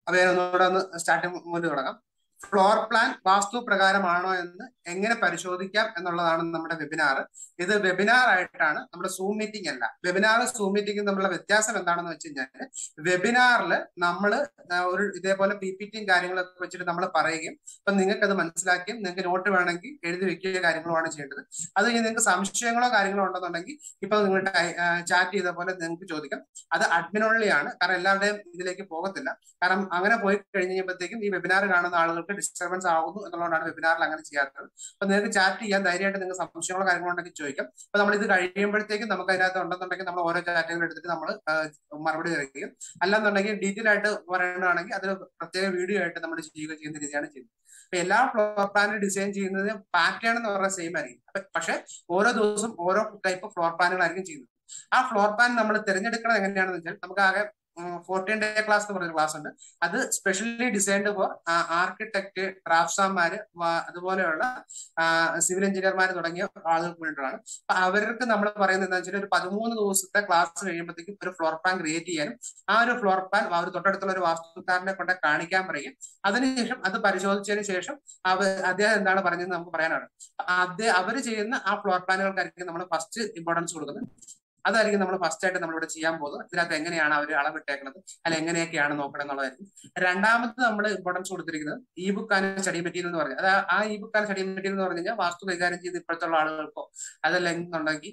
അപ്പൊ ഞാൻ ഒന്നുകൂടെ ഒന്ന് സ്റ്റാർട്ടിംഗ് മുന്നിൽ തുടങ്ങാം ഫ്ലോർ പ്ലാൻ വാസ്തു പ്രകാരമാണോ എന്ന് എങ്ങനെ പരിശോധിക്കാം എന്നുള്ളതാണ് നമ്മുടെ വെബിനാർ ഇത് വെബിനാർ ആയിട്ടാണ് നമ്മുടെ സൂം മീറ്റിംഗ് അല്ല വെബിനാറും സൂം മീറ്റിംഗും തമ്മിലുള്ള വ്യത്യാസം എന്താണെന്ന് വെച്ച് കഴിഞ്ഞാൽ വെബിനാറിൽ നമ്മൾ ഒരു ഇതേപോലെ പി പി ടിയും കാര്യങ്ങളൊക്കെ വെച്ചിട്ട് നമ്മൾ പറയുകയും അപ്പൊ നിങ്ങൾക്ക് അത് മനസ്സിലാക്കിയും നിങ്ങൾക്ക് നോട്ട് വേണമെങ്കിൽ എഴുതി വെക്കുകയോ കാര്യങ്ങളുമാണ് ചെയ്യേണ്ടത് അത് കഴിഞ്ഞ് നിങ്ങൾക്ക് സംശയങ്ങളോ കാര്യങ്ങളോ ഉണ്ടെന്നുണ്ടെങ്കിൽ ഇപ്പൊ നിങ്ങൾ ചാറ്റ് ചെയ്ത പോലെ നിങ്ങൾക്ക് ചോദിക്കാം അത് അഡ്മിൻ ഓൺലി ആണ് കാരണം എല്ലാവരുടെയും ഇതിലേക്ക് പോകത്തില്ല കാരണം അങ്ങനെ പോയി കഴിഞ്ഞ് കഴിയുമ്പോഴത്തേക്കും ഈ വെബിനാർ കാണുന്ന ആളുകൾക്ക് ഡിസ്റ്റർബൻസ് ആകുന്നു എന്നുള്ളതാണ് വെബിനാറിൽ അങ്ങനെ ചെയ്യാത്തത് അപ്പൊ നിങ്ങൾക്ക് ചാറ്റ് ചെയ്യാൻ ധൈര്യമായിട്ട് നിങ്ങൾക്ക് സംശയങ്ങളോ കാര്യങ്ങളോ ഉണ്ടെങ്കിൽ ചോദിക്കാം അപ്പൊ നമ്മൾ ഇത് കഴിയുമ്പോഴത്തേക്കും നമുക്ക് അതിനകത്ത് ഉണ്ടെന്നുണ്ടെങ്കിൽ നമ്മൾ ഓരോ ചാറ്റുകൾ എടുത്തിട്ട് നമ്മൾ മറുപടി തരികയും അല്ലാന്നുണ്ടെങ്കിൽ ഡീറ്റെയിൽ ആയിട്ട് പറയണമെങ്കിൽ അതിൽ പ്രത്യേക വീഡിയോ ആയിട്ട് നമ്മൾ ചെയ്യുക ചെയ്യുന്ന രീതിയാണ് ചെയ്യുന്നത് അപ്പൊ എല്ലാ ഫ്ലോർ പ്ലാൻ ഡിസൈൻ ചെയ്യുന്നത് പാറ്റേൺ എന്ന് പറഞ്ഞ സെയിം ആയിരിക്കും പക്ഷെ ഓരോ ദിവസം ഓരോ ടൈപ്പ് ഫ്ലോർ പ്ലാനുകളായിരിക്കും ചെയ്യുന്നത് ആ ഫ്ലോർ പ്ലാൻ നമ്മൾ തിരഞ്ഞെടുക്കുന്നത് എങ്ങനെയാണെന്ന് വെച്ചാൽ നമുക്ക് ആകെ ഫോർട്ടീൻ ഡേ ക്ലാസ് എന്ന് പറഞ്ഞ ക്ലാസ് ഉണ്ട് അത് സ്പെഷ്യലി ഡിസൈൻഡ് ഫോർ ആർക്കിടെക്ട് ഡ്രാഫ്റ്റ്സ്മാര് അതുപോലെയുള്ള സിവിൽ എഞ്ചിനീയർമാർ തുടങ്ങിയ ആളുകൾക്ക് വേണ്ടിയിട്ടാണ് അപ്പൊ അവർക്ക് നമ്മൾ പറയുന്നത് എന്താ വെച്ചാൽ ഒരു പതിമൂന്ന് ദിവസത്തെ ക്ലാസ് കഴിയുമ്പോഴത്തേക്കും ഒരു ഫ്ലോർ പ്ലാൻ ക്രിയേറ്റ് ചെയ്യാനും ആ ഒരു ഫ്ലോർ പ്ലാൻ അവർ തൊട്ടടുത്തുള്ള ഒരു വാസ്തുക്കാരനെ കൊണ്ട് കാണിക്കാൻ പറയും അതിനുശേഷം അത് പരിശോധിച്ചതിന് ശേഷം അവർ അദ്ദേഹം എന്താണ് പറഞ്ഞത് നമുക്ക് പറയാനാണ് അദ്ദേഹം അവർ ചെയ്യുന്ന ആ ഫ്ലോർ പ്ലാനുകൾക്കായിരിക്കും നമ്മൾ ഫസ്റ്റ് ഇമ്പോർട്ടൻസ് കൊടുക്കുന്നത് അതായിരിക്കും നമ്മൾ ഫസ്റ്റ് ആയിട്ട് നമ്മളിവിടെ ചെയ്യാൻ പോകുന്നത് ഇതിനകത്ത് എങ്ങനെയാണ് അവർ അളവിട്ടേക്കുന്നത് അല്ല എങ്ങനെയൊക്കെയാണ് നോക്കണം എന്നുള്ളതായിരിക്കും രണ്ടാമത് നമ്മൾ ഇമ്പോർട്ടൻസ് കൊടുത്തിരിക്കുന്നത് ഈ ബുക്ക് ആൻഡ് സ്റ്റഡി മെറ്റീരിയൽ എന്ന് പറഞ്ഞാൽ അത് ആ ഈ ബുക്ക് ആൻഡ് സ്റ്റഡി മെറ്റീരിയൽ എന്ന് പറഞ്ഞു കഴിഞ്ഞാൽ വാസ്തു കൈകാര്യം ചെയ്ത് ഇപ്പോഴത്തുള്ള ആളുകൾക്കോ അതല്ല എന്നുണ്ടെങ്കിൽ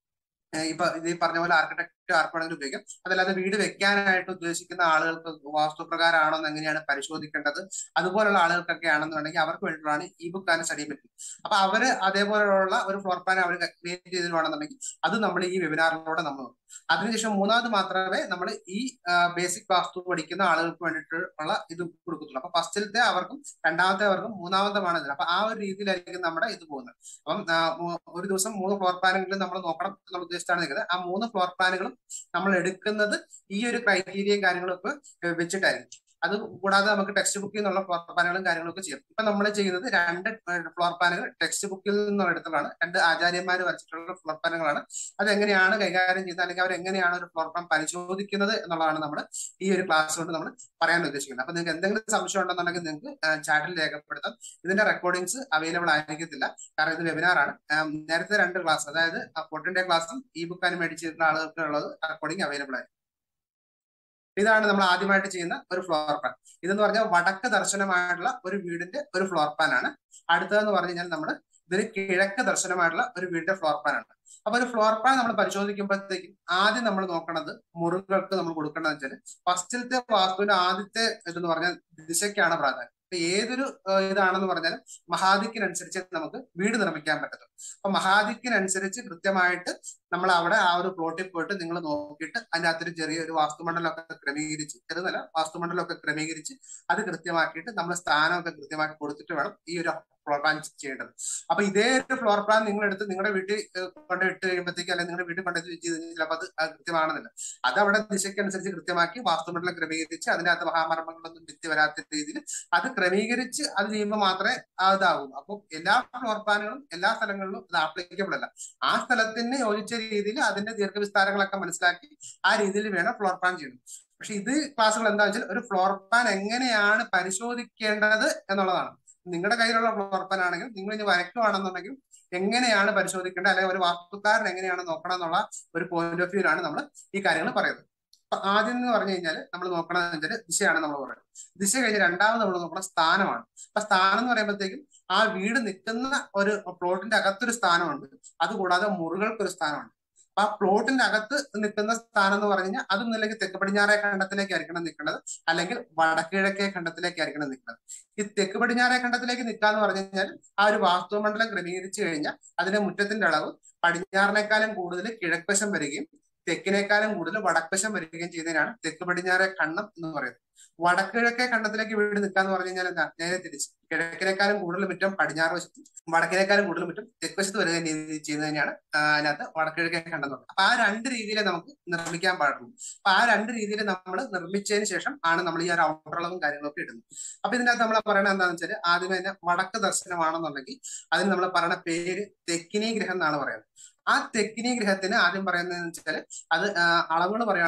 ഇപ്പൊ ഇത് പറഞ്ഞ പോലെ ആർക്കിടെക്ട് ആർക്കാണെങ്കിലും ഉപയോഗിക്കാം അതല്ലാതെ വീട് വെക്കാനായിട്ട് ഉദ്ദേശിക്കുന്ന ആളുകൾക്ക് വാസ്തുപ്രകാരമാണോ എന്ന് എങ്ങനെയാണ് പരിശോധിക്കേണ്ടത് അതുപോലുള്ള ആളുകൾക്കൊക്കെ ആണെന്നുണ്ടെങ്കിൽ അവർക്ക് വേണ്ടിയിട്ടാണ് ഈ ബുക്ക് ആൻഡ് സ്റ്റഡി മെറ്റീരിയൽ അപ്പൊ അവര് അതേപോലെയുള്ള ഒരു ഫ്ലോർ പ്ലാൻ അവർ ക്രിയേറ്റ് ചെയ്തിട്ടുവാണെന്നുണ്ടെങ്കിൽ അത് നമ്മൾ ഈ വെബിനാറിലൂടെ നമ്മൾ അതിനുശേഷം മൂന്നാമത് മാത്രമേ നമ്മൾ ഈ ബേസിക് വാസ്തു പഠിക്കുന്ന ആളുകൾക്ക് വേണ്ടിയിട്ടുള്ള ഇത് കൊടുക്കത്തുള്ളൂ അപ്പൊ ഫസ്റ്റിലത്തെ അവർക്കും രണ്ടാമത്തെ അവർക്കും മൂന്നാമത്തമാണ് ഇതിൽ അപ്പൊ ആ ഒരു രീതിയിലായിരിക്കും നമ്മുടെ ഇത് പോകുന്നത് അപ്പം ഒരു ദിവസം മൂന്ന് ഫ്ലോർ പ്ലാനുകളിൽ നമ്മൾ നോക്കണം എന്നുള്ള ഉദ്ദേശിച്ചാണ് നിൽക്കുന്നത് ആ മൂന്ന് ഫ്ലോർ പ്ലാനുകളും നമ്മൾ എടുക്കുന്നത് ഈ ഒരു ക്രൈറ്റീരിയയും കാര്യങ്ങളൊക്കെ വെച്ചിട്ടായിരിക്കും അത് കൂടാതെ നമുക്ക് ടെക്സ്റ്റ് ബുക്കിൽ നിന്നുള്ള ഫ്ലോർ പ്ലാനുകളും കാര്യങ്ങളൊക്കെ ചെയ്യാം ഇപ്പൊ നമ്മൾ ചെയ്യുന്നത് രണ്ട് ഫ്ലോർ പ്ലാനുകൾ ടെക്സ്റ്റ് ബുക്കിൽ നിന്നുള്ള എടുത്തതാണ് രണ്ട് ആചാര്യന്മാർ വരച്ചിട്ടുള്ള ഫ്ലോർ പ്ലാനുകളാണ് അത് എങ്ങനെയാണ് കൈകാര്യം ചെയ്യുന്നത് അല്ലെങ്കിൽ അവർ എങ്ങനെയാണ് ഒരു ഫ്ലോർ പ്ലാൻ പരിശോധിക്കുന്നത് എന്നുള്ളതാണ് നമ്മൾ ഈ ഒരു ക്ലാസ് കൊണ്ട് നമ്മൾ പറയാൻ ഉദ്ദേശിക്കുന്നത് അപ്പൊ നിങ്ങൾക്ക് എന്തെങ്കിലും സംശയം ഉണ്ടെന്നുണ്ടെങ്കിൽ നിങ്ങൾക്ക് ചാറ്റിൽ രേഖപ്പെടുത്താം ഇതിന്റെ റെക്കോർഡിങ്സ് അവൈലബിൾ ആയിരിക്കത്തില്ല കാരണം ഇത് വെബിനാർ ആണ് നേരത്തെ രണ്ട് ക്ലാസ് അതായത് ഫോർട്ടീൻ ഡേ ക്ലാസ്സും ഈ ബുക്കാനും മേടിച്ചിട്ടുള്ള ആളുകൾക്ക് ഉള്ളത് റെക്കോർഡിംഗ് അവൈലബിൾ ആയിരിക്കും ഇതാണ് നമ്മൾ ആദ്യമായിട്ട് ചെയ്യുന്ന ഒരു ഫ്ലോർ പ്ലാൻ ഇതെന്ന് പറഞ്ഞാൽ വടക്ക് ദർശനമായിട്ടുള്ള ഒരു വീടിന്റെ ഒരു ഫ്ലോർ പ്ലാൻ ആണ് അടുത്തതെന്ന് പറഞ്ഞു കഴിഞ്ഞാൽ നമ്മൾ ഇതൊരു കിഴക്ക് ദർശനമായിട്ടുള്ള ഒരു വീടിന്റെ ഫ്ലോർ പ്ലാൻ ആണ് അപ്പൊ ഒരു ഫ്ലോർ പ്ലാൻ നമ്മൾ പരിശോധിക്കുമ്പോഴത്തേക്കും ആദ്യം നമ്മൾ നോക്കുന്നത് മുറികൾക്ക് നമ്മൾ കൊടുക്കേണ്ടത് വെച്ചാൽ ഫസ്റ്റിലത്തെ വാസ്തുവിന്റെ ആദ്യത്തെ ഇതെന്ന് പറഞ്ഞാൽ ദിശയ്ക്കാണ് പ്രാധാന്യം ഇപ്പൊ ഏതൊരു ഇതാണെന്ന് പറഞ്ഞാലും മഹാദിക്കിനനുസരിച്ച് നമുക്ക് വീട് നിർമ്മിക്കാൻ പറ്റത്തുള്ളൂ അപ്പൊ മഹാദിക്കിനനുസരിച്ച് കൃത്യമായിട്ട് നമ്മൾ അവിടെ ആ ഒരു പ്ലോട്ടിൽ പോയിട്ട് നിങ്ങൾ നോക്കിയിട്ട് അതിന്റെ അകത്തൊരു ചെറിയൊരു വാസ്തുമണ്ഡലമൊക്കെ ക്രമീകരിച്ച് ചെറുതല്ല വാസ്തുമണ്ഡലമൊക്കെ ക്രമീകരിച്ച് അത് കൃത്യമാക്കിയിട്ട് നമ്മൾ സ്ഥാനമൊക്കെ കൃത്യമാക്കി കൊടുത്തിട്ട് വേണം ഈ ഒരു ഫ്ലോർ പ്ലാൻ ചെയ്യേണ്ടത് അപ്പൊ ഇതേ ഒരു ഫ്ലോർ പ്ലാൻ നിങ്ങൾ എടുത്ത് നിങ്ങളുടെ വീട്ടിൽ കൊണ്ട് ഇട്ട് കഴിയുമ്പോഴത്തേക്ക് അല്ലെങ്കിൽ നിങ്ങളുടെ വീട്ടിൽ കൊണ്ട് ചെയ്ത് ചിലപ്പോൾ അത് കൃത്യമാണെന്നില്ല അത് അവിടെ ദിശയ്ക്കനുസരിച്ച് കൃത്യമാക്കി വാസ്തുമണ്ഡലം ക്രമീകരിച്ച് അതിനകത്ത് മഹാമർമ്മങ്ങളൊന്നും വിറ്റ് വരാത്ത രീതിയിൽ അത് ക്രമീകരിച്ച് അത് ചെയ്യുമ്പോൾ മാത്രമേ അതാകൂ അപ്പോൾ എല്ലാ ഫ്ലോർ പ്ലാനുകളും എല്ലാ സ്ഥലങ്ങളിലും അത് ആപ്ലിക്കബിൾ അല്ല ആ സ്ഥലത്തിന് യോജിച്ച രീതിയിൽ അതിന്റെ ദീർഘവിസ്താരങ്ങളൊക്കെ മനസ്സിലാക്കി ആ രീതിയിൽ വേണം ഫ്ലോർ പ്ലാൻ ചെയ്യണം പക്ഷെ ഇത് ക്ലാസ്സുകൾ എന്താ വെച്ചാൽ ഒരു ഫ്ലോർ പ്ലാൻ എങ്ങനെയാണ് പരിശോധിക്കേണ്ടത് എന്നുള്ളതാണ് നിങ്ങളുടെ കയ്യിലുള്ള ഫ്ലോർ പ്ലാൻ ആണെങ്കിൽ നിങ്ങൾ ഇനി വരയ്ക്കുവാണെന്നുണ്ടെങ്കിൽ എങ്ങനെയാണ് പരിശോധിക്കേണ്ടത് അല്ലെങ്കിൽ ഒരു വാസ്തുക്കാരൻ എങ്ങനെയാണ് നോക്കണം എന്നുള്ള ഒരു പോയിന്റ് ഓഫ് വ്യൂലാണ് നമ്മൾ ഈ കാര്യങ്ങൾ പറയുന്നത് അപ്പൊ ആദ്യം എന്ന് പറഞ്ഞു കഴിഞ്ഞാൽ നമ്മൾ നോക്കണമെന്ന് വെച്ചാൽ ദിശയാണ് നമ്മൾ പറയുന്നത് ദിശ കഴിഞ്ഞ് രണ്ടാമത് നമ്മൾ നോക്കണം സ്ഥാനമാണ് അപ്പൊ സ്ഥാനം എന്ന് പറയുമ്പോഴത്തേക്കും ആ വീട് നിൽക്കുന്ന ഒരു പ്ലോട്ടിന്റെ അകത്തൊരു സ്ഥാനമുണ്ട് അതുകൂടാതെ മുറികൾക്ക് ഒരു സ്ഥാനമുണ്ട് ആ പ്ലോട്ടിന്റെ അകത്ത് നിൽക്കുന്ന സ്ഥാനം എന്ന് പറഞ്ഞു കഴിഞ്ഞാൽ അതൊന്നുമില്ലെങ്കിൽ തെക്ക് പടിഞ്ഞാറേ ഖണ്ഡത്തിലേക്കായിരിക്കണം നിൽക്കുന്നത് അല്ലെങ്കിൽ വടക്കിഴക്കേ ഖണ്ഡത്തിലേക്കായിരിക്കണം നിൽക്കുന്നത് ഈ തെക്ക് പടിഞ്ഞാറേ ഖണ്ഡത്തിലേക്ക് നിൽക്കാന്ന് പറഞ്ഞു കഴിഞ്ഞാൽ ആ ഒരു വാസ്തുമണ്ഡലം ക്രമീകരിച്ചു കഴിഞ്ഞാൽ അതിന്റെ മുറ്റത്തിന്റെ അളവ് പടിഞ്ഞാറിനേക്കാളും കൂടുതൽ കിഴക്കുവശം വരികയും തെക്കിനേക്കാളും കൂടുതൽ വടക്കുവശം വരികയും ചെയ്യുന്നതിനാണ് തെക്ക് പടിഞ്ഞാറേ ഖണ്ഡം എന്ന് പറയുന്നത് വടക്കിഴക്കേ ഖണ്ഡത്തിലേക്ക് വീട് നിൽക്കാന്ന് പറഞ്ഞു കഴിഞ്ഞാൽ എന്താ നേരെ തിരിച്ച് കിഴക്കിനേക്കാളും കൂടുതൽ മുറ്റം പടിഞ്ഞാറ് വശത്തും വടക്കിനേക്കാളും കൂടുതൽ മുറ്റം തെക്ക് വശത്ത് വരിക ചെയ്യുന്നതിനാണ് അതിനകത്ത് വടക്കിഴക്കേ ഖണ്ഡം എന്ന് പറയുന്നത് അപ്പൊ ആ രണ്ട് രീതിയിലെ നമുക്ക് നിർമ്മിക്കാൻ പാടുള്ളൂ അപ്പൊ ആ രണ്ട് രീതിയിൽ നമ്മൾ നിർമ്മിച്ചതിന് ശേഷം ആണ് നമ്മൾ ഈ ഒരു ഔട്ടറളവും കാര്യങ്ങളൊക്കെ ഇടുന്നത് അപ്പൊ ഇതിനകത്ത് നമ്മൾ പറയണത് എന്താണെന്ന് വെച്ചാൽ ആദ്യമേ തന്നെ വടക്ക് ദർശനമാണെന്നുണ്ടെങ്കിൽ അതിന് നമ്മൾ പറയുന്ന പേര് തെക്കിനി ഗ്രഹം എന്നാണ് പറയുന്നത് ആ തെക്കിനി ഗ്രഹത്തിന് ആദ്യം പറയുന്നതെന്ന് വെച്ചാൽ അത് അളവുകൾ പറയുകയാണെങ്കിൽ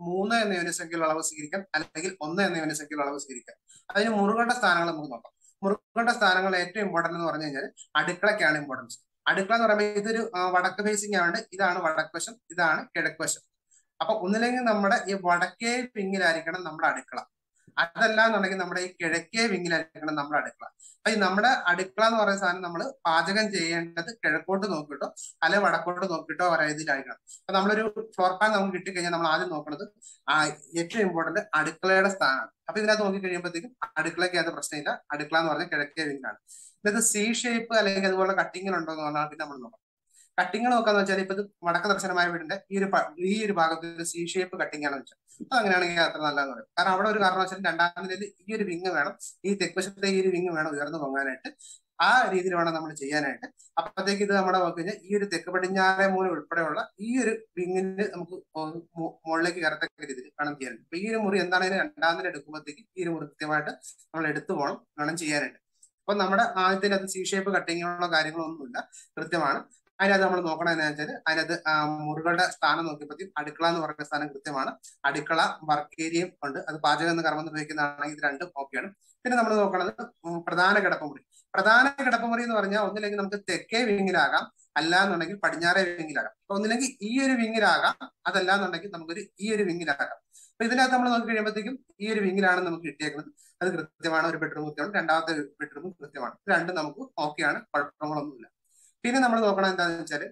മൂന്ന് എന്ന യൂണിസംഖ്യയിലുള്ള അളവ് സ്വീകരിക്കാം അല്ലെങ്കിൽ ഒന്ന് എന്ന യൂണിസംഖ്യയിലുള്ള അളവ് സ്വീകരിക്കാം അതിന് മുറുകളുടെ സ്ഥാനങ്ങൾ നമുക്ക് നോക്കാം മുറുകളുടെ സ്ഥാനങ്ങൾ ഏറ്റവും ഇമ്പോർട്ടന്റ് എന്ന് പറഞ്ഞു കഴിഞ്ഞാൽ അടുക്കളയ്ക്കാണ് ഇമ്പോർട്ടൻസ് അടുക്കള എന്ന് പറയുമ്പോൾ ഇതൊരു വടക്ക് ഫേസിംഗ് ആണ് ഇതാണ് വടക്ക് വശം ഇതാണ് കിഴക്ക് വശം അപ്പൊ ഒന്നില്ലെങ്കിൽ നമ്മുടെ ഈ വടക്കേ വിങ്ങിലായിരിക്കണം നമ്മുടെ അടുക്കള അതല്ല എന്നുണ്ടെങ്കിൽ നമ്മുടെ ഈ കിഴക്കേ വിങ്ങിലായിരിക്കണം നമ്മുടെ അടുക്കള അപ്പൊ ഈ നമ്മുടെ അടുക്കള എന്ന് പറയുന്ന സാധനം നമ്മൾ പാചകം ചെയ്യേണ്ടത് കിഴക്കോട്ട് നോക്കിയിട്ടോ അല്ലെ വടക്കോട്ട് നോക്കിയിട്ടോ രീതിയിലായിരിക്കണം അപ്പൊ നമ്മളൊരു ഫ്ലോർ പ്ലാൻ നമുക്ക് കിട്ടിക്കഴിഞ്ഞാൽ നമ്മൾ ആദ്യം നോക്കുന്നത് ആ ഏറ്റവും ഇമ്പോർട്ടന്റ് അടുക്കളയുടെ സ്ഥാനമാണ് അപ്പൊ ഇതിനകത്ത് നോക്കി കഴിയുമ്പോഴത്തേക്കും അടുക്കളയ്ക്ക് അത് പ്രശ്നമില്ല അടുക്കള എന്ന് പറഞ്ഞാൽ കിഴക്കേ വിങ്ങിലാണ് ഇതിനകത്ത് സി ഷേപ്പ് അല്ലെങ്കിൽ അതുപോലെ കട്ടിങ്ങൾ ഉണ്ടോ എന്ന് പറഞ്ഞാൽ പിന്നെ നമ്മൾ നോക്കാം കട്ടിങ്ങൾ നോക്കാന്ന് വെച്ചാൽ ഇപ്പൊ ഇത് വടക്ക് ദർശനമായ വീടിന്റെ ഈ ഒരു ഈ ഒരു ഭാഗത്ത് ഒരു സി ഷേപ്പ് കട്ടിംഗ് ആണെന്ന് വെച്ചാൽ അത് അങ്ങനെയാണെങ്കിൽ അത്ര നല്ലതെന്ന് പറയും കാരണം അവിടെ ഒരു കാരണവശാലും രണ്ടാം നിലയിൽ ഈ ഒരു വിങ് വേണം ഈ തെക്കുവശത്തെ ഈ ഒരു വിങ് വേണം ഉയർന്നു പൊങ്ങാനായിട്ട് ആ രീതിയിൽ വേണം നമ്മൾ ചെയ്യാനായിട്ട് അപ്പോഴത്തേക്ക് ഇത് നമ്മുടെ നോക്കി കഴിഞ്ഞാൽ ഈ ഒരു തെക്ക് പടിഞ്ഞാറേ മൂല ഉൾപ്പെടെയുള്ള ഈ ഒരു വിങ്ങിന് നമുക്ക് മുകളിലേക്ക് കയറത്തക്ക രീതിയിൽ വേണം ചെയ്യാനായിട്ട് അപ്പൊ ഈ ഒരു മുറി എന്താണെങ്കിലും രണ്ടാം നില എടുക്കുമ്പോഴത്തേക്ക് ഈ ഒരു മുറി കൃത്യമായിട്ട് നമ്മൾ എടുത്തു പോകണം വേണം ചെയ്യാനായിട്ട് അപ്പൊ നമ്മുടെ ആദ്യത്തിൽ അത് സി ഷേപ്പ് കട്ടിങ്ങുള്ള കാര്യങ്ങളൊന്നുമില്ല കൃത്യമാണ് അതിനകത്ത് നമ്മൾ നോക്കണമെന്ന് വെച്ചാൽ അതിനകത്ത് മുറികളുടെ സ്ഥാനം നോക്കിയപ്പോഴത്തേക്കും അടുക്കള എന്ന് പറയുന്ന സ്ഥാനം കൃത്യമാണ് അടുക്കള വർക്ക് ഏരിയയും ഉണ്ട് അത് പാചകം എന്ന് കർമ്മം നിർവഹിക്കുന്നതാണെങ്കിൽ ഇത് രണ്ടും ഓക്കെയാണ് പിന്നെ നമ്മൾ നോക്കുന്നത് പ്രധാന കിടപ്പുമുറി പ്രധാന കിടപ്പുമുറി എന്ന് പറഞ്ഞാൽ ഒന്നില്ലെങ്കിൽ നമുക്ക് തെക്കേ വിങ്ങിലാകാം അല്ല എന്നുണ്ടെങ്കിൽ പടിഞ്ഞാറേ വിങ്ങിലാകാം അപ്പൊ ഒന്നില്ലെങ്കിൽ ഈ ഒരു വിങ്ങിലാകാം അതല്ല എന്നുണ്ടെങ്കിൽ നമുക്കൊരു ഈ ഒരു വിങ്ങിലാകാം അപ്പൊ ഇതിനകത്ത് നമ്മൾ നോക്കി കഴിയുമ്പോഴത്തേക്കും ഈ ഒരു വിങ്ങിലാണ് നമുക്ക് കിട്ടിയേക്കുന്നത് അത് കൃത്യമാണ് ഒരു ബെഡ്റൂം കൃത്യമാണ് രണ്ടാമത്തെ ബെഡ്റൂം കൃത്യമാണ് രണ്ടും നമുക്ക് ഓക്കെയാണ് കുഴപ്പങ്ങളൊന്നുമില്ല പിന്നെ നമ്മൾ നോക്കണം എന്താണെന്ന് വെച്ചാൽ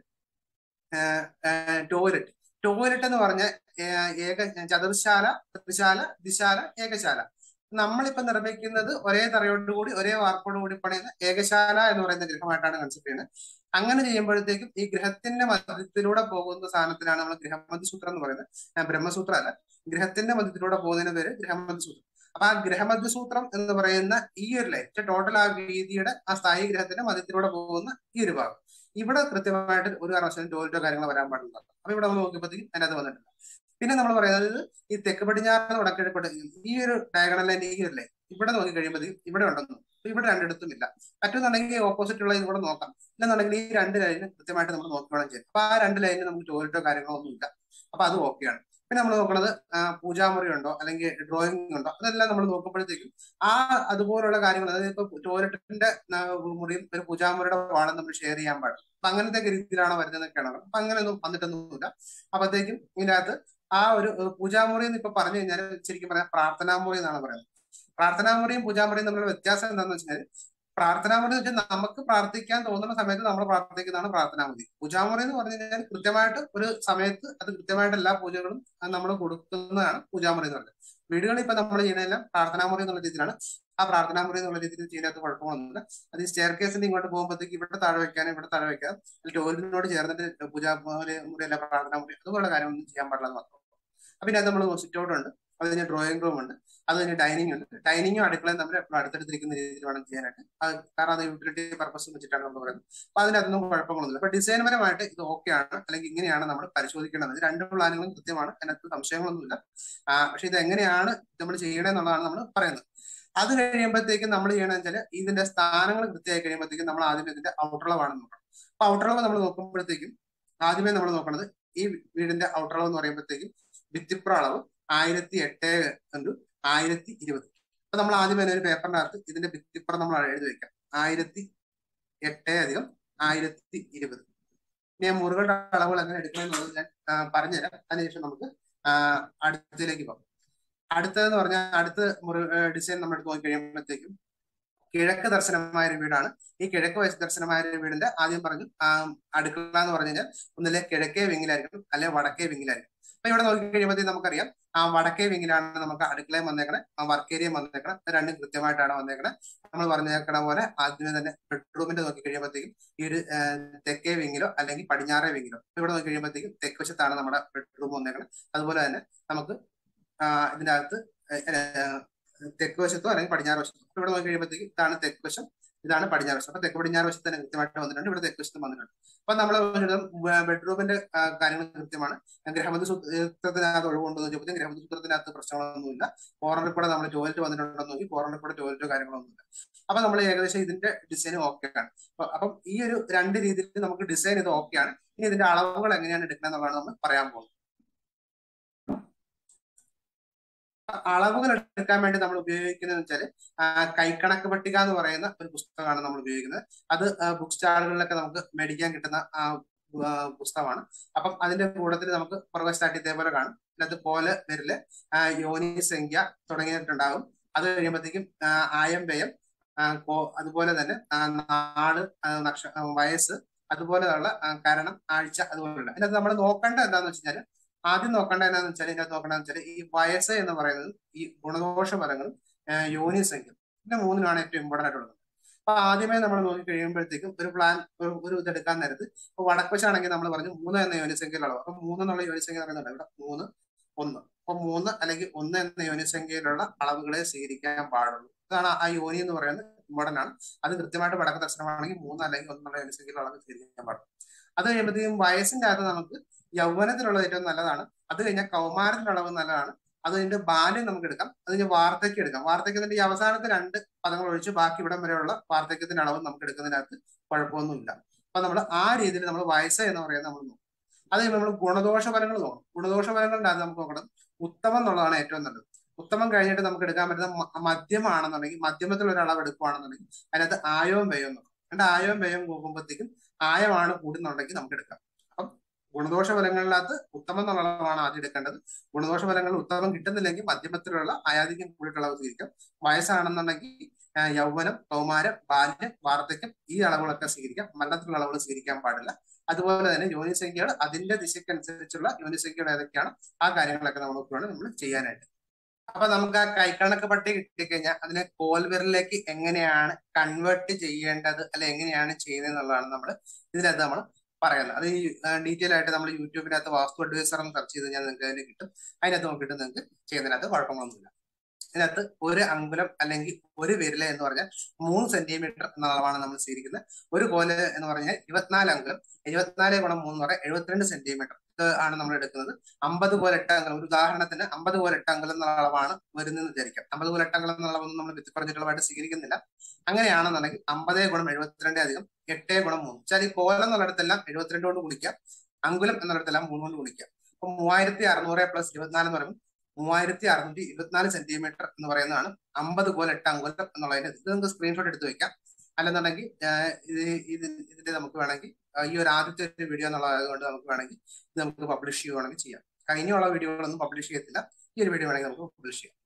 ടോയ്ലറ്റ് ടോയ്ലറ്റ് എന്ന് പറഞ്ഞ ഏക ചതുർശാല ത്രിശാല ദിശാല ഏകശാല നമ്മളിപ്പോ നിർമ്മിക്കുന്നത് ഒരേ തറയോട് കൂടി ഒരേ വാർപ്പോട് കൂടി പണിയുന്ന ഏകശാല എന്ന് പറയുന്ന ഗൃഹമായിട്ടാണ് കൺസെപ്റ്റ് ചെയ്യുന്നത് അങ്ങനെ ചെയ്യുമ്പോഴത്തേക്കും ഈ ഗ്രഹത്തിന്റെ മധ്യത്തിലൂടെ പോകുന്ന സാധനത്തിനാണ് നമ്മൾ ഗൃഹമതി സൂത്രം എന്ന് പറയുന്നത് ബ്രഹ്മസൂത്രം അല്ല ഗ്രഹത്തിന്റെ മധ്യത്തിലൂടെ പോകുന്നതിന് പേര് ഗൃഹമതി സൂത്രം അപ്പൊ ആ ഗ്രഹമധ്യ സൂത്രം എന്ന് പറയുന്ന ഈ ഒരു ലൈൻ ടോട്ടൽ ആ വീതിയുടെ ആ സ്ഥായി ഗ്രഹത്തിന്റെ മധ്യത്തിലൂടെ പോകുന്ന ഈ ഒരു ഭാഗം ഇവിടെ കൃത്യമായിട്ട് ഒരു കാരണവശാലും ടോയ്ലറ്റോ കാര്യങ്ങളോ വരാൻ പാടില്ല അപ്പൊ ഇവിടെ നമ്മൾ നോക്കിയപ്പോഴത്തേക്കും അതിനകത്ത് വന്നിട്ടില്ല പിന്നെ നമ്മൾ പറയുന്നത് ഈ തെക്ക് പടിഞ്ഞാറ് വടക്കിഴക്കോട്ട് ഈ ഒരു ഡയഗണൽ ലൈൻ ഈ ഒരു ലൈൻ ഇവിടെ നോക്കി കഴിയുമ്പോഴത്തേക്കും ഇവിടെ ഉണ്ടെന്നു ഇവിടെ രണ്ടിടത്തും ഇല്ല പറ്റുന്നുണ്ടെങ്കിൽ ഓപ്പോസിറ്റ് ഉള്ള ഇതുകൂടെ നോക്കാം ഇല്ലെന്നുണ്ടെങ്കിൽ ഈ രണ്ട് ലൈന് കൃത്യമായിട്ട് നമ്മൾ നോക്കി വേണം ചെയ്യാം അപ്പൊ ആ രണ്ട് ലൈനിൽ നമുക്ക് ടോയ്ലറ്റോ കാര്യങ്ങളോ ഒന്നും ഇല്ല അപ്പൊ അത് ഓക്കെയാണ് പിന്നെ നമ്മൾ നോക്കുന്നത് പൂജാമുറി ഉണ്ടോ അല്ലെങ്കിൽ ഡ്രോയിങ് ഉണ്ടോ അതെല്ലാം നമ്മൾ നോക്കുമ്പോഴത്തേക്കും ആ അതുപോലുള്ള കാര്യങ്ങൾ അതായത് ഇപ്പൊ ടോയ്ലറ്റിന്റെ മുറിയും ഒരു പൂജാമുറിയുടെ വാളും നമ്മൾ ഷെയർ ചെയ്യാൻ പാടില്ല അപ്പൊ അങ്ങനത്തെ രീതിയിലാണ് വരുന്നതൊക്കെയാണ് അപ്പൊ അങ്ങനെയൊന്നും വന്നിട്ടൊന്നുമില്ല അപ്പോഴത്തേക്കും ഇതിനകത്ത് ആ ഒരു പൂജാമുറി എന്ന് ഇപ്പൊ പറഞ്ഞു കഴിഞ്ഞാൽ ശരിക്കും പറയാം പ്രാർത്ഥനാമുറി എന്നാണ് പറയുന്നത് പ്രാർത്ഥനാമുറിയും പൂജാമുറിയും തമ്മിലുള്ള വ്യത്യാസം എന്താണെന്ന് വെച്ചാൽ പ്രാർത്ഥനാമുറി എന്ന് വെച്ചാൽ നമുക്ക് പ്രാർത്ഥിക്കാൻ തോന്നുന്ന സമയത്ത് നമ്മൾ പ്രാർത്ഥിക്കുന്നതാണ് പ്രാർത്ഥനാമുറി പൂജാമുറി എന്ന് പറഞ്ഞു കഴിഞ്ഞാൽ കൃത്യമായിട്ട് ഒരു സമയത്ത് അത് കൃത്യമായിട്ട് എല്ലാ പൂജകളും നമ്മൾ കൊടുക്കുന്നതാണ് പൂജാമുറി എന്ന് പറയുന്നത് വീടുകളിൽ ഇപ്പൊ നമ്മൾ ചെയ്യുന്നതെല്ലാം പ്രാർത്ഥനാമുറി എന്നുള്ള രീതിയിലാണ് ആ പ്രാർത്ഥനാമുറി എന്നുള്ള രീതിയിൽ ചെയ്യുന്നത് കുഴപ്പമൊന്നുമില്ല അത് ഈ സ്റ്റെയർ കേസിന്റെ ഇങ്ങോട്ട് പോകുമ്പോഴത്തേക്ക് ഇവിടെ താഴെ വെക്കാനും ഇവിടെ താഴെ വെക്കാം ടോയ്ലറ്റിനോട് ചേർന്നിട്ട് പൂജാ മുറി അല്ല പ്രാർത്ഥനാമുറി അതുപോലുള്ള കാര്യങ്ങളൊന്നും ചെയ്യാൻ പാടില്ല മാത്രം അപ്പൊ ഇതിനകത്ത് നമ്മൾ സിറ്റ് ഔട്ട് ഉണ്ട് അത് കഴിഞ്ഞ് ഡ്രോയിങ് റൂം ഉണ്ട് അത് കഴിഞ്ഞ് ഡൈനിങ് ഉണ്ട് ഡൈനിങ്ങും അടുക്കളയും തമ്മിൽ എപ്പോഴും അടുത്തടുത്തിരിക്കുന്ന രീതിയിൽ വേണം ചെയ്യാനായിട്ട് അത് കാരണം അത് യൂട്ടിലിറ്റി പർപ്പസ് വെച്ചിട്ടാണ് നമ്മൾ പറയുന്നത് അപ്പൊ അതിനകത്തൊന്നും കുഴപ്പങ്ങളൊന്നുമില്ല അപ്പൊ ഡിസൈൻ പരമായിട്ട് ഇത് ഓക്കെ ആണ് അല്ലെങ്കിൽ ഇങ്ങനെയാണ് നമ്മൾ പരിശോധിക്കേണ്ടത് രണ്ട് പ്ലാനുകളും കൃത്യമാണ് അതിനകത്ത് സംശയങ്ങളൊന്നുമില്ല പക്ഷെ ഇത് എങ്ങനെയാണ് നമ്മൾ ചെയ്യണമെന്നുള്ളതാണ് നമ്മൾ പറയുന്നത് അത് കഴിയുമ്പോഴത്തേക്കും നമ്മൾ ചെയ്യണമെന്ന് വെച്ചാൽ ഇതിന്റെ സ്ഥാനങ്ങൾ കൃത്യമായി കഴിയുമ്പോഴത്തേക്കും നമ്മൾ ആദ്യം ഇതിന്റെ ഔട്ടറളവാണ് നോക്കണം അപ്പൊ ഔട്ടറളവ് നമ്മൾ നോക്കുമ്പോഴത്തേക്കും ആദ്യമേ നമ്മൾ നോക്കുന്നത് ഈ വീടിന്റെ ഔട്ടറളവ് എന്ന് പറയുമ്പോഴത്തേക്കും ഭിത്തിപ്പുറ അളവ് ആയിരത്തി എട്ട് ഇൻറ്റു ആയിരത്തി ഇരുപത് അപ്പൊ നമ്മൾ ആദ്യം തന്നെ ഒരു പേപ്പറിനകത്ത് ഇതിന്റെ ഭിത്തിപ്പുറം നമ്മൾ എഴുതി വെക്കാം ആയിരത്തി എട്ട് അധികം ആയിരത്തി ഇരുപത് ഇനി ആ മുറികളുടെ അളവുകൾ എങ്ങനെ എടുക്കണമെന്നുള്ളത് ഞാൻ പറഞ്ഞുതരാം അതിനുശേഷം നമുക്ക് അടുത്തതിലേക്ക് പോകാം അടുത്തതെന്ന് പറഞ്ഞാൽ അടുത്ത മുറി ഡിസൈൻ നമ്മൾ എടുത്ത് നോക്കി കഴിയുമ്പോഴത്തേക്കും കിഴക്ക് ദർശനമായ ഒരു വീടാണ് ഈ കിഴക്ക് വശ ദർശനമായ ഒരു വീടിന്റെ ആദ്യം പറഞ്ഞു അടുക്കള എന്ന് പറഞ്ഞു കഴിഞ്ഞാൽ ഒന്നിലെ കിഴക്കേ വിങ്ങിലായിരിക്കും അല്ലെ വടക്കേ വിങ്ങിലായിരിക്കും അപ്പൊ ഇവിടെ നോക്കി കഴിയുമ്പോഴത്തേക്കും നമുക്കറിയാം ആ വടക്കേ വിങ്ങിലാണ് നമുക്ക് അടുക്കളയും വന്നേക്കണേ ആ വർക്ക് ഏരിയയും വന്നേക്കണം രണ്ടും കൃത്യമായിട്ടാണ് വന്നേക്കണേ നമ്മൾ പറഞ്ഞേക്കണ പോലെ ആദ്യമേ തന്നെ ബെഡ്റൂമിന്റെ നോക്കി കഴിയുമ്പോഴത്തേക്കും ഈ ഒരു തെക്കേ വിങ്ങിലോ അല്ലെങ്കിൽ പടിഞ്ഞാറേ വിങ്ങിലോ ഇവിടെ നോക്കി കഴിയുമ്പോഴത്തേക്കും തെക്ക് വശത്താണ് നമ്മുടെ ബെഡ്റൂം വന്നേക്കണേ അതുപോലെ തന്നെ നമുക്ക് ഇതിന്റെ അകത്ത് തെക്ക് വശത്തോ അല്ലെങ്കിൽ പടിഞ്ഞാറ് വശത്തോ ഇവിടെ നോക്കി കഴിയുമ്പോഴത്തേക്കും ഇതാണ് തെക്ക് വശം ഇതാണ് പടിഞ്ഞാറ് വശം അപ്പൊ തെക്ക് പടിഞ്ഞാറ് വശത്ത് തന്നെ കൃത്യമായിട്ട് വന്നിട്ടുണ്ട് ഇവിടെ തെക്ക് വശത്തും വന്നിട്ടുണ്ട് അപ്പൊ നമ്മൾ ബെഡ്റൂമിന്റെ കാര്യങ്ങൾ കൃത്യമാണ് ഗ്രഹമതി സൂത്രത്തിനകത്ത് ഒഴിവുണ്ടോ ചോദിച്ചാൽ ഗ്രഹമതി സൂത്രത്തിനകത്ത് പ്രശ്നങ്ങളൊന്നുമില്ല കോർണറിൽ കൂടെ നമ്മൾ ടോയ്ലറ്റ് വന്നിട്ടുണ്ടോ നോക്കി കോർണറിൽ കൂടെ ടോയ്ലറ്റോ കാര്യങ്ങളൊന്നുമില്ല അപ്പൊ നമ്മൾ ഏകദേശം ഇതിന്റെ ഡിസൈൻ ഓക്കെ ആണ് അപ്പം ഈ ഒരു രണ്ട് രീതിയിൽ നമുക്ക് ഡിസൈൻ ഇത് ഓക്കെ ആണ് ഇനി ഇതിന്റെ അളവുകൾ എങ്ങനെയാണ് എടുക്കുന്നത് എന്നുള്ളതാണ് നമ്മൾ പറയാൻ പോകുന്നത് അളവുകൾ എടുക്കാൻ വേണ്ടി നമ്മൾ ഉപയോഗിക്കുന്നത് വെച്ചാൽ കൈക്കണക്ക് പട്ടിക എന്ന് പറയുന്ന ഒരു പുസ്തകമാണ് നമ്മൾ ഉപയോഗിക്കുന്നത് അത് ബുക്ക് സ്റ്റാളുകളിലൊക്കെ നമുക്ക് മേടിക്കാൻ കിട്ടുന്ന പുസ്തകമാണ് അപ്പം അതിന്റെ കൂട്ടത്തിൽ നമുക്ക് പുറകെ സ്റ്റാർട്ട് ഇതേപോലെ കാണും അത് പോലെ വരില് യോനി സംഖ്യ തുടങ്ങിയിട്ടുണ്ടാകും അത് കഴിയുമ്പോഴത്തേക്കും ആയം വ്യയം അതുപോലെ തന്നെ നാട് നക്ഷ വയസ്സ് അതുപോലെയുള്ള കരണം ആഴ്ച അതുപോലുള്ള അതിനകത്ത് നമ്മൾ നോക്കേണ്ട എന്താന്ന് വെച്ച് കഴിഞ്ഞാൽ ആദ്യം നോക്കേണ്ട എന്താന്ന് വെച്ചാൽ ഇതിനകത്ത് നോക്കേണ്ടതെന്ന് വെച്ചാൽ ഈ വയസ്സ് എന്ന് പറയുന്നത് ഈ ഗുണദോഷ ഫലങ്ങളും യോനി സംഖ്യ ഇതിന്റെ മൂന്നിനാണ് ഏറ്റവും ഇമ്പോർട്ടൻ്റ് ആയിട്ടുള്ളത് അപ്പൊ ആദ്യമേ നമ്മൾ നോക്കി കഴിയുമ്പോഴത്തേക്കും ഒരു പ്ലാൻ ഒരു ഇതെടുക്കാൻ നേരത്ത് ഇപ്പൊ വടക്കുവശാണെങ്കിൽ നമ്മൾ പറഞ്ഞു മൂന്ന് എന്ന യോനിസംഖ്യയിൽ അളവ് അപ്പൊ മൂന്ന് എന്നുള്ള യോനിസംഖ്യ പറയുന്നുണ്ട് ഇവിടെ മൂന്ന് ഒന്ന് അപ്പൊ മൂന്ന് അല്ലെങ്കിൽ ഒന്ന് എന്ന യോനിസംഖ്യയിലുള്ള അളവുകളെ സ്വീകരിക്കാൻ പാടുള്ളൂ ഇതാണ് ആ യോനി എന്ന് പറയുന്നത് ഇമ്പോർട്ടൻ്റ് ആണ് അത് കൃത്യമായിട്ട് വടക്ക് ദർശനമാണെങ്കിൽ മൂന്ന് അല്ലെങ്കിൽ ഒന്നുള്ള യോനിസംഖ്യയിലുള്ള അളവ് സ്വീകരിക്കാൻ പാടുള്ളൂ അത് കഴിയുമ്പോഴത്തേക്കും വയസ്സിന്റെ അകത്ത് നമുക്ക് യൗവനത്തിലുള്ളത് ഏറ്റവും നല്ലതാണ് അത് കഴിഞ്ഞാൽ കൗമാരത്തിലുള്ള അളവ് നല്ലതാണ് അത് കഴിഞ്ഞ് ബാല്യം നമുക്ക് എടുക്കാം അത് കഴിഞ്ഞ് വാർദ്ധക്യം എടുക്കാം വാർദ്ധക്യത്തിന്റെ ഈ അവസാനത്തെ രണ്ട് പദങ്ങൾ ഒഴിച്ച് ബാക്കി ഇവിടം വരെയുള്ള വാർദ്ധക്യത്തിന്റെ അളവ് നമുക്ക് എടുക്കുന്നതിനകത്ത് കുഴപ്പമൊന്നുമില്ല അപ്പൊ നമ്മൾ ആ രീതിയിൽ നമ്മൾ വയസ്സ് എന്ന് പറയുന്നത് നമ്മൾ നോക്കും അത് നമ്മൾ ഗുണദോഷ ഫലങ്ങൾ നോക്കണം ഗുണദോഷ ഫലങ്ങളുടെ അത് നമുക്ക് നോക്കണം ഉത്തമം എന്നുള്ളതാണ് ഏറ്റവും നല്ലത് ഉത്തമം കഴിഞ്ഞിട്ട് നമുക്ക് എടുക്കാൻ പറ്റുന്ന മദ്യമാണെന്നുണ്ടെങ്കിൽ മധ്യമത്തിൽ ഒരു അളവ് എടുക്കുകയാണെന്നുണ്ടെങ്കിൽ അതിനകത്ത് ആയവും വ്യയവും നോക്കാം രണ്ട് ആയവും വ്യയവും നോക്കുമ്പോഴത്തേക്കും ആയമാണ് കൂടുന്നുണ്ടെങ്കിൽ നമുക്ക് എടുക്കാം അപ്പം ഗുണദോഷ ഫലങ്ങളിനകത്ത് ഉത്തമം എന്നുള്ള അളവാണ് ആദ്യം എടുക്കേണ്ടത് ഗുണദോഷ ഫലങ്ങളിൽ ഉത്തമം കിട്ടുന്നില്ലെങ്കിൽ മധ്യമത്തിലുള്ള ആയാധിക്യം കൂടിയിട്ടുള്ള അളവ് സ്വീകരിക്കാം വയസ്സാണെന്നുണ്ടെങ്കിൽ യൗവനം കൗമാരം ബാല്യം വാർദ്ധക്യം ഈ അളവുകളൊക്കെ സ്വീകരിക്കാം മരണത്തിലുള്ള അളവുകൾ സ്വീകരിക്കാൻ പാടില്ല അതുപോലെ തന്നെ യോനിസംഖ്യകൾ അതിന്റെ ദിശയ്ക്കനുസരിച്ചുള്ള യോനിസംഖ്യകൾ ഏതൊക്കെയാണ് ആ കാര്യങ്ങളൊക്കെ നമുക്ക് വേണം നമ്മൾ ചെയ്യാനായിട്ട് അപ്പൊ നമുക്ക് ആ കൈക്കണക്ക് പട്ടി കിട്ടിക്കഴിഞ്ഞാൽ അതിനെ കോൽവിരലിലേക്ക് എങ്ങനെയാണ് കൺവേർട്ട് ചെയ്യേണ്ടത് അല്ലെ എങ്ങനെയാണ് ചെയ്യുന്നത് എന്നുള്ളതാണ് നമ്മൾ ഇതിനകത്ത് നമ്മൾ പറയുന്നത് അത് ഈ ഡീറ്റെയിൽ ആയിട്ട് നമ്മൾ യൂട്യൂബിനകത്ത് വാസ്തു അഡ്വൈസർ സെർച്ച് ചെയ്ത് കഴിഞ്ഞാൽ നിങ്ങൾക്ക് അതിന് കിട്ടും അതിനകത്ത് നോക്കിയിട്ട് നിങ്ങൾക്ക് ചെയ്യുന്നതിനകത്ത് കുഴപ്പങ്ങളൊന്നുമില്ല ഇതിനകത്ത് ഒരു അങ്കുലം അല്ലെങ്കിൽ ഒരു വിരല എന്ന് പറഞ്ഞാൽ മൂന്ന് സെന്റിമീറ്റർ എന്ന അളവാണ് നമ്മൾ സ്വീകരിക്കുന്നത് ഒരു കോല് എന്ന് പറഞ്ഞാൽ ഇരുപത്തിനാല് അങ്കുലം എഴുപത്തിനാല് ഗുണം മൂന്ന് പറയാം എഴുപത്തിരണ്ട് സെന്റിമീറ്റർ ആണ് നമ്മൾ എടുക്കുന്നത് അമ്പത് പോലെ എട്ട് അംഗലം ഒരു ഉദാഹരണത്തിന് അമ്പത് പോലെ എട്ട് അംഗലം എന്നുള്ള അളവാണ് വരുന്നതെന്ന് വിചാരിക്കാം അമ്പത് പോലെ എട്ട് അംഗലം എന്നുള്ള അളവൊന്നും നമ്മൾ വ്യക്തി പറഞ്ഞിട്ടുള്ളതായിട്ട് സ്വീകരിക്കുന്നില്ല അങ്ങനെയാണെന്നുണ്ടെങ്കിൽ അമ്പതേ ഗുണം എഴുപത്തിരണ്ടേ അധികം എട്ടേ ഗുണം മൂന്ന് വെച്ചാൽ ഈ കോലം എന്നുള്ളിടത്തെല്ലാം എഴുപത്തിരണ്ട് കൊണ്ട് ഗുണിക്കാം അങ്കുലം എന്നുള്ളിടത്തെല്ലാം മൂന്ന് കൊണ്ട് ഗുണിക്കാം അപ്പൊ മൂവായിരത്തി അറുന്നൂറ് പ്ലസ് ഇരുപത്തിനാല് എന്ന് പറയുമ്പോൾ മൂവായിരത്തി അറുന്നൂറ്റി ഇരുപത്തിനാല് സെന്റിമീറ്റർ എന്ന് പറയുന്നതാണ് അമ്പത് കോൽ എട്ട് അങ്കുലം എന്നുള്ളതിന് ഇത് നമുക്ക് സ്ക്രീൻഷോട്ട് എടുത്ത് വെക്കാം അല്ലെന്നുണ്ടെങ്കിൽ ഇത് ഇത് ഇതിന്റെ നമുക്ക് വേണമെങ്കിൽ ഈ ഒരു ആദ്യത്തെ ഒരു വീഡിയോ എന്നുള്ളതായതുകൊണ്ട് നമുക്ക് വേണമെങ്കിൽ ഇത് നമുക്ക് പബ്ലിഷ് ചെയ്യുവാണെങ്കിൽ ചെയ്യാം കഴിഞ്ഞുള്ള വീഡിയോകളൊന്നും പബ്ലിഷ് ചെയ്യത്തില്ല ഈ ഒരു വീഡിയോ വേണമെങ്കിൽ നമുക്ക് പബ്ലിഷ് ചെയ്യാം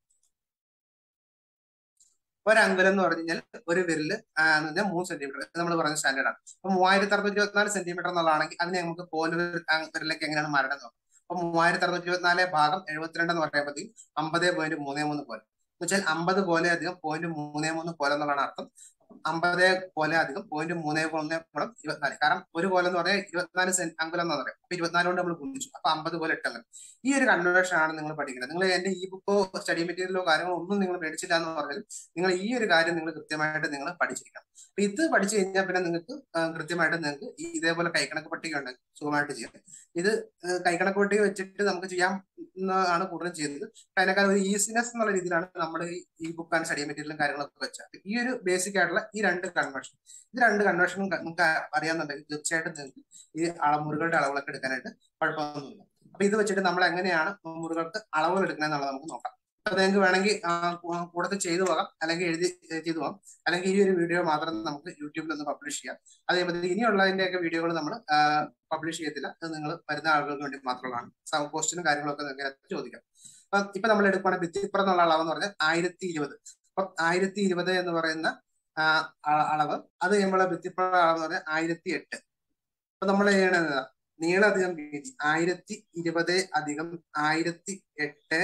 ഒരങ്കുലം എന്ന് പറഞ്ഞു കഴിഞ്ഞാൽ ഒരു വിരല് എന്ന് പറഞ്ഞാൽ മൂന്ന് സെന്റിമീറ്റർ നമ്മൾ പറഞ്ഞ സ്റ്റാൻഡേർഡ് ആണ് അപ്പൊ മൂവായിരത്തി അറുന്നൂറ്റി ഇരുപത്തിനാല് സെന്റിമീറ്റർ എന്നുള്ളതാണെങ്കിൽ അതിനെ നമുക്ക് കോല് വിരലേക്ക് എങ്ങനെയാണ് മരണം നോക്കാം അപ്പൊ മൂവായിരത്തി അറുന്നൂറ്റി ഇരുപത്തിനാല് ഭാഗം എഴുപത്തിരണ്ട് എന്ന് പറയുമ്പോഴത്തേക്കും അമ്പത് പോയിന്റ് മൂന്നേ മൂന്ന് പോലെ എന്ന് വെച്ചാൽ അമ്പത് പോലെ അധികം പോയിന്റ് മൂന്നേ മൂന്ന് പോലെ എന്നുള്ളതാണ് അർത്ഥം അമ്പത് പോലെ അധികം പോയിന്റ് മൂന്നേ മൂന്നേ ഗുണം ഇരുപത്തിനാല് കാരണം ഒരു കോലം എന്ന് പറഞ്ഞാൽ ഇരുപത്തിനാല് സെന്റ് അങ്കുലം എന്ന് പറയാം അപ്പൊ ഇരുപത്തിനാല് കൊണ്ട് നമ്മൾ ഗുണിച്ചു അപ്പൊ അമ്പത് പോലെ എട്ട് അംഗം ഈ ഒരു കൺവേർഷൻ ആണ് നിങ്ങൾ പഠിക്കുന്നത് നിങ്ങൾ എന്റെ ഈ ബുക്കോ സ്റ്റഡി മെറ്റീരിയലോ കാര്യങ്ങളോ ഒന്നും നിങ്ങൾ മേടിച്ചില്ല എന്ന് പറഞ്ഞാൽ നിങ്ങൾ ഈ ഒരു കാര്യം നിങ്ങൾ കൃത്യമായിട്ട് നിങ്ങൾ പഠിച്ചിരിക്കണം അപ്പൊ ഇത് പഠിച്ചു കഴിഞ്ഞാൽ പിന്നെ നിങ്ങൾക്ക് കൃത്യമായിട്ട് നിങ്ങൾക്ക് ഈ ഇതേപോലെ കൈക്കണക്ക് പട്ടിക ഉണ്ട് സുഖമായിട്ട് ചെയ്യാം ഇത് കൈക്കണക്ക് പട്ടിക വെച്ചിട്ട് നമുക്ക് ചെയ്യാം ആണ് കൂടുതലും ചെയ്യുന്നത് അതിനേക്കാൾ ഒരു ഈസിനെസ് എന്നുള്ള രീതിയിലാണ് നമ്മൾ ഈ ബുക്ക് ആൻഡ് സ്റ്റഡി മെറ്റീരിയലും കാര്യങ്ങളൊക്കെ വെച്ചാൽ ഈ ഒരു ബേസിക് ആയിട്ടുള്ള ഈ രണ്ട് കൺവേർഷൻ ഇത് രണ്ട് കൺവേർഷനും നിങ്ങൾക്ക് അറിയാന്നുണ്ടെങ്കിൽ തീർച്ചയായിട്ടും നിങ്ങൾക്ക് ഈ മുറികളുടെ അളവുകളൊക്കെ എടുക്കാനായിട്ട് കുഴപ്പമൊന്നുമില്ല അപ്പൊ ഇത് വെച്ചിട്ട് നമ്മൾ എങ്ങനെയാണ് മുറികൾക്ക് അളവുകൾ എടുക്കുന്നത് എന്നുള്ളത് നമുക്ക് നോക്കാം അപ്പൊ നിങ്ങൾക്ക് വേണമെങ്കിൽ കൂടത്തിൽ ചെയ്തു പോകാം അല്ലെങ്കിൽ എഴുതി ചെയ്തു പോകാം അല്ലെങ്കിൽ ഈ ഒരു വീഡിയോ മാത്രം നമുക്ക് യൂട്യൂബിൽ ഒന്ന് പബ്ലിഷ് ചെയ്യാം അതേപോലെ ഇനിയുള്ളതിന്റെയൊക്കെ വീഡിയോകൾ നമ്മൾ പബ്ലിഷ് ചെയ്യത്തില്ല അത് നിങ്ങൾ വരുന്ന ആളുകൾക്ക് വേണ്ടി മാത്രമാണ് സബ് ക്വസ്റ്റിനും കാര്യങ്ങളൊക്കെ നിങ്ങൾക്ക് ചോദിക്കാം അപ്പൊ ഇപ്പൊ നമ്മൾ എടുക്കുകയാണെങ്കിൽ ഭിത്തിപ്പുറം എന്നുള്ള അളവ് എന്ന് പറഞ്ഞാൽ ആയിരത്തി ഇരുപത് അപ്പൊ ആയിരത്തി ഇരുപത് എന്ന് പറയുന്ന അളവ് അത് നമ്മളെ ഭിത്തിപ്പുറം അളവ് എന്ന് പറഞ്ഞാൽ ആയിരത്തി എട്ട് അപ്പൊ നമ്മൾ ചെയ്യണത് നീളം അധികം വീതി ആയിരത്തി ഇരുപത് അധികം ആയിരത്തി എട്ട്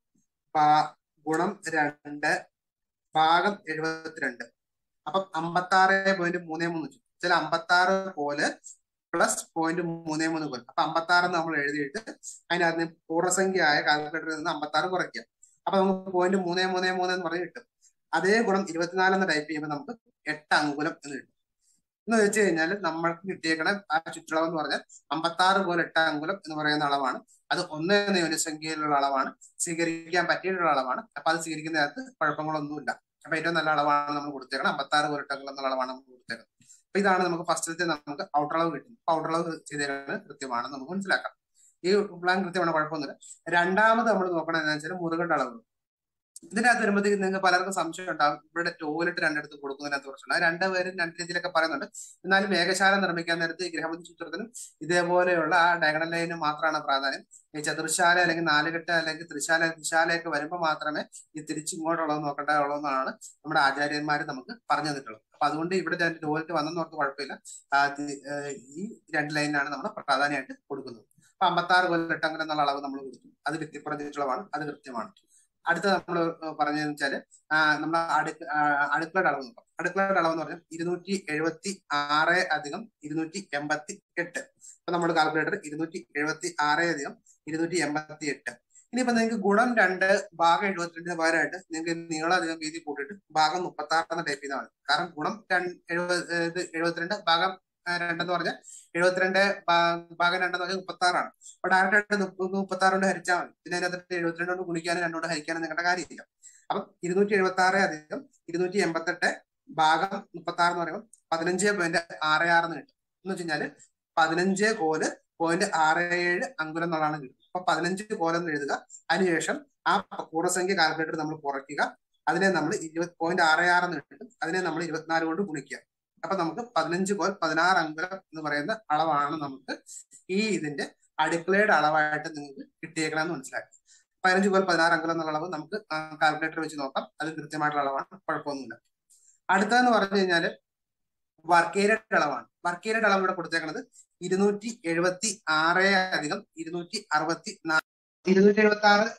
ഗുണം രണ്ട് ഭാഗം എഴുപത്തിരണ്ട് അപ്പം അമ്പത്തി ആറ് പോയിന്റ് മൂന്നേ മൂന്ന് ചില അമ്പത്തി ആറ് പോലെ പ്ലസ് പോയിന്റ് മൂന്നേ മൂന്ന് പോലെ അപ്പൊ അമ്പത്തി ആറ് നമ്മൾ എഴുതിയിട്ട് അതിനകത്ത് പൂർണ്ണസംഖ്യ ആയ കാൽക്കുലേറ്ററിൽ നിന്ന് അമ്പത്തി ആറ് കുറയ്ക്കാം അപ്പൊ നമുക്ക് പോയിന്റ് മൂന്നേ മൂന്നേ മൂന്ന് എന്ന് പറഞ്ഞ് കിട്ടും അതേ ഗുണം ഇരുപത്തിനാല് എന്ന് ടൈപ്പ് ചെയ്യുമ്പോൾ നമുക്ക് എട്ട് അങ്കുലം എന്ന് കിട്ടും എന്ന് വെച്ച് കഴിഞ്ഞാൽ നമ്മൾക്ക് കിട്ടിയേക്കണ ആ ചുറ്റളവ് എന്ന് പറഞ്ഞാൽ അമ്പത്തി ആറ് പോലെ എട്ട് അങ്കുലം എന്ന് പറയുന്ന അളവാണ് അത് ഒന്ന് എന്ന യൂണിസംഖ്യയിലുള്ള അളവാണ് സ്വീകരിക്കാൻ പറ്റിയിട്ടുള്ള അളവാണ് അപ്പൊ അത് സ്വീകരിക്കുന്നതിനകത്ത് കുഴപ്പങ്ങളൊന്നുമില്ല അപ്പൊ ഏറ്റവും നല്ല അളവാണ് നമ്മൾ കൊടുത്തേക്കണം അമ്പത്തി ആറ് പോലെ എട്ട് അങ്കുലം എന്നുള്ള അളവാണ് നമ്മൾ കൊടുത്തേക്കുന്നത് അപ്പൊ ഇതാണ് നമുക്ക് ഫസ്റ്റത്തെ നമുക്ക് ഔട്ടളവ് കിട്ടും ഔട്ടളവ് ചെയ്തേക്കുന്നത് കൃത്യമാണെന്ന് നമുക്ക് മനസ്സിലാക്കാം ഈ പ്ലാൻ കൃത്യമാണ് കുഴപ്പമൊന്നുമില്ല രണ്ടാമത് നമ്മൾ നോക്കണം എന്താ വെച്ചാൽ മുറുകളുടെ അളവ് ഇതിനകത്ത് വരുമ്പോഴത്തേക്ക് നിങ്ങൾക്ക് പലർക്കും സംശയം ഉണ്ടാകും ഇവിടെ ടോയ്ലറ്റ് രണ്ടിടത്ത് കൊടുക്കുന്നതിനകത്ത് കുറിച്ചുണ്ട് അത് രണ്ടുപേരും രണ്ട് രീതിയിലൊക്കെ പറയുന്നുണ്ട് എന്നാലും വേഗശാല നിർമ്മിക്കാൻ നേരത്ത് ഈ ഗ്രഹപതി സൂത്രത്തിനും ഇതേപോലെയുള്ള ആ ഡയഗണൽ ലൈന് മാത്രമാണ് പ്രാധാന്യം ഈ ചതുർശാല അല്ലെങ്കിൽ നാലുകെട്ട് അല്ലെങ്കിൽ ത്രിശാല ത്രിശാലയൊക്കെ വരുമ്പോൾ മാത്രമേ ഈ തിരിച്ചിങ്ങോട്ടുള്ളത് നോക്കേണ്ടതുള്ളതെന്നാണ് നമ്മുടെ ആചാര്യന്മാർ നമുക്ക് പറഞ്ഞു തന്നിട്ടുള്ളത് അപ്പൊ അതുകൊണ്ട് ഇവിടെ രണ്ട് ടോയ്ലറ്റ് വന്നെന്നോർക്ക് കുഴപ്പമില്ല ആ, തി- ഏഹ് ഈ രണ്ട് ലൈനിനാണ് നമ്മൾ പ്രാധാന്യമായിട്ട് കൊടുക്കുന്നത് അപ്പൊ അമ്പത്താറ് കൊല്ലം എട്ടങ്ങനെ എന്നുള്ള അളവ് നമ്മൾ കൊടുത്തു അത് വ്യക്തിപ്രതികളാണ് അത് കൃത്യമാണ് അടുത്ത നമ്മൾ പറഞ്ഞതെന്ന് വെച്ചാല് നമ്മുടെ അടുക്ക ആ, അടുക്കളയുടെ അളവ് നോക്കാം അടുക്കളയുടെ അളവ് എന്ന് പറഞ്ഞാൽ ഇരുന്നൂറ്റി എഴുപത്തി ആറ് അധികം ഇരുന്നൂറ്റി എൺപത്തി എട്ട് അപ്പൊ നമ്മുടെ കാൽക്കുലേറ്റർ ഇരുന്നൂറ്റി എഴുപത്തി ആറ് അധികം ഇരുന്നൂറ്റി എൺപത്തി എട്ട് ഇനിയിപ്പോ നിങ്ങൾക്ക് ഗുണം രണ്ട് ഭാഗം എഴുപത്തിരണ്ടിന് പകരമായിട്ട് നിങ്ങൾക്ക് നീളം അധികം വീതി കൂട്ടിയിട്ട് ഭാഗം മുപ്പത്തി ആറ് ടൈപ്പ് ചെയ്താൽ മതി കാരണം ഗുണം രണ്ട് എഴുപത് ഇത് എഴുപത്തിരണ്ട് ഭാഗം ആ, രണ്ടെന്ന് പറഞ്ഞാൽ എഴുപത്തിരണ്ട് ഭാ- ഭാഗം രണ്ടെന്ന് പറഞ്ഞാൽ മുപ്പത്തി ആറാണ് അപ്പൊ ഡയറക്റ്റ് ആയിട്ട് മുപ്പത്തി ആറ് കൊണ്ട് ഹരിച്ചാൽ മതി പിന്നെ അതിനകത്ത് എഴുപത്തിരണ്ട് കൊണ്ട് ഗുണിക്കാനും രണ്ടുകൊണ്ട് ഹരിക്കാനും നിങ്ങളുടെ കാര്യമില്ല അപ്പം ഇരുന്നൂറ്റി എഴുപത്തി ആറ് അധികം ഇരുന്നൂറ്റി എൺപത്തെട്ട് ഭാഗം മുപ്പത്തി ആറ് എന്ന് പറയുമ്പോൾ പതിനഞ്ച് പോയിന്റ് ആറ് ആറ് എന്ന് കിട്ടും എന്ന് വെച്ച് കഴിഞ്ഞാല് പതിനഞ്ച് കോല് പോയിന്റ് ആറ് ഏഴ് അങ്കുലം എന്നുള്ളതാണ് കിട്ടും അപ്പൊ പതിനഞ്ച് കോലം എന്ന് എഴുതുക അതിനുശേഷം ആ പൂർണ്ണസംഖ്യ കാൽക്കുലേറ്റർ നമ്മൾ കുറയ്ക്കുക അതിനെ നമ്മൾ ഇരുപത് പോയിന്റ് ആറ് ആറ് എന്ന് കിട്ടും അതിനെ നമ്മൾ ഇരുപത്തിനാല് കൊണ്ട് ഗുണിക്കുക അപ്പൊ നമുക്ക് പതിനഞ്ച് കോൽ പതിനാറ് അങ്കുലം എന്ന് പറയുന്ന അളവാണ് നമുക്ക് ഈ ഇതിന്റെ അടുക്കളയുടെ അളവായിട്ട് നിങ്ങൾക്ക് കിട്ടിയേക്കണമെന്ന് മനസ്സിലാക്കി പതിനഞ്ച് കോൽ പതിനാറ് അങ്കുലം എന്നുള്ള അളവ് നമുക്ക് കാൽക്കുലേറ്റർ വെച്ച് നോക്കാം അത് കൃത്യമായിട്ടുള്ള അളവാണ് കുഴപ്പമൊന്നുമില്ല അടുത്തതെന്ന് പറഞ്ഞു കഴിഞ്ഞാല് വർക്ക് ഏരിയയുടെ അളവാണ് വർക്ക് ഏരിയയുടെ അളവ് ഇവിടെ കൊടുത്തേക്കുന്നത് ഇരുന്നൂറ്റി എഴുപത്തി ആറ് അധികം ഇരുന്നൂറ്റി അറുപത്തി നാല് ഇരുന്നൂറ്റി എഴുപത്തി ആറ്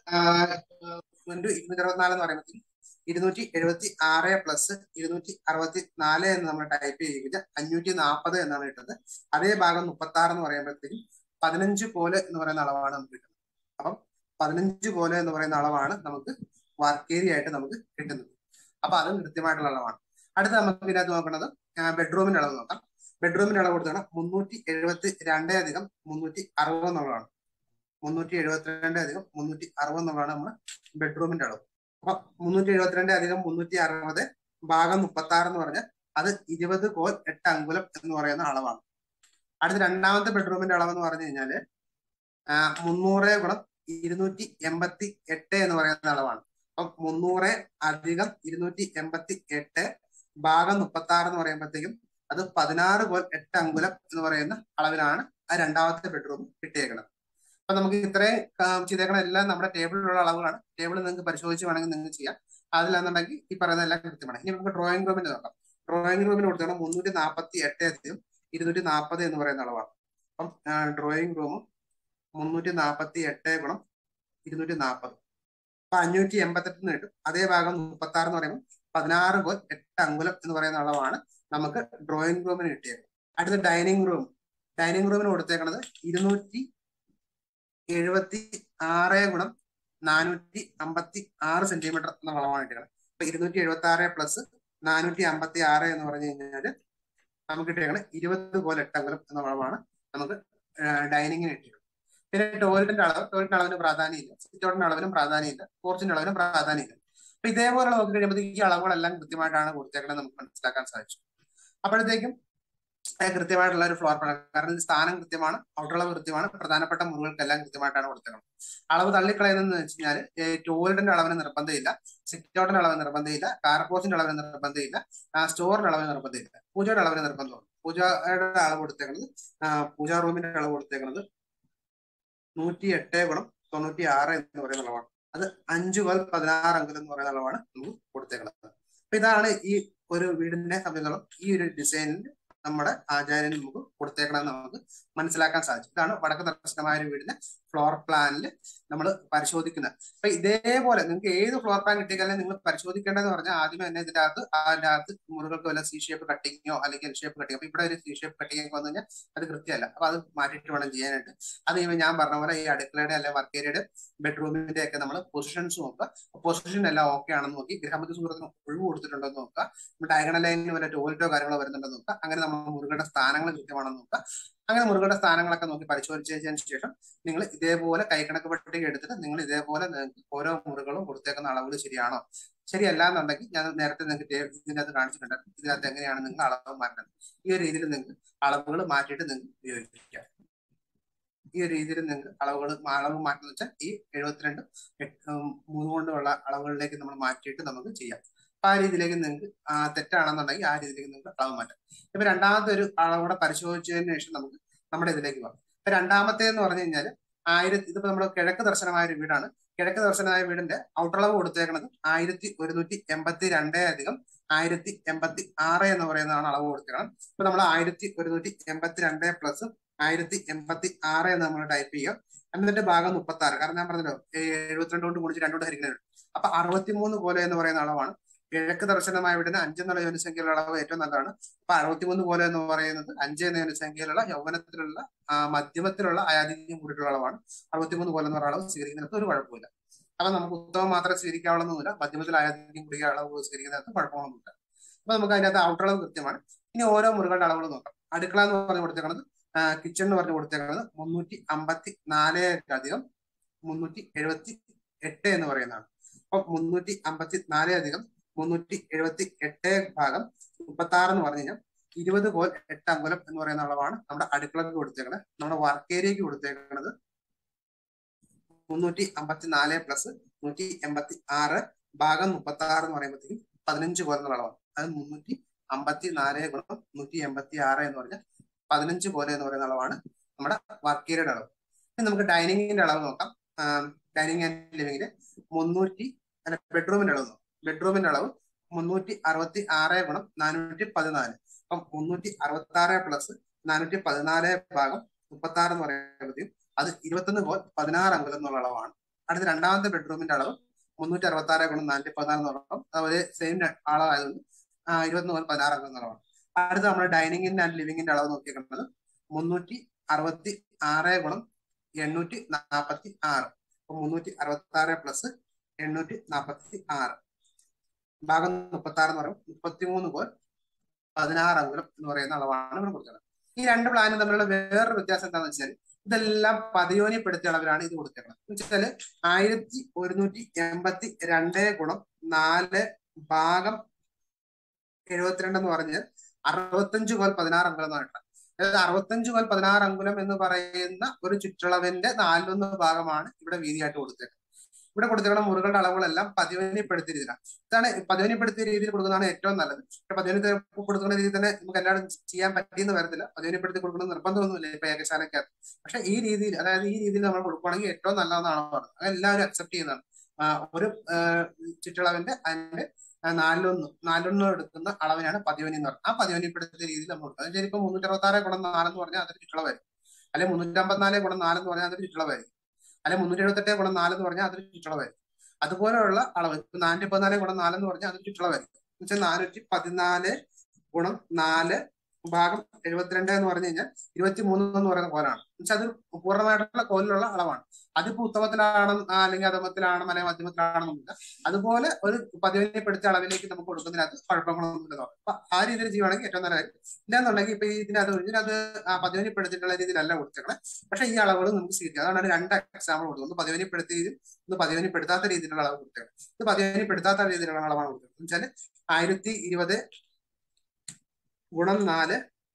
ഇൻറ്റു ഇരുന്നൂറ്റി അറുപത്തിനാല് എന്ന് പറയുമ്പോൾ ഇരുന്നൂറ്റി എഴുപത്തി ആറ് പ്ലസ് ഇരുന്നൂറ്റി അറുപത്തി നാല് എന്ന് നമ്മൾ ടൈപ്പ് ചെയ്ത് അഞ്ഞൂറ്റി നാൽപ്പത് എന്നാണ് കിട്ടുന്നത് അതേ ഭാഗം മുപ്പത്തി ആറ് എന്ന് പറയുമ്പോഴത്തേക്കും പതിനഞ്ച് കോല് എന്ന് പറയുന്ന അളവാണ് നമുക്ക് കിട്ടുന്നത് അപ്പം പതിനഞ്ച് കോല് എന്ന് പറയുന്ന അളവാണ് നമുക്ക് വർക്ക് ഏരിയ ആയിട്ട് നമുക്ക് കിട്ടുന്നത് അപ്പൊ അതും കൃത്യമായിട്ടുള്ള അളവാണ് അടുത്ത നമുക്ക് ഇതിനകത്ത് നോക്കുന്നത് ബെഡ്റൂമിന്റെ അളവ് നോക്കാം ബെഡ്റൂമിന്റെ അളവ് കൊടുത്താണ് മുന്നൂറ്റി എഴുപത്തി രണ്ട് അധികം മുന്നൂറ്റി അറുപത് എന്നുള്ളതാണ് മുന്നൂറ്റി എഴുപത്തിരണ്ട് അധികം മുന്നൂറ്റി അറുപത് എന്നുള്ളതാണ് നമ്മുടെ ബെഡ്റൂമിന്റെ അളവ് അപ്പൊ മുന്നൂറ്റി എഴുപത്തിരണ്ട് അധികം മുന്നൂറ്റി അറുപത് ഭാഗം മുപ്പത്തി ആറ് എന്ന് പറഞ്ഞാൽ അത് ഇരുപത് കോൽ എട്ട് അങ്കുലം എന്ന് പറയുന്ന അളവാണ് അടുത്ത രണ്ടാമത്തെ ബെഡ്റൂമിന്റെ അളവ് എന്ന് പറഞ്ഞു കഴിഞ്ഞാല് ആ, മുന്നൂറ് ഗുണം ഇരുന്നൂറ്റി എൺപത്തി എട്ട് എന്ന് പറയുന്ന അളവാണ് അപ്പം മുന്നൂറ് അധികം ഇരുന്നൂറ്റി എൺപത്തി എട്ട് ഭാഗം മുപ്പത്തി ആറ് എന്ന് പറയുമ്പോഴത്തേക്കും അത് പതിനാറ് കോൽ എട്ട് അങ്കുലം എന്ന് പറയുന്ന അളവിലാണ് ആ രണ്ടാമത്തെ ബെഡ്റൂം കിട്ടിയേക്കുന്നത് അപ്പൊ നമുക്ക് ഇത്രയും ആ, ചെയ്തേക്കണ എല്ലാം നമ്മുടെ ടേബിളിലുള്ള അളവുകളാണ് ടേബിൾ നിങ്ങൾക്ക് പരിശോധിച്ച് വേണമെങ്കിൽ നിങ്ങൾക്ക് ചെയ്യാം അതിലാണെന്നുണ്ടെങ്കിൽ ഈ പറയുന്ന എല്ലാം കൃത്യമാണ് ഇനി നമുക്ക് ഡ്രോയിങ് റൂമിന് നോക്കാം ഡ്രോയിങ് റൂമിന് കൊടുത്തേക്കണം മുന്നൂറ്റി നാൽപ്പത്തി എട്ട് അധികം ഇരുന്നൂറ്റി നാൽപ്പത് എന്ന് പറയുന്ന അളവാണ് അപ്പം ഡ്രോയിങ് റൂമും മുന്നൂറ്റി നാൽപ്പത്തി എട്ട് ഗുണം ഇരുന്നൂറ്റി നാൽപ്പത് അപ്പൊ അഞ്ഞൂറ്റി എൺപത്തെട്ട് എന്ന് കിട്ടും അതേ ഭാഗം മുപ്പത്തി ആറ് എന്ന് പറയുമ്പോൾ പതിനാറ് കോൽ എട്ട് അങ്കുലം എന്ന് പറയുന്ന അളവാണ് നമുക്ക് ഡ്രോയിങ് റൂമിന് കിട്ടിയത് അടുത്ത ഡൈനിങ് റൂം ഡൈനിങ് റൂമിന് കൊടുത്തേക്കുന്നത് ഇരുന്നൂറ്റി എഴുപത്തി ആറ് ഗുണം നാനൂറ്റി അമ്പത്തി ആറ് സെന്റിമീറ്റർ എന്ന അളവാണ് കിട്ടിയത് അപ്പൊ ഇരുന്നൂറ്റി എഴുപത്തി ആറ് പ്ലസ് നാനൂറ്റി അമ്പത്തി ആറ് എന്ന് പറഞ്ഞു കഴിഞ്ഞാല് നമുക്ക് കിട്ടിയേക്കണം ഇരുപത് കോൽ എട്ട് അങ്കുലം എന്ന അളവാണ് നമുക്ക് ഡൈനിങ്ങിന് കിട്ടിയത് പിന്നെ ടോയ്ലറ്റിന്റെ അളവ് ടോയ്ലറ്റിന്റെ അളവിന് പ്രാധാന്യമില്ല സിറ്റൗട്ടിന്റെ അളവിനും പ്രാധാന്യമില്ല പോർച്ചിന്റെ അളവിനും പ്രാധാന്യമില്ല അപ്പൊ ഇതേപോലെ നോക്കി കഴിയുമ്പോൾ ഈ അളവുകളെല്ലാം കൃത്യമായിട്ടാണ് കൊടുത്തേക്കണത് നമുക്ക് മനസ്സിലാക്കാൻ സാധിച്ചു അപ്പോഴത്തേക്കും ഏഹ് കൃത്യമായിട്ടുള്ള ഒരു ഫ്ലോർ പ്ലാൻ കാരണം ഇത് സ്ഥാനം കൃത്യമാണ് ഔട്ടളവ് കൃത്യമാണ് പ്രധാനപ്പെട്ട മുറികൾക്കെല്ലാം കൃത്യമായിട്ടാണ് കൊടുത്തേക്കുന്നത് അളവ് തള്ളിക്കളയുന്നതെന്ന് വെച്ച് കഴിഞ്ഞാൽ ടോയ്ലറ്റിന്റെ അളവിന് നിർബന്ധമില്ല സിറ്റൗട്ടിന്റെ അളവിന് നിർബന്ധമില്ല കാർപോസിന്റെ അളവിന് നിർബന്ധമില്ല സ്റ്റോറിന്റെ അളവിന് നിർബന്ധമില്ല പൂജയുടെ അളവിന് നിർബന്ധമാണ് പൂജയുടെ അളവ് കൊടുത്തേക്കുന്നത് പൂജാ റൂമിന്റെ അളവ് കൊടുത്തേക്കുന്നത് നൂറ്റി എട്ട് ഗുണം തൊണ്ണൂറ്റി ആറ് എന്ന് പറയുന്ന അളവാണ് അത് അഞ്ചു കോൽ പതിനാറ് അങ്കുലം എന്ന് പറയുന്ന അളവാണ് നമുക്ക് കൊടുത്തേക്കുന്നത് അപ്പൊ ഇതാണ് ഈ ഒരു വീടിനെ സംബന്ധിച്ചിടത്തോളം ഈ ഒരു ഡിസൈനിൽ നമ്മുടെ ആചാര്യൻ നമുക്ക് കൊടുത്തേക്കണമെന്ന് നമുക്ക് മനസ്സിലാക്കാൻ സാധിച്ചു ഇതാണ് വടക്ക് ദർശനമായ ഒരു വീടിന്റെ ഫ്ലോർ പ്ലാനിൽ നമ്മൾ പരിശോധിക്കുന്നത് അപ്പൊ ഇതേപോലെ നിങ്ങൾക്ക് ഏത് ഫ്ലോർ പ്ലാൻ കിട്ടിയാലും നിങ്ങൾ പരിശോധിക്കേണ്ടതെന്ന് പറഞ്ഞാൽ ആദ്യമേ തന്നെ ഇതിന്റെ അകത്ത് അതിന്റെ അകത്ത് മുറികൾക്ക് വല്ല സി ഷേപ്പ് കട്ടിങ്ങോ അല്ലെങ്കിൽ എൽ ഷേപ്പ് കട്ടിങ്ങോ അപ്പൊ ഇവിടെ ഒരു സി ഷേപ്പ് കട്ടിങ് ഒക്കെ വന്നു കഴിഞ്ഞാൽ അത് കൃത്യമല്ല അപ്പൊ അത് മാറ്റിയിട്ട് വേണം ചെയ്യാനായിട്ട് അത് കഴിയുമ്പോൾ ഞാൻ പറഞ്ഞ പോലെ ഈ അടുക്കളയുടെ അല്ലെങ്കിൽ വർക്ക് ഏരിയയുടെ ബെഡ്റൂമിന്റെ ഒക്കെ നമ്മൾ പൊസിഷൻസ് നോക്കുക പൊസിഷൻ എല്ലാം ഓക്കെ ആണെന്ന് നോക്കി ഗ്രഹമതി സുഹൃത്തിന് ഒഴിവ് കൊടുത്തിട്ടുണ്ടോ എന്ന് നോക്കുക ഡയഗണൽ ലൈനിന് വല്ല ടോയ്ലറ്റോ കാര്യങ്ങളോ വരുന്നുണ്ടോ നോക്കുക അങ്ങനെ നമ്മൾ മുറുകളുടെ സ്ഥാനങ്ങൾ കൃത്യമാണെന്ന് നോക്കുക അങ്ങനെ മുറുകളുടെ സ്ഥാനങ്ങളൊക്കെ നോക്കി പരിശോധിച്ചതിന് ശേഷം നിങ്ങൾ ഇതേപോലെ കൈക്കണക്ക് പട്ടിക എടുത്തിട്ട് നിങ്ങൾ ഇതേപോലെ നിങ്ങൾക്ക് ഓരോ മുറികളും കൊടുത്തേക്കുന്ന അളവുകൾ ശരിയാണോ ശരിയല്ല എന്നുണ്ടെങ്കിൽ ഞാൻ നേരത്തെ നിങ്ങൾക്ക് ഇതിനകത്ത് കാണിച്ചിട്ടുണ്ടായിരുന്നു ഇതിനകത്ത് എങ്ങനെയാണ് നിങ്ങൾ അളവ് മാറ്റുന്നത് ഈ ഒരു രീതിയിൽ നിങ്ങൾക്ക് അളവുകൾ മാറ്റിയിട്ട് നിങ്ങൾക്ക് ഉപയോഗിക്കാം ഈ ഒരു രീതിയിൽ നിങ്ങൾക്ക് അളവുകൾ അളവ് മാറ്റുന്ന വെച്ചാൽ ഈ എഴുപത്തിരണ്ട് മൂന്ന് കൊണ്ടുള്ള അളവുകളിലേക്ക് നമ്മൾ മാറ്റിയിട്ട് നമുക്ക് ചെയ്യാം അപ്പൊ ആ രീതിയിലേക്ക് നിങ്ങൾക്ക് തെറ്റാണെന്നുണ്ടെങ്കിൽ ആ രീതിയിലേക്ക് നിങ്ങൾക്ക് അളവ് മാറ്റാം ഇപ്പൊ രണ്ടാമത്തെ ഒരു അളവൂടെ പരിശോധിച്ചതിന് ശേഷം നമുക്ക് നമ്മുടെ ഇതിലേക്ക് പോകാം ഇപ്പൊ രണ്ടാമത്തെ എന്ന് പറഞ്ഞു കഴിഞ്ഞാൽ ആയിരത്തി ഇതിപ്പോ നമ്മുടെ കിഴക്ക് ദർശനമായ ഒരു വീടാണ് കിഴക്ക് ദർശനമായ വീടിന്റെ ഔട്ടളവ് കൊടുത്തേക്കുന്നത് ആയിരത്തി ഒരുന്നൂറ്റി എൺപത്തി രണ്ടേ അധികം ആയിരത്തി എൺപത്തി ആറ് എന്ന് പറയുന്നതാണ് അളവ് കൊടുത്തേക്കണം ഇപ്പൊ നമ്മൾ ആയിരത്തി ഒരുന്നൂറ്റി എൺപത്തി രണ്ട് പ്ലസ് ആയിരത്തി എൺപത്തി ആറ് എന്ന് നമ്മൾ ടൈപ്പ് ചെയ്യുക എന്നിട്ട് ഭാഗം മുപ്പത്തി ആറ് കാരണം ഞാൻ പറഞ്ഞല്ലോ എഴുപത്തിരണ്ട് കൊണ്ട് ഗുണിച്ച് രണ്ടോട് ഹരിക്കുന്നത് അപ്പൊ അറുപത്തിമൂന്ന് പോലെ എന്ന് പറയുന്ന അളവാണ് കിഴക്ക് ദർശനമായ വീടിന് അഞ്ചെന്നുള്ള ജനസംഖ്യയിലുള്ള അളവ് ഏറ്റവും നല്ലതാണ് അപ്പൊ അറുപത്തിമൂന്ന് പോലെ എന്ന് പറയുന്നത് അഞ്ച് എന്ന ജനസംഖ്യയിലുള്ള യൗവനത്തിലുള്ള മധ്യമത്തിലുള്ള അയാധിക്യം കൂടിയിട്ടുള്ള അളവാണ് അറുപത്തിമൂന്ന് പോലെ എന്ന് പറയുന്ന അളവ് സ്വീകരിക്കുന്നതിനകത്ത് ഒരു കുഴപ്പമില്ല അപ്പൊ നമുക്ക് ഉത്തമം മാത്രമേ സ്വീകരിക്കാവുള്ളൊന്നുമില്ല മധ്യമത്തിൽ അയാധിക്യം കൂടിയ അളവ് സ്വീകരിക്കുന്നതിനകത്ത് കുഴപ്പമൊന്നുമില്ല അപ്പൊ നമുക്ക് അതിനകത്ത് ഔട്ടർ അളവ് കൃത്യമാണ് ഇനി ഓരോ മുറികളുടെ അളവുകൾ നോക്കാം അടുക്കള എന്ന് പറഞ്ഞു കൊടുത്തേക്കുന്നത് കിച്ചൺ എന്ന് പറഞ്ഞു കൊടുത്തേക്കുന്നത് മുന്നൂറ്റി അമ്പത്തി നാല് അധികം മുന്നൂറ്റി എഴുപത്തി എട്ട് എന്ന് പറയുന്നതാണ് അപ്പൊ മുന്നൂറ്റി അമ്പത്തി നാല് അധികം മുന്നൂറ്റി എഴുപത്തി എട്ട് ഭാഗം മുപ്പത്തി ആറ് എന്ന് പറഞ്ഞു കഴിഞ്ഞാൽ ഇരുപത് കോൽ എട്ട് അങ്കുലം എന്ന് പറയുന്ന അളവാണ് നമ്മുടെ അടുക്കളക്ക് കൊടുത്തേക്കുന്നത് നമ്മുടെ വർക്ക് ഏരിയക്ക് കൊടുത്തേക്കുന്നത് മുന്നൂറ്റി അമ്പത്തി നാല് പ്ലസ് നൂറ്റി എൺപത്തി ആറ് ഭാഗം മുപ്പത്തി ആറ് എന്ന് പറയുമ്പോഴത്തേക്കും പതിനഞ്ച് കോൽ എന്നുള്ള അളവാണ് അത് മുന്നൂറ്റി അമ്പത്തി നാല് ഗുണം നൂറ്റി എൺപത്തി ആറ് എന്ന് പറഞ്ഞാൽ പതിനഞ്ച് പോലെ എന്ന് പറയുന്ന അളവാണ് നമ്മുടെ വർക്ക് ഏരിയയുടെ അളവ് ഇനി നമുക്ക് ഡൈനിങ്ങിന്റെ അളവ് നോക്കാം ഡൈനിങ് ആൻഡ് ലിവിങ്ങിന്റെ മുന്നൂറ്റി അല്ല ബെഡ്റൂമിന്റെ അളവ് നോക്കാം ബെഡ്റൂമിന്റെ അളവ് മുന്നൂറ്റി അറുപത്തി ആറ് ഗുണം നാനൂറ്റി പതിനാല് അപ്പം മുന്നൂറ്റി അറുപത്തി ആറ് പ്ലസ് നാനൂറ്റി പതിനാല് ഭാഗം മുപ്പത്തി ആറ് എന്ന് പറയുമ്പോഴത്തേക്കും അത് ഇരുപത്തൊന്ന് കോൽ പതിനാറ് അങ്കുലം എന്നുള്ള അളവാണ് അടുത്ത രണ്ടാമത്തെ ബെഡ്റൂമിന്റെ അളവ് മുന്നൂറ്റി അറുപത്തി ആറ് ഗുണം നാനൂറ്റി പതിനാല് എന്നുള്ള അളവ് അതുപോലെ സെയിം അളവായതുകൊണ്ട് ഇരുപത്തൊന്ന് കോൽ പതിനാറ് അംഗം എന്നുള്ളതാണ് അടുത്ത നമ്മൾ ഡൈനിങ്ങിന്റെ ആൻഡ് ലിവിങ്ങിന്റെ അളവ് നോക്കിയേക്കുന്നത് മുന്നൂറ്റി അറുപത്തി ആറ് ഗുണം എണ്ണൂറ്റി നാൽപ്പത്തി ആറ് അപ്പൊ മുന്നൂറ്റി അറുപത്തി ആറ് പ്ലസ് എണ്ണൂറ്റി നാൽപ്പത്തി ആറ് ഭാഗം മുപ്പത്തി ആറ് എന്ന് പറയുമ്പോൾ മുപ്പത്തിമൂന്ന് കോൽ പതിനാറ് അങ്കുലം എന്ന് പറയുന്ന അളവാണ് ഇവിടെ കൊടുക്കുന്നത് ഈ രണ്ട് പ്ലാനും തമ്മിലുള്ള വേറൊരു വ്യത്യാസം എന്താണെന്ന് വെച്ചാൽ ഇതെല്ലാം പതിയോനിപ്പെടുത്തിയ അളവിലാണ് ഇത് കൊടുത്തേക്കുന്നത് എന്ന് വെച്ചാല് ആയിരത്തി ഒരുന്നൂറ്റി എൺപത്തി രണ്ട് ഗുണം നാല് ഭാഗം എഴുപത്തിരണ്ട് എന്ന് പറഞ്ഞ് അറുപത്തഞ്ച് കോൽ പതിനാറ് അങ്കുലം എന്ന് പറഞ്ഞിട്ട് അതായത് അറുപത്തഞ്ച് കോൽ പതിനാറ് അങ്കുലം എന്ന് പറയുന്ന ഒരു ചുറ്റളവിന്റെ നാലിലൊന്ന് ഭാഗമാണ് ഇവിടെ വീതിയായിട്ട് കൊടുത്തേക്കുന്നത് ഇവിടെ കൊടുത്തിരിക്കുന്ന മുറികളുടെ അളവുകളെല്ലാം പതിവനിപ്പെടുത്തിയ രീതിയിലാണ് ഇതാണ് പതിവനിപ്പെടുത്തിയ രീതിയിൽ കൊടുക്കുന്നതാണ് ഏറ്റവും നല്ലത് പക്ഷെ പതിവനി കൊടുക്കുന്ന രീതിയിൽ തന്നെ നമുക്ക് എല്ലാവരും ചെയ്യാൻ പറ്റിയെന്ന് വരത്തില്ല പതിവനിപ്പെടുത്തി കൊടുക്കുന്ന നിർബന്ധമൊന്നുമില്ല ഇപ്പൊ ഏകശാലക്കകത്ത് പക്ഷെ ഈ രീതിയിൽ അതായത് ഈ രീതിയിൽ നമ്മൾ കൊടുക്കുകയാണെങ്കിൽ ഏറ്റവും നല്ലതെന്നാണ് പറഞ്ഞത് അത് എല്ലാവരും അക്സെപ്റ്റ് ചെയ്യുന്നതാണ് ഒരു ചുറ്റളവിന്റെ അതിന്റെ നാലിലൊന്ന് നാലിലൊന്ന് എടുക്കുന്ന അളവിനാണ് പതിവനി എന്ന് പറയുന്നത് ആ പതിവനിപ്പെടുത്തിയ രീതിയിൽ നമ്മൾ കൊടുക്കുക അതായത് ഇപ്പൊ മുന്നൂറ്റി അറുപത്തി ആറ് ഗുണം നാലെന്ന് പറഞ്ഞാൽ അതൊരു ചുറ്റളവായിരിക്കും അല്ലെങ്കിൽ മുന്നൂറ്റി അമ്പത്തിനാല് ഗുണം നാലെന്ന് പറഞ്ഞാൽ അതൊരു ചുറ്റളവായിരിക്കും അല്ലെങ്കിൽ മുന്നൂറ്റി എഴുപത്തെട്ട് ഗുണം നാലെന്ന് പറഞ്ഞാൽ അതൊരു ചുറ്റളവായിരിക്കും അതുപോലെയുള്ള അളവ് ഇപ്പൊ നാനൂറ്റി പതിനാല് ഗുണം നാലെന്ന് പറഞ്ഞാൽ അതൊരു ചുറ്റളവായിരിക്കും എന്ന് വെച്ചാൽ നാനൂറ്റി പതിനാല് ഗുണം നാല് ഭാഗം എഴുപത്തിരണ്ട് എന്ന് പറഞ്ഞു കഴിഞ്ഞാൽ ഇരുപത്തി മൂന്ന് എന്ന് പറയുന്ന കോലാണ് എന്നുവെച്ചാൽ അത് പൂർണ്ണമായിട്ടുള്ള കോലിലുള്ള അളവാണ് അതിപ്പോ ഉത്തമത്തിലാണ് അല്ലെങ്കിൽ അധമത്തിലാണ് അല്ലെങ്കിൽ മധ്യമത്തിലാണെന്നൊന്നുമില്ല അതുപോലെ ഒരു പതിവനിപ്പെടുത്തിയ അളവിലേക്ക് നമുക്ക് കൊടുക്കുന്നതിനകത്ത് കുഴപ്പങ്ങളൊന്നുമില്ല അപ്പൊ ആ രീതിയിൽ ചെയ്യുവാണെങ്കിൽ ഏറ്റവും നല്ലതായിരിക്കും ഇല്ലാന്നുണ്ടെങ്കിൽ ഇപ്പൊ ഇതിനകത്ത് ഇതിനകത്ത് പതിവനിപ്പെടുത്തിയിട്ടുള്ള രീതിയിലല്ല കൊടുത്തേക്കണേ പക്ഷെ ഈ അളവുകൾ നമുക്ക് സ്വീകരിക്കാം അതാണ് രണ്ട് എക്സാമ്പിൾ കൊടുക്കുന്നത് ഒന്ന് പതിവനിപ്പെടുത്തിയ രീതിയിൽ ഒന്ന് പതിവനിപ്പെടുത്താത്ത രീതിയിലുള്ള അളവ് കൊടുത്തേക്കണം ഇത് പതിവനിപ്പെടുത്താത്ത രീതിയിലുള്ള അളവാണ് കൊടുത്തത് എന്ന് വെച്ചാൽ ആയിരത്തി ഇരുപത് ഗുണം നാല്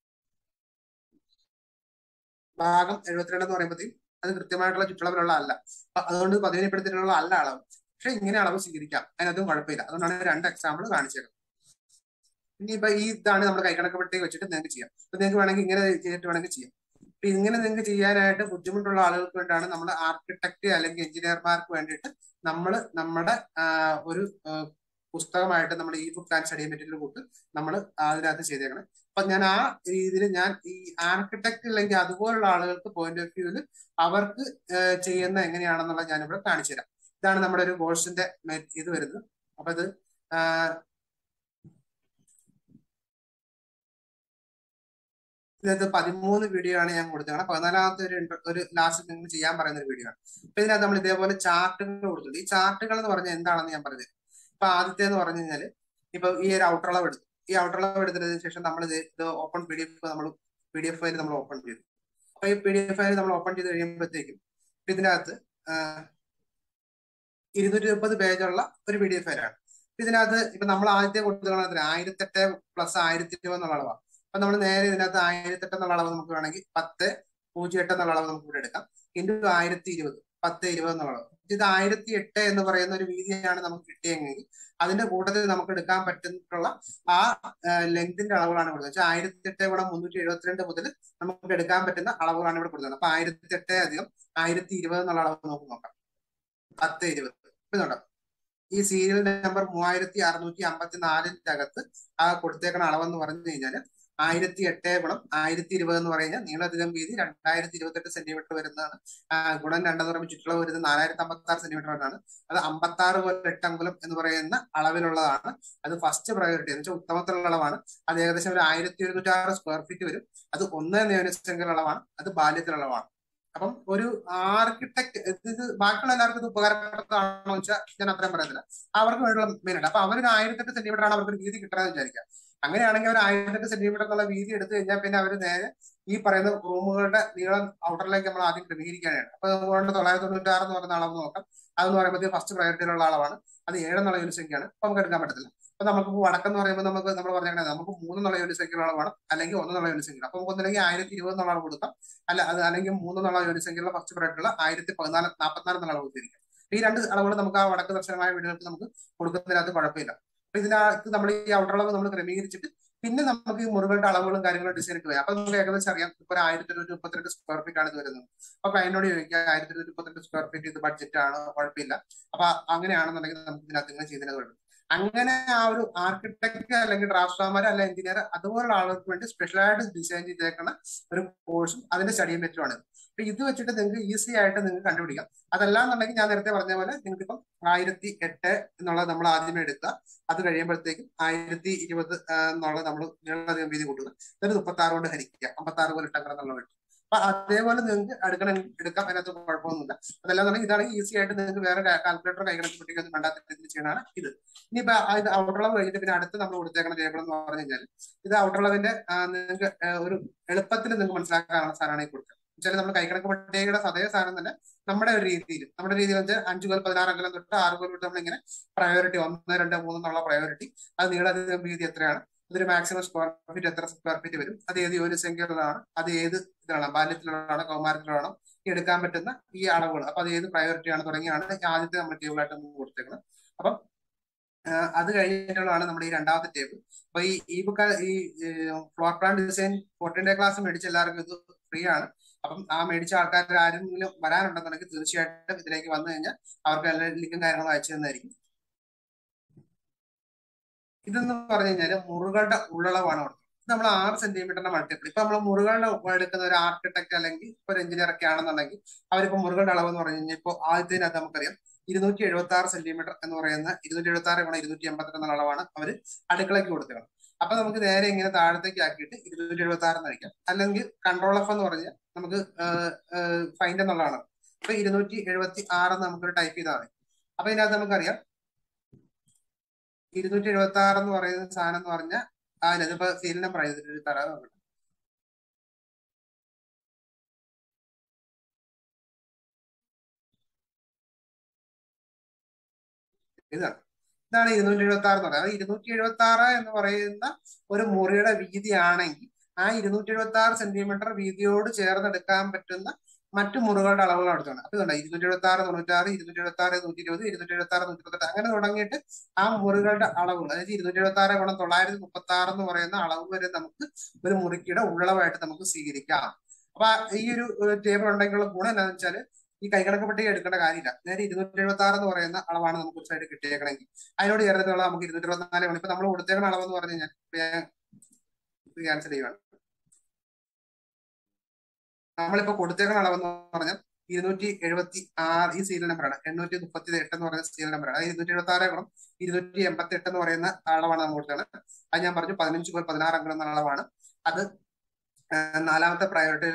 ഭാഗം എഴുപത്തിരണ്ട് എന്ന് പറയുമ്പോഴത്തേക്കും അത് കൃത്യമായിട്ടുള്ള ചുറ്റളവിലുള്ള അല്ല അതുകൊണ്ട് പതിവിനെപ്പെടുത്തിയിട്ടുള്ള അല്ല അളവ് പക്ഷെ ഇങ്ങനെ അളവ് സ്വീകരിക്കാം അതിനകത്തും കുഴപ്പമില്ല അതുകൊണ്ടാണ് രണ്ട് എക്സാമ്പിൾ കാണിച്ചേക്കുന്നത് ഇനിയിപ്പോ ഈ ഇതാണ് നമ്മുടെ കൈക്കണക്ക് പെട്ടി വെച്ചിട്ട് നിങ്ങൾക്ക് ചെയ്യാം അപ്പൊ നിങ്ങൾക്ക് വേണമെങ്കിൽ ഇങ്ങനെ ചെയ്തിട്ട് വേണമെങ്കിൽ ചെയ്യാം അപ്പൊ ഇങ്ങനെ നിങ്ങൾക്ക് ചെയ്യാനായിട്ട് ബുദ്ധിമുട്ടുള്ള ആളുകൾക്ക് വേണ്ടിയാണ് നമ്മൾ ആർക്കിടെക്ട് അല്ലെങ്കിൽ എഞ്ചിനീയർമാർക്ക് വേണ്ടിയിട്ട് നമ്മൾ നമ്മുടെ ഒരു പുസ്തകമായിട്ട് നമ്മൾ ഈ ബുക്ക് ആൻഡ് സ്റ്റഡി മെറ്റീരിയൽ കൂട്ട് നമ്മൾ അതിനകത്ത് ചെയ്തേക്കണം അപ്പൊ ഞാൻ ആ രീതിയിൽ ഞാൻ ഈ ആർക്കിടെക്ട് അല്ലെങ്കിൽ അതുപോലുള്ള ആളുകൾക്ക് പോയിന്റ് ഓഫ് വ്യൂവിൽ അവർക്ക് ചെയ്യുന്ന എങ്ങനെയാണെന്നുള്ളത് ഞാനിവിടെ കാണിച്ചു തരാം ഇതാണ് നമ്മുടെ ഒരു കോഴ്സിന്റെ ഇത് വരുന്നത് അപ്പൊ ഇത് ഇതിനകത്ത് പതിമൂന്ന് വീഡിയോ ആണ് ഞാൻ കൊടുത്തത് പതിനാലാമത്തെ ഒരു ഒരു ലാസ്റ്റ് നിങ്ങൾ ചെയ്യാൻ പറയുന്ന ഒരു വീഡിയോ ആണ് അപ്പൊ ഇതിനകത്ത് നമ്മൾ ഇതേപോലെ ചാർട്ടുകൾ കൊടുത്തിട്ടുണ്ട് ഈ ചാർട്ടുകൾ എന്ന് പറഞ്ഞാൽ എന്താണെന്ന് ഞാൻ പറഞ്ഞത് ഇപ്പൊ ആദ്യത്തെ എന്ന് പറഞ്ഞു കഴിഞ്ഞാല് ഇപ്പൊ ഈ ഒരു ഔട്ടർ അളവ് എടുത്തു ഈ ഔട്ടർ അളവ് എടുത്തതിന് ശേഷം നമ്മൾ ഇത് ഓപ്പൺ പി ഡി എഫ് നമ്മൾ പി ഡി എഫ് ഫയൽ നമ്മൾ ഓപ്പൺ ചെയ്തു അപ്പൊ ഈ പി ഡി എഫ് ഫയൽ നമ്മൾ ഓപ്പൺ ചെയ്ത് കഴിയുമ്പോഴത്തേക്കും ഇതിനകത്ത് ഇരുന്നൂറ്റി മുപ്പത് പേജുള്ള ഒരു പി ഡി എഫ് ഫയലാണ് ഇതിനകത്ത് ഇപ്പൊ നമ്മൾ ആദ്യത്തെ കൊടുത്തുകൊണ്ട് ആയിരത്തെട്ട് പ്ലസ് ആയിരത്തി ഇരുപത് എന്നുള്ള അളവാണ് അപ്പൊ നമ്മൾ നേരെ ഇതിനകത്ത് ആയിരത്തെട്ട് എന്നുള്ള അളവ് നമുക്ക് വേണമെങ്കിൽ പത്ത് പൂജ്യം എട്ട് എന്നുള്ള അളവ് നമുക്ക് ഇവിടെ എടുക്കാം ഇൻറ്റു ആയിരത്തി ഇരുപത് പത്ത് ഇരുപത് എന്നുള്ള അളവ് ഇത് ആയിരത്തി എട്ട് എന്ന് പറയുന്ന ഒരു വീതിയാണ് നമുക്ക് കിട്ടിയെങ്കിൽ അതിന്റെ കൂട്ടത്തിൽ നമുക്ക് എടുക്കാൻ പറ്റുന്നിട്ടുള്ള ആ ലെങ്തിന്റെ അളവുകളാണ് കൊടുത്തത് വെച്ചാൽ ആയിരത്തി എട്ട് ഗുണം മുന്നൂറ്റി എഴുപത്തിരണ്ട് മുതൽ നമുക്ക് എടുക്കാൻ പറ്റുന്ന അളവുകളാണ് ഇവിടെ കൊടുത്തത് അപ്പൊ ആയിരത്തി എട്ട് അധികം ആയിരത്തി ഇരുപത് എന്നുള്ള അളവ് നമുക്ക് നോക്കാം പത്ത് ഇരുപത് ഇതുണ്ടോ ഈ സീരിയൽ നമ്പർ മൂവായിരത്തി അറുന്നൂറ്റി അമ്പത്തി നാലിന്റെ അകത്ത് ആ കൊടുത്തേക്കണ അളവെന്ന് പറഞ്ഞു കഴിഞ്ഞാൽ ആയിരത്തി എട്ട് ഗുണം ആയിരത്തി ഇരുപത് എന്ന് പറഞ്ഞാൽ നീളധികം വീതി രണ്ടായിരത്തി ഇരുപത്തെട്ട് സെന്റിമീറ്റർ വരുന്നതാണ് ഗുണം രണ്ടെന്ന് പറയുമ്പോൾ ചുറ്റുള്ള വരുന്നത് നാലായിരത്തി അമ്പത്തി ആറ് സെന്റിമീറ്റർ ആണ് അത് അമ്പത്തി ആറ് പോലെ എട്ടങ്കുലം എന്ന് പറയുന്ന അളവിലുള്ളതാണ് അത് ഫസ്റ്റ് പ്രയോറിറ്റി എന്ന് വെച്ചാൽ ഉത്തമത്തിലുള്ള അളവാണ് അത് ഏകദേശം ഒരു ആയിരത്തി ഒരുന്നൂറ്റി ആറ് സ്ക്വയർ ഫീറ്റ് വരും അത് ഒന്ന് നിയമസംഖ്യ അളവാണ് അത് ബാല്യത്തിലുള്ള അളവാണ് അപ്പം ഒരു ആർക്കിടെക്ട് ഇത് ബാക്കിയുള്ള എല്ലാവർക്കും ഇത് ഉപകാരപ്രദമാണോ വെച്ചാൽ ഞാൻ അത്രയും പറയുന്നില്ല അവർക്ക് വേണ്ടിയുള്ള മെയിൻ ആണ് അപ്പൊ അവരൊരു ആയിരത്തെട്ട് സെന്റിമീറ്റർ ആണ് അവർക്ക് വീതി കിട്ടണമെന്ന് വിചാരിക്കാം അങ്ങനെയാണെങ്കിൽ അവർ ആയിരത്തെട്ട് സെന്റിമീറ്റർ എന്നുള്ള വീതി എടുത്തു കഴിഞ്ഞാൽ പിന്നെ അവർ നേരെ ഈ പറയുന്ന റൂമുകളുടെ നീളം ഔട്ടറിലേക്ക് നമ്മൾ ആദ്യം ക്രമീകരിക്കാനാണ് അപ്പൊ അതുകൊണ്ട് തൊള്ളായിരത്തി തൊണ്ണൂറ്റി ആറ് എന്ന് പറയുന്ന അളവ് നോക്കാം അതെന്ന് പറയുമ്പോൾ ഫസ്റ്റ് പ്രയോറിറ്റിയിലുള്ള അളവാണ് അത് ഏഴെന്നുള്ള യൂണിറ്റ് സംഖ്യയാണ് അപ്പൊ നമുക്ക് എടുക്കാൻ പറ്റത്തില്ല അപ്പൊ നമുക്ക് വടക്കെന്ന് പറയുമ്പോൾ നമുക്ക് നമ്മൾ പറഞ്ഞാൽ നമുക്ക് മൂന്നെന്നുള്ള യൂണിറ്റ് സംഖ്യയുള്ള അളവാണ് അല്ലെങ്കിൽ ഒന്നെന്നുള്ള യൂണിറ്റ് സംഖ്യ അപ്പൊ നമുക്ക് ഒന്നില്ലെങ്കിൽ ആയിരത്തി ഇരുപത് എന്നുള്ള അളവ് കൊടുക്കാം അല്ല അത് അല്ലെങ്കിൽ മൂന്നെന്നുള്ള യൂണിറ്റ് സംഖ്യയുള്ള ഫസ്റ്റ് പ്രയോറിറ്റിയുള്ള ആയിരത്തി പതിനാല് നാൽപ്പത്തിനാല് എന്നുള്ള അളവ് കൊടുത്തിരിക്കും ഈ രണ്ട് അളവുകൾ നമുക്ക് ആ വടക്ക് ദർശനമായ വീടുകൾക്ക് നമുക്ക് കൊടുക്കുന്നതിനകത്ത് കുഴപ്പമില്ല അപ്പൊ ഇതിനകത്ത് നമ്മൾ ഈ ഔട്ടർ അളവ് നമ്മൾ ക്രമീകരിച്ചിട്ട് പിന്നെ നമുക്ക് ഈ മുറികളുടെ അളവുകളും കാര്യങ്ങളും ഡിസൈൻ ഇട്ട് അപ്പൊ നമുക്ക് ഏകദേശം അറിയാം ഇപ്പൊ ഒരു ആയിരത്തി ഇരുന്നൂറ്റി മുപ്പത്തിരണ്ട് സ്ക്വയർ ഫീറ്റ് ആണ് ഇത് വരുന്നത് അപ്പൊ അതിനോട് ചോദിക്കുക ആയിരത്തി ഇരുന്നൂറ്റി മുപ്പത്തിരണ്ട് സ്ക്വയർ ഫീറ്റ് ഇത് ബഡ്ജറ്റ് ആണ് കുഴപ്പമില്ല അപ്പൊ അങ്ങനെയാണെന്നുണ്ടെങ്കിൽ നമുക്ക് ഇതിനകത്ത് ഇങ്ങനെ ചെയ്യുന്നതിന് കുഴപ്പം അങ്ങനെ ആ ഒരു ആർക്കിടെക്ട് അല്ലെങ്കിൽ ഡ്രാഫ്റ്റ്മാർ അല്ല എഞ്ചിനീയർ അതുപോലുള്ള ആളുകൾക്ക് വേണ്ടി സ്പെഷ്യലായിട്ട് ഡിസൈൻ ചെയ്തേക്കുന്ന ഒരു കോഴ്സും അതിന്റെ സ്റ്റഡി മെറ്റുമാണ് അപ്പൊ ഇത് വെച്ചിട്ട് നിങ്ങൾക്ക് ഈസി ആയിട്ട് നിങ്ങൾക്ക് കണ്ടുപിടിക്കാം അതല്ലാന്നുണ്ടെങ്കിൽ ഞാൻ നേരത്തെ പറഞ്ഞ പോലെ നിങ്ങൾക്ക് ഇപ്പം ആയിരത്തി എട്ട് എന്നുള്ളത് നമ്മൾ ആദ്യമേ എടുക്കുക അത് കഴിയുമ്പോഴത്തേക്കും ആയിരത്തി ഇരുപത് എന്നുള്ളത് നമ്മൾ നീളധികം വീതി കൂട്ടുക എന്നിട്ട് മുപ്പത്തി ആറ് കൊണ്ട് ഹരിക്കുക അമ്പത്തി ആറ് പോലെ ഇട്ടങ്ങനെ എന്നുള്ള കിട്ടും അപ്പൊ അതേപോലെ നിങ്ങൾക്ക് എടുക്കണം എടുക്കാം അതിനകത്ത് കുഴപ്പമൊന്നുമില്ല അതല്ലാന്നുണ്ടെങ്കിൽ ഇതാണെങ്കിൽ ഈസി ആയിട്ട് നിങ്ങൾക്ക് വേറെ കാൽക്കുലേറ്റർ കൈകണക്ക് കുട്ടിക്കൊന്നും വേണ്ടാത്ത രീതിയിൽ ചെയ്യണതാണ് ഇത് ഇനിയിപ്പോ ഇത് ഔട്ടർളവ് കഴിഞ്ഞിട്ട് പിന്നെ അടുത്ത് നമ്മൾ കൊടുത്തേക്കുന്ന ടേബിൾ എന്ന് പറഞ്ഞു കഴിഞ്ഞാൽ ഇത് ഔട്ടർളവിന്റെ നിങ്ങൾക്ക് ഒരു എളുപ്പത്തിൽ നിങ്ങൾക്ക് മനസ്സിലാക്കാനുള്ള സാധനമാണ് ഈ കൊടുക്കുക വെച്ചാൽ നമ്മൾ കൈക്കണക്ക് പട്ടികയുടെ അതേ സാധനം തന്നെ നമ്മുടെ ഒരു രീതിയിൽ നമ്മുടെ രീതിയിൽ വെച്ചാൽ അഞ്ചു കോൽ പതിനാറ് അംഗലം തൊട്ട് ആറ് കോൽ തൊട്ട് നമ്മളിങ്ങനെ പ്രയോറിറ്റി ഒന്ന് രണ്ട് മൂന്ന് എന്നുള്ള പ്രയോറിറ്റി അത് നീളധികം വീതി എത്രയാണ് അതൊരു മാക്സിമം സ്ക്വയർ ഫീറ്റ് എത്ര സ്ക്വയർ ഫീറ്റ് വരും അത് ഏത് യൂണിറ്റ് സംഖ്യകളാണ് അത് ഏത് ഇതിലാണ് ബാല്യത്തിലുള്ളതാണോ കൗമാരത്തിലാണോ ഈ എടുക്കാൻ പറ്റുന്ന ഈ അളവുകൾ അപ്പൊ അത് ഏത് പ്രയോറിറ്റി ആണ് തുടങ്ങിയാണ് ആദ്യത്തെ നമ്മൾ ടേബിളായിട്ട് നമ്മൾ കൊടുത്തേക്കുന്നത് അപ്പം അത് കഴിഞ്ഞിട്ടുള്ളതാണ് നമ്മുടെ ഈ രണ്ടാമത്തെ ടേബിൾ അപ്പൊ ഈ ഈ ബുക്ക് ഈ floor plan design fourteen day class മേടിച്ച എല്ലാവർക്കും ഇത് ഫ്രീ ആണ് അപ്പം ആ മേടിച്ച ആൾക്കാർ ആരെങ്കിലും വരാനുണ്ടെന്നുണ്ടെങ്കിൽ തീർച്ചയായിട്ടും ഇതിലേക്ക് വന്നു കഴിഞ്ഞാൽ അവർക്ക് എല്ലാ ലിങ്കും കാര്യങ്ങളും അയച്ചു തന്നായിരിക്കും ഇതെന്ന് പറഞ്ഞു കഴിഞ്ഞാൽ മുറികളുടെ ഉള്ളളവാണ് കൊടുത്തത് ഇത് നമ്മൾ ആറ് സെന്റിമീറ്ററിന്റെ മൾട്ടിപ്പിൾ ഇപ്പൊ നമ്മൾ മുറികളുടെ എടുക്കുന്ന ഒരു ആർക്കിടെക്ട് അല്ലെങ്കിൽ ഇപ്പൊ ഒരു എഞ്ചിനീയർ ഒക്കെ ആണെന്നുണ്ടെങ്കിൽ അവരിപ്പോ മുറികളുടെ അളവ് എന്ന് പറഞ്ഞു കഴിഞ്ഞാൽ ഇപ്പോൾ ആദ്യത്തിനകത്ത് നമുക്കറിയാം ഇരുന്നൂറ്റി എഴുപത്തി ആറ് സെന്റിമീറ്റർ എന്ന് പറയുന്ന ഇരുന്നൂറ്റി എഴുപത്തി ആറ് ഗുണം ഇരുന്നൂറ്റി എൺപത്തി എന്ന അളവാണ് അവർ അടുക്കളയ്ക്ക് കൊടുത്തത് അപ്പൊ നമുക്ക് നേരെ ഇങ്ങനെ താഴത്തേക്ക് ആക്കിയിട്ട് ഇരുന്നൂറ്റി എഴുപത്തി ആറ് കഴിക്കാം അല്ലെങ്കിൽ കൺട്രോൾ എഫ് എന്ന് പറഞ്ഞാൽ നമുക്ക് ഫൈൻഡ് എന്നുള്ളതാണ് അപ്പൊ ഇരുന്നൂറ്റി എഴുപത്തി ആറ് നമുക്കൊരു ടൈപ്പ് ചെയ്താൽ മതി അപ്പൊ ഇതിനകത്ത് നമുക്കറിയാം ഇരുന്നൂറ്റി എഴുപത്തി ആറ് എന്ന് പറയുന്ന സാധനം എന്ന് പറഞ്ഞാൽ അതിനകത്ത് സീരിയൽ നമ്പർ ആയിട്ട് തരാൻ നോക്കട്ടെ ഇതാണ് ഇതാണ് ഇരുന്നൂറ്റി എഴുപത്തി ആറ് എന്ന് പറയുന്നത് അത് ഇരുന്നൂറ്റി എഴുപത്തി ആറ് എന്ന് പറയുന്ന ഒരു മുറിയുടെ വീതിയാണെങ്കിൽ ആ ഇരുന്നൂറ്റി എഴുപത്തി ആറ് സെന്റിമീറ്റർ വീതിയോട് ചേർന്നെടുക്കാൻ പറ്റുന്ന മറ്റു മുറികളുടെ അളവുകൾ എടുത്താണ് അപ്പൊ ഇതുണ്ട് ഇരുന്നൂറ്റി എഴുപത്തി ആറ് തൊണ്ണൂറ്റി ആറ് ഇരുന്നൂറ്റി എഴുപത്തി ആറ് നൂറ്റി ഇരുപത് ഇരുന്നൂറ്റി എഴുപത്തി ആറ് നൂറ്റി ഇരുപത്തെട്ട് അങ്ങനെ തുടങ്ങിയിട്ട് ആ മുറികളുടെ അളവുകൾ അതായത് ഇരുന്നൂറ്റി എഴുപത്തി ആറ് ഗുണം തൊള്ളായിരത്തി മുപ്പത്തി ആറ് എന്ന് പറയുന്ന അളവ് വരെ നമുക്ക് ഒരു മുറിക്കിയുടെ ഉള്ളളവായിട്ട് നമുക്ക് സ്വീകരിക്കാം അപ്പൊ ഈ ഒരു ടേബിൾ ഉണ്ടെങ്കിലുള്ള ഗുണം എന്താണെന്ന് വെച്ചാൽ ഈ കൈകണക്ക് പട്ടിക എടുക്കേണ്ട കാര്യമില്ല നേരെ ഇരുന്നൂറ്റി എഴുപത്തി ആറ് എന്ന് പറയുന്ന അളവാണ് നമുക്ക് ഒരു സൈഡ് കിട്ടിയേക്കണമെങ്കിൽ അതിനോട് ചേർന്നിട്ടുള്ള നമുക്ക് ഇരുന്നൂറ്റി എഴുപത്തിനാല് വേണം ഇപ്പൊ നമ്മൾ കൊടുത്തേക്കുന്ന അളവെന്ന് പറഞ്ഞു കഴിഞ്ഞാൽ ക്യാൻസൽ ചെയ്യുവാണ് നമ്മളിപ്പോ കൊടുത്തേക്കുന്ന അളവെന്ന് പറഞ്ഞാൽ ഇരുന്നൂറ്റി എഴുപത്തി ആറ് ഈ സീരിയൽ നമ്പറാണ് എണ്ണൂറ്റി മുപ്പത്തി എട്ട് എന്ന് പറയുന്ന സീരിയൽ നമ്പറാണ് അത് ഇരുന്നൂറ്റി എഴുപത്തി ആറ് ഗുണം ഇരുന്നൂറ്റി എൺപത്തി എട്ട് എന്ന് പറയുന്ന അളവാണ് നമ്മൾ കൊടുത്തത് അത് ഞാൻ പറഞ്ഞു പതിനഞ്ച് മുതൽ പതിനാറ് അംഗം എന്ന അളവാണ് അത് നാലാമത്തെ പ്രയോറിറ്റി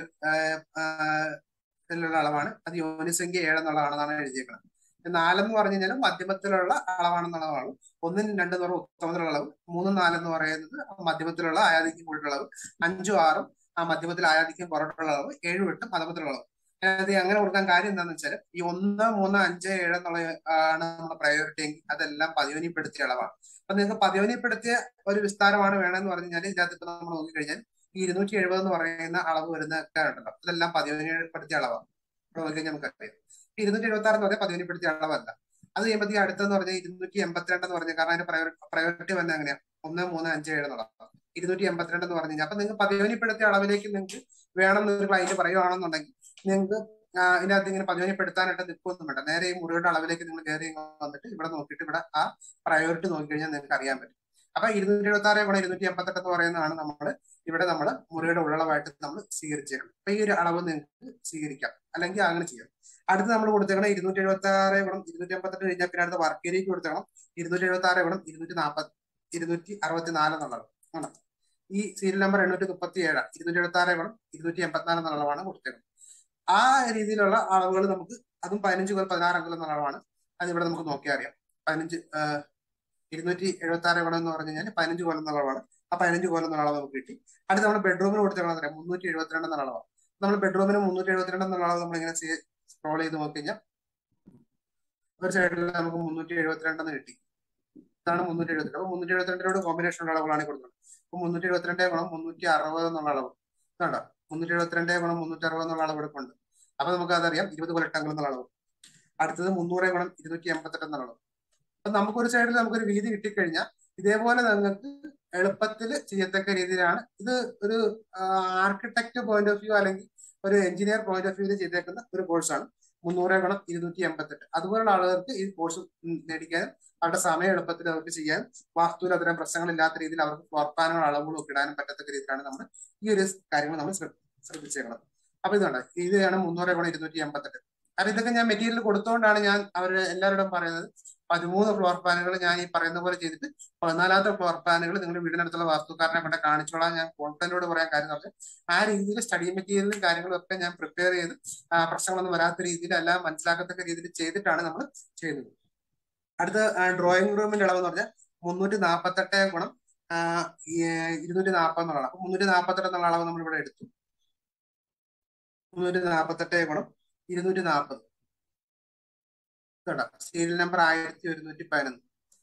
ുള്ള അളവാണ് അത് യോനിസംഖ്യ ഏഴ് എന്നുള്ളതാണെന്നാണ് എഴുതിയേക്കുന്നത് നാലെന്ന് പറഞ്ഞു കഴിഞ്ഞാൽ മധ്യമത്തിലുള്ള അളവാണെന്നുള്ളതാണ് ഒന്നും രണ്ടെന്ന് പറയുന്നത് ഉത്തമത്തിലുള്ള അളവ് മൂന്നും നാലെന്ന് പറയുന്നത് മധ്യമത്തിലുള്ള ആയാധിക്യം കൂടിയിട്ടുള്ള അളവ് അഞ്ചും ആറും ആ മധ്യമത്തിൽ ആയാധിക്യം പുറത്തുള്ള അളവ് ഏഴും എട്ടും മതമത്തിലുള്ള അളവ് അതായത് അങ്ങനെ കൊടുക്കാൻ കാര്യം എന്താണെന്ന് വെച്ചാൽ ഈ ഒന്ന് മൂന്ന് അഞ്ച് ഏഴ് എന്നുള്ള ആണ് നമ്മുടെ പ്രയോറിറ്റി എങ്കിൽ അതെല്ലാം പതിവനിപ്പെടുത്തിയ അളവാണ് അപ്പൊ നിങ്ങൾക്ക് പതിവനിപ്പെടുത്തിയ ഒരു വിസ്താരമാണ് വേണമെന്ന് പറഞ്ഞു കഴിഞ്ഞാൽ ഇതിനകത്ത് ഇപ്പൊ നമ്മൾ നോക്കിക്കഴിഞ്ഞാൽ ഈ ഇരുന്നൂറ്റി എഴുപത് എന്ന് പറയുന്ന അളവ് വരുന്നൊക്കെ ഉണ്ടല്ലോ ഇതെല്ലാം പതിവിനിപ്പെടുത്തിയ അളവാണ് ഇവിടെ നോക്കിക്കഴിഞ്ഞാൽ നമുക്കറിയാം ഇരുന്നൂറ്റി എഴുപത്തി ആറ് എന്ന് പറഞ്ഞാൽ പതിവിനിപ്പെടുത്തിയ അളവല്ല അത് കഴിയുമ്പോഴത്തേക്ക് അടുത്തെന്ന് പറഞ്ഞാൽ ഇരുന്നൂറ്റി എൺപത്തിരണ്ട് എന്ന് പറഞ്ഞാൽ കാരണം അതിന്റെ പ്രയോറിറ്റി വന്ന എങ്ങനെയാ ഒന്ന് മൂന്ന് അഞ്ച് ഏഴ് എന്നുള്ളത് ഇരുന്നൂറ്റി എൺപത്തിരണ്ട് എന്ന് പറഞ്ഞു കഴിഞ്ഞാൽ അപ്പൊ നിങ്ങൾക്ക് പതിവനിപ്പെടുത്തിയ അളവിലേക്ക് നിങ്ങൾക്ക് വേണം എന്നൊരു ക്ലൈന്റ് പറയുകയാണെന്നുണ്ടെങ്കിൽ നിങ്ങൾക്ക് ഇതിനകത്ത് ഇങ്ങനെ പതിവനിപ്പെടുത്താനായിട്ട് നിൽക്കൊന്നും വേണ്ട നേരെ ഈ മുറിയുടെ അളവിലേക്ക് നിങ്ങൾ കയറി വന്നിട്ട് ഇവിടെ നോക്കിയിട്ട് ഇവിടെ ആ പ്രയോറിറ്റി നോക്കിക്കഴിഞ്ഞാൽ നിങ്ങൾക്ക് അറിയാൻ പറ്റും അപ്പൊ ഇരുന്നൂറ്റി എഴുപത്തി ആറ് ഗുണം ഇരുന്നൂറ്റി എൺപത്തെട്ട് എന്ന് പറയുന്നതാണ് നമ്മൾ ഇവിടെ നമ്മൾ മുറിയുടെ ഉള്ളളവായിട്ട് നമ്മൾ സ്വീകരിച്ചേക്കണം അപ്പൊ ഈ ഒരു അളവ് നിങ്ങൾക്ക് സ്വീകരിക്കാം അല്ലെങ്കിൽ അങ്ങനെ ചെയ്യാം അടുത്ത് നമ്മൾ കൊടുത്തേക്കണം ഇരുന്നൂറ്റി എഴുപത്തി ആറ് ഗുണം ഇരുന്നൂറ്റി എൺപത്തെട്ട് കഴിഞ്ഞാൽ പിന്നെ അടുത്ത വർക്ക് ഏരിയക്ക് കൊടുത്തേക്കണം ഇരുന്നൂറ്റി എഴുപത്തി ആറ് ഗുണം ഇരുന്നൂറ്റി നാൽപ്പത്തി ഇരുന്നൂറ്റി അറുപത്തി നാല് എന്നുള്ളത് ആണ് ഈ സീരിയൽ നമ്പർ എണ്ണൂറ്റി മുപ്പത്തി ഏഴ് ഇരുന്നൂറ്റി എഴുപത്തി ആറ് ഗുണം ഇരുന്നൂറ്റി എൺപത്തിനാല് എന്നുള്ള അളവാണ് കൊടുത്തേക്കുന്നത് ആ രീതിയിലുള്ള അളവുകൾ നമുക്ക് അതും പതിനഞ്ച് മുതൽ പതിനാറ് അംഗം എന്നുള്ള അളവാണ് അത് ഇവിടെ നമുക്ക് നോക്കിയാൽ അറിയാം പതിനഞ്ച് ഇരുന്നൂറ്റി എഴുപത്തി ആറ് ഗുണം എന്ന് പറഞ്ഞു കഴിഞ്ഞാൽ പതിനഞ്ച് കോലം എന്നുള്ള അളവാണ് ആ പതിനഞ്ച് കോലം എന്നുള്ള അളവ് നമുക്ക് കിട്ടി അടുത്ത് നമ്മൾ ബെഡ്റൂമിന് കൊടുത്തേക്കണം അറിയാം മുന്നൂറ്റി എഴുപത്തിരണ്ട് എന്നുള്ള അളവാണ് നമ്മൾ ബെഡ്റൂമിന് മുന്നൂറ്റി എഴുപത്തിരണ്ട് എന്നുള്ള അളവ് നമ്മൾ ഇങ്ങനെ സ്ക്രോൾ ചെയ്ത് നോക്കി കഴിഞ്ഞാൽ ഒരു സൈഡിൽ നമുക്ക് മുന്നൂറ്റി എഴുപത്തിരണ്ട് എന്ന് കിട്ടി ഇതാണ് മുന്നൂറ്റി എഴുപത്തിരണ്ട് അപ്പൊ മുന്നൂറ്റി എഴുപത്തിരണ്ടിനോട് കോമ്പിനേഷൻ ഉള്ള അളവുകളാണ് കൊടുക്കുന്നത് അപ്പൊ മുന്നൂറ്റി എഴുപത്തിരണ്ടേ ഗുണം മുന്നൂറ്റി അറുപത് എന്നുള്ള അളവ് കണ്ടോ മുന്നൂറ്റി എഴുപത്തിരണ്ടേ ഗുണം മുന്നൂറ്റി അറുപത് എന്നുള്ള അളവ് ഇവിടെ ഉണ്ട് അപ്പൊ നമുക്ക് അതറിയാം ഇരുപത് കൊലട്ടങ്ങൾ എന്നുള്ള അളവ് അടുത്തത് മുന്നൂറേ ഗുണം ഇരുന്നൂറ്റി എൺപത്തെട്ട് എന്നുള്ള അളവ് അപ്പൊ നമുക്കൊരു സൈഡിൽ നമുക്കൊരു വീതി കിട്ടിക്കഴിഞ്ഞാൽ ഇതേപോലെ നിങ്ങൾക്ക് എളുപ്പത്തിൽ ചെയ്യത്തക്ക രീതിയിലാണ് ഇത് ഒരു ആർക്കിടെക്ട് പോയിന്റ് ഓഫ് വ്യൂ അല്ലെങ്കിൽ ഒരു എഞ്ചിനീയർ പോയിന്റ് ഓഫ് വ്യൂവിൽ ചെയ്തേക്കുന്ന ഒരു കോഴ്സാണ് മുന്നൂറ് ഗുണം ഇരുന്നൂറ്റി എൺപത്തെട്ട് അതുപോലുള്ള ആളുകൾക്ക് ഈ കോഴ്സ് നേടിക്കാനും അവരുടെ സമയം എളുപ്പത്തിൽ അവർക്ക് ചെയ്യാൻ വാസ്തുവിൽ അത്തരം പ്രശ്നങ്ങളില്ലാത്ത രീതിയിൽ അവർക്ക് ഫ്ലോർ പ്ലാനുകൾ അളവുകളും ഒക്കെ ഇടാനും പറ്റത്തക്ക രീതിയിലാണ് നമ്മൾ ഈ ഒരു കാര്യങ്ങൾ നമ്മൾ ശ്രദ്ധിച്ചേക്കുന്നത് അപ്പൊ ഇതുണ്ട് ഇതാണ് മുന്നൂറ് ഗുണം ഇരുന്നൂറ്റി എൺപത്തെട്ട് അപ്പൊ ഇതൊക്കെ ഞാൻ മെറ്റീരിയൽ കൊടുത്തുകൊണ്ടാണ് ഞാൻ അവർ എല്ലാവരോടും പറയുന്നത് പതിമൂന്ന് ഫ്ലോർ പ്ലാനുകൾ ഞാൻ ഈ പറയുന്ന പോലെ ചെയ്തിട്ട് പതിനാലാമത്തെ ഫ്ലോർ പ്ലാനുകൾ നിങ്ങൾ വീടിനടുത്തുള്ള വാസ്തുക്കാരനെ കൊണ്ട് കാണിച്ചോളാം ഞാൻ കോൺഫിഡന്റോട് പറയാൻ കാര്യം പറഞ്ഞാൽ ആ രീതിയിൽ സ്റ്റഡി മെറ്റീരിയലും കാര്യങ്ങളും ഒക്കെ ഞാൻ പ്രിപ്പയർ ചെയ്ത് പ്രശ്നങ്ങളൊന്നും വരാത്ത രീതിയിൽ എല്ലാം മനസ്സിലാക്കത്തക്ക രീതിയിൽ ചെയ്തിട്ടാണ് നമ്മൾ ചെയ്യുന്നത് അടുത്ത ഡ്രോയിങ് റൂമിന്റെ അളവ് എന്ന് പറഞ്ഞാൽ മുന്നൂറ്റി നാൽപ്പത്തെട്ട് ഗുണം ഇരുന്നൂറ്റി നാൽപ്പത് എന്നുള്ള അപ്പൊ മുന്നൂറ്റി നാൽപ്പത്തെട്ട് എന്നുള്ള അളവ് നമ്മൾ ഇവിടെ എടുത്തു മുന്നൂറ്റി നാൽപ്പത്തെട്ട് ഗുണം ഇരുന്നൂറ്റി നാൽപ്പത് കേട്ടോ സീരിയൽ നമ്പർ ആയിരത്തി ഒരുന്നൂറ്റി പതിനൊന്ന്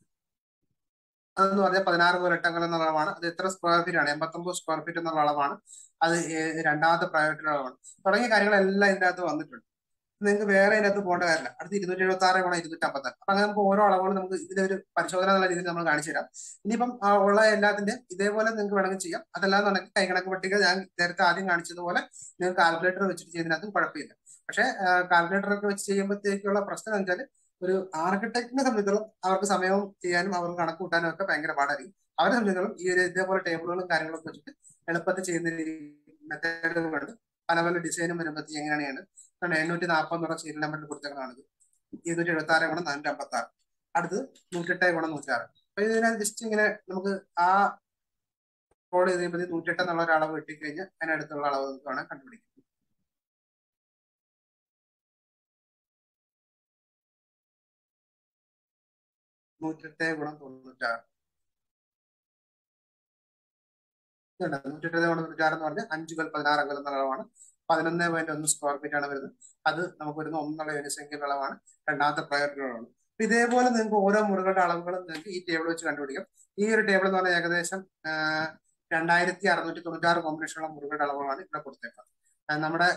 അതെന്ന് പറഞ്ഞാൽ പതിനാറ് കോലട്ടങ്ങൾ എന്നുള്ള അളവാണ് അത് എത്ര സ്ക്വയർ ഫീറ്റ് ആണ് എൺപത്തൊമ്പത് സ്ക്വയർ ഫീറ്റ് എന്നുള്ള അളവാണ് അത് രണ്ടാമത്തെ പ്രയോറിറ്റി അളവാണ് തുടങ്ങിയ കാര്യങ്ങളെല്ലാം ഇതിന്റെ അകത്ത് വന്നിട്ടുണ്ട് നിങ്ങൾക്ക് വേറെ ഇതിനകത്ത് പോകേണ്ട കാര്യമില്ല അടുത്ത് ഇരുന്നൂറ്റി എഴുപത്തി ആറ് ഗുണം ഇരുന്നൂറ്റി അമ്പത്താറ് അപ്പൊ അങ്ങനെ നമുക്ക് ഓരോ അളവുകളും നമുക്ക് ഇതിന്റെ ഒരു പരിശോധന എന്നുള്ള രീതിയിൽ നമ്മൾ കാണിച്ചു തരാം ഇനിയിപ്പം ഉള്ള എല്ലാത്തിന്റെ ഇതേപോലെ നിങ്ങൾക്ക് വേണമെങ്കിൽ ചെയ്യാം അതല്ലാന്നുണ്ടെങ്കിൽ കൈകണക്ക് പട്ടിക ഞാൻ നേരത്തെ ആദ്യം കാണിച്ചതുപോലെ നിങ്ങൾക്ക് കാൽക്കുലേറ്റർ വെച്ചിട്ട് ചെയ്യുന്നതിനകത്തും കുഴപ്പമില്ല പക്ഷെ കാൽക്കുലേറ്റർ ഒക്കെ വെച്ച് ചെയ്യുമ്പോഴത്തേക്കുള്ള പ്രശ്നം എന്ന് വെച്ചാൽ ഒരു ആർക്കിടെക്റ്റിനെ സംബന്ധിച്ചിടത്തോളം അവർക്ക് സമയവും ചെയ്യാനും അവർക്ക് കണക്ക് കൂട്ടാനും ഒക്കെ ഭയങ്കര പാടായിരിക്കും അവരെ സംബന്ധിച്ചിടത്തോളം ഈ ഒരു ഇതേപോലെ ടേബിളുകളും കാര്യങ്ങളൊക്കെ വെച്ചിട്ട് എളുപ്പത്തിൽ ചെയ്യുന്ന മെത്തേഡുകളുണ്ട് പല പല ഡിസൈനും വരുമ്പോഴത്തേക്ക് എങ്ങനെയാണ് എണ്ണൂറ്റി നാൽപ്പത് എന്നുള്ള സീരിയൽ നമ്പറിൽ കൊടുത്തേക്കുന്നതാണിത് ഇരുന്നൂറ്റി എഴുപത്തി ആറ് ഗുണം നാനൂറ്റി അമ്പത്തി ആറ് അടുത്ത് നൂറ്റെട്ട് ഗുണം നൂറ്റാറ് അപ്പൊ ഇതിനെ ജസ്റ്റ് ഇങ്ങനെ നമുക്ക് ആ കോഡ് ചെയ്ത് കഴിയുമ്പോൾ നൂറ്റെട്ട് എന്നുള്ള ഒരു അളവ് കിട്ടിക്കഴിഞ്ഞാൽ അതിനടുത്തുള്ള അളവ് നമുക്ക് വേണം കണ്ടുപിടിക്കാം നൂറ്റെട്ട് ഗുണം തൊണ്ണൂറ്റാറ് നൂറ്റെട്ട് ഗുണം തൊണ്ണൂറ്റാറ് എന്ന് പറഞ്ഞാൽ അഞ്ച് മുതൽ പതിനാറ് അംഗം എന്നുള്ള അളവാണ് പതിനൊന്ന് പോയിന്റ് ഒന്ന് സ്ക്വയർ ഫീറ്റ് ആണ് വരുന്നത് അത് നമുക്ക് വരുന്ന ഒന്നുള്ള യൂണിസംഖ്യയുടെ അളവാണ് രണ്ടാമത്തെ പ്രയോറിറ്റി അളവാണ് അപ്പൊ ഇതേപോലെ നിങ്ങൾക്ക് ഓരോ മുറികളുടെ അളവുകളും നിങ്ങൾക്ക് ഈ ടേബിൾ വെച്ച് കണ്ടുപിടിക്കാം ഈ ഒരു ടേബിൾ എന്ന് പറഞ്ഞാൽ ഏകദേശം രണ്ടായിരത്തി അറുന്നൂറ്റി തൊണ്ണൂറ്റാറ് കോമ്പിനേഷനുള്ള മുറികളുടെ അളവുകളാണ് ഇവിടെ കൊടുത്തേക്കുന്നത് നമ്മുടെ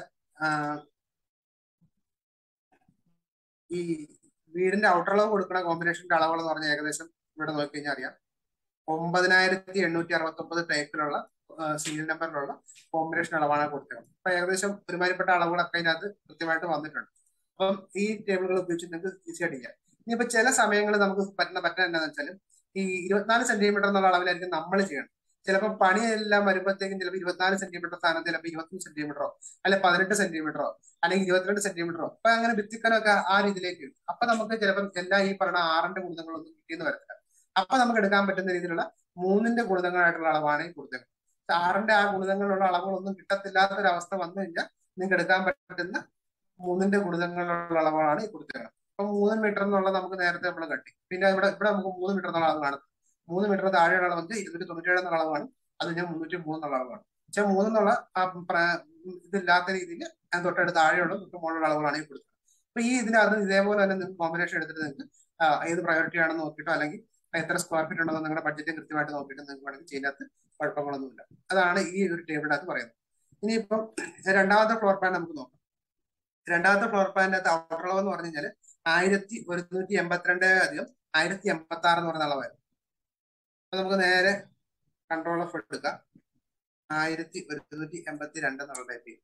ഈ വീടിന്റെ ഔട്ടർ അളവ് കൊടുക്കുന്ന കോമ്പിനേഷന്റെ അളവുകൾ എന്ന് പറഞ്ഞാൽ ഏകദേശം ഇവിടെ നോക്കി കഴിഞ്ഞാൽ അറിയാം ഒമ്പതിനായിരത്തി എണ്ണൂറ്റി അറുപത്തി ഒമ്പത് ടൈപ്പിലുള്ള സീരിയൽ നമ്പറിലുള്ള കോമ്പിനേഷൻ അളവാണ് കൊടുത്തത് അപ്പൊ ഏകദേശം ഒരുമാതിരിപ്പെട്ട അളവുകളൊക്കെ അതിനകത്ത് കൃത്യമായിട്ട് വന്നിട്ടുണ്ട് അപ്പം ഈ ടേബിളുകൾ ഉപയോഗിച്ച് നിങ്ങൾക്ക് ഈസി ആയിട്ട് ചെയ്യാം ഇനിയിപ്പോ ചില സമയങ്ങളിൽ നമുക്ക് പറ്റുന്ന പറ്റുന്ന എന്താണെന്ന് വെച്ചാൽ ഈ ഇരുപത്തിനാല് സെന്റിമീറ്റർ എന്നുള്ള അളവിലായിരിക്കും നമ്മൾ ചെയ്യണം ചിലപ്പോൾ പണിയെല്ലാം വരുമ്പോഴത്തേക്കും ചിലപ്പോൾ ഇരുപത്തിനാല് സെന്റിമീറ്റർ സ്ഥാനം ചിലപ്പോൾ ഇരുപത്തി സെന്റിമീറ്ററോ അല്ലെ പതിനെട്ട് സെന്റിമീറ്ററോ അല്ലെങ്കിൽ ഇരുപത്തിരണ്ട് സെന്റിമീറ്ററോ അപ്പൊ അങ്ങനെ ഭിത്തിക്കനൊക്കെ ആ രീതിയിലേക്ക് വരും അപ്പൊ നമുക്ക് ചിലപ്പം എല്ലാ ഈ പറഞ്ഞ ആറിന്റെ ഗുണിതങ്ങളൊന്നും കിട്ടിയെന്ന് വരത്തില്ല അപ്പൊ നമുക്ക് എടുക്കാൻ പറ്റുന്ന രീതിയിലുള്ള മൂന്നിന്റെ ഗുണിതങ്ങളായിട്ടുള്ള അളവാണ് ഈ കൊടുത്തത് ആറിന്റെ ആ ഗുണിതങ്ങളുള്ള അളവുകളൊന്നും കിട്ടത്തില്ലാത്ത ഒരു അവസ്ഥ വന്നു കഴിഞ്ഞാൽ നിങ്ങൾക്ക് എടുക്കാൻ പറ്റുന്ന മൂന്നിന്റെ ഗുണിതങ്ങളുള്ള അളവാണ് ഈ കൊടുത്തത് അപ്പൊ മൂന്ന് മീറ്റർ എന്നുള്ളത് നമുക്ക് നേരത്തെ നമ്മൾ കട്ടി പിന്നെ ഇവിടെ ഇവിടെ നമുക്ക് മൂന്ന് മീറ്റർ എന്നുള്ള അളവ് കാണും മൂന്ന് മീറ്റർ താഴെയുള്ള അളവ് വന്ന് ഇരുന്നൂറ്റി തൊണ്ണൂറ്റേഴ് എന്നുള്ള അളവാണ് അത് ഞാൻ മുന്നൂറ്റി മൂന്ന് എന്നുള്ള അളവാണ് പക്ഷെ മൂന്നെന്നുള്ള ഇതില്ലാത്ത രീതിയിൽ ഞാൻ തൊട്ടടുത്ത് താഴെയുള്ള തൊട്ട് മുകളിലുള്ള അളവുകളാണ് ഈ കൊടുത്തത് അപ്പൊ ഈ ഇതിനകത്ത് ഇതേപോലെ തന്നെ നിങ്ങൾക്ക് കോമ്പിനേഷൻ എടുത്തിട്ട് നിങ്ങൾക്ക് ഏത് പ്രയോറിറ്റി ആണെന്ന് നോക്കിയിട്ടോ അല്ലെങ്കിൽ എത്ര സ്ക്വയർ ഫീറ്റ് ഉണ്ടെന്ന് നിങ്ങളുടെ ബഡ്ജറ്റ് കൃത്യമായിട്ട് നോക്കിയിട്ട് നിങ്ങൾക്ക് വേണമെങ്കിൽ ഇതിനകത്ത് കുഴപ്പങ്ങളൊന്നുമില്ല അതാണ് ഈ ഒരു ടേബിളിന്റെ അകത്ത് പറയുന്നത് ഇനിയിപ്പം രണ്ടാമത്തെ ഫ്ലോർ പ്ലാൻ നമുക്ക് നോക്കാം രണ്ടാമത്തെ ഫ്ലോർ പ്ലാനിന്റെ അകത്ത് ഔട്ടർ അളവ് എന്ന് പറഞ്ഞു കഴിഞ്ഞാൽ ആയിരത്തി ഒരുന്നൂറ്റി എൺപത്തിരണ്ട് അധികം ആയിരത്തി എൺപത്തി ആറ് എന്ന് പറയുന്ന അളവായിരുന്നു അപ്പൊ നമുക്ക് നേരെ കൺട്രോൾ ഓഫ് എടുക്കാം ആയിരത്തി ഒരുന്നൂറ്റി എൺപത്തി രണ്ട് എന്നുള്ള ടൈപ്പ് ചെയ്യും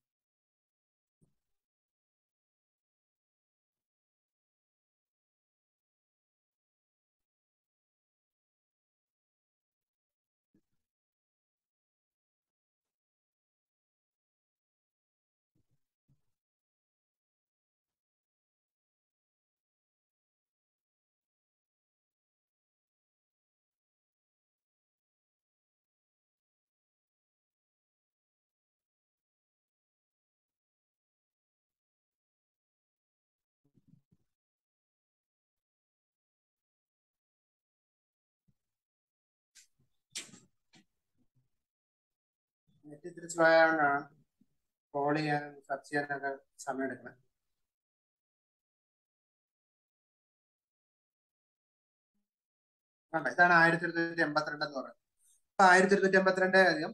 നെറ്റ് ഇത്തിരി സ്ലോ ആയതുകൊണ്ടാണ് കോൾ ചെയ്യാനും സെർച്ച് ചെയ്യാനൊക്കെ സമയം എടുക്കുന്നത് കണ്ടോ ഇതാണ് ആയിരത്തി ഒരുന്നൂറ്റി എൺപത്തിരണ്ട് എന്ന് പറയുന്നത് അപ്പൊ ആയിരത്തി ഒരുന്നൂറ്റി എൺപത്തിരണ്ട് അധികം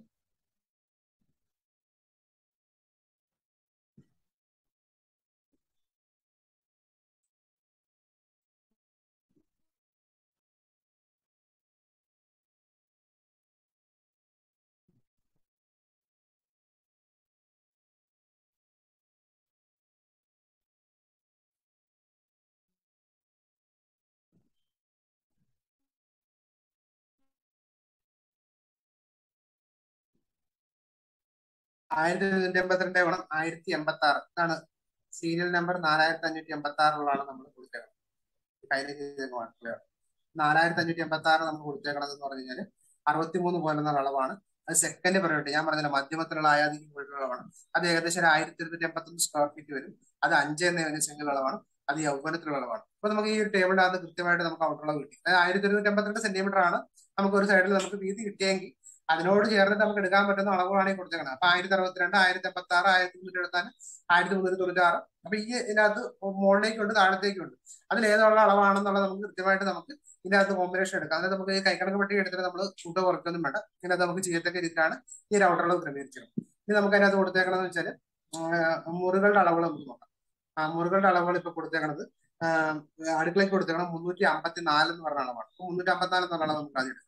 ആയിരത്തി ഇരുന്നൂറ്റി എൺപത്തിരണ്ട് ഗുണം ആയിരത്തി എൺപത്തി ആറ് ഇതാണ് സീരിയൽ നമ്പർ നാലായിരത്തി അഞ്ഞൂറ്റി എൺപത്തി ആറിലുള്ളതാണ് നമ്മൾ കൊടുത്തേക്കുന്നത് കയ്യിൽ ചെയ്തേക്കുവാണ് നാലായിരത്തി അഞ്ഞൂറ്റി എൺപത്തി ആറ് നമ്മൾ കൊടുത്തേക്കണത് എന്ന് പറഞ്ഞു കഴിഞ്ഞാൽ അറുപത്തിമൂന്ന് പോലുള്ള അളവാണ് അത് സെക്കൻഡ് പ്രയോറിറ്റി ഞാൻ പറഞ്ഞില്ല മധ്യമത്തിലുള്ള ആയാതിക്ക് പോയിട്ടുള്ള അളവാണ് അത് ഏകദേശം ഒരു ആയിരത്തി ഇരുന്നൂറ്റി എൺപത്തൊന്ന് സ്ക്വയർ ഫീറ്റ് വരും അത് അഞ്ച് എന്ന യൂണിറ്റ് അളവാണ് അത് യൗവനത്തിലുള്ള അളവാണ് അപ്പൊ നമുക്ക് ഈ ഒരു ടേബിളിന്റെ അകത്ത് കൃത്യമായിട്ട് നമുക്ക് ഔട്ടുള്ള കിട്ടി അതായത് ആയിരത്തി ഇരുന്നൂറ്റി എൺപത്തിരണ്ട് സെന്റിമീറ്റർ ആണ് നമുക്ക് ഒരു സൈഡിൽ നമുക്ക് വീതി കിട്ടിയെങ്കിൽ അതിനോട് ചേർന്നിട്ട് നമുക്ക് എടുക്കാൻ പറ്റുന്ന അളവുകളാണ് ഈ കൊടുത്തേക്കുന്നത് അപ്പൊ ആയിരത്തി അറുപത്തിരണ്ട് ആയിരത്തി എൺപത്തി ആറ് ആയിരത്തി മുന്നൂറ്റി എഴുപത്താറ് ആയിരത്തി മുന്നൂറ്റി തൊണ്ണൂറ്റി ആറ് അപ്പൊ ഈ ഇതിനകത്ത് മുകളിലേക്കുണ്ട് താഴത്തേക്കുണ്ട് അതിൽ ഏതുള്ള അളവാണെന്നുള്ളത് നമുക്ക് കൃത്യമായിട്ട് നമുക്ക് ഇതിനകത്ത് കോമ്പിനേഷൻ എടുക്കാം അതിന് നമുക്ക് ഈ കൈക്കണക്ക് പട്ടി എടുത്തിട്ട് നമ്മൾ കൂട്ട കുറയ്ക്കൊന്നും വേണ്ട ഇതിനകത്ത് നമുക്ക് ചെയ്യത്തക്ക രീതിയിലാണ് ഈ ഒരു ഔട്ടർ അളവ് ക്രമീകരിച്ചത് ഇനി നമുക്ക് അതിനകത്ത് കൊടുത്തേക്കണമെന്ന് വെച്ചാൽ മുറികളുടെ അളവുകൾ നമുക്ക് നോക്കാം ആ മുറികളുടെ അളവുകൾ ഇപ്പൊ കൊടുത്തേക്കണത് അടുക്കളയ്ക്ക് കൊടുത്തേക്കണം മുന്നൂറ്റി അമ്പത്തി നാല് എന്ന് പറഞ്ഞ അളവാണ് അപ്പൊ മുന്നൂറ്റി അമ്പത്തിനാല് എന്നുള്ള അളവ് നമുക്ക് ആദ്യം എടുക്കാം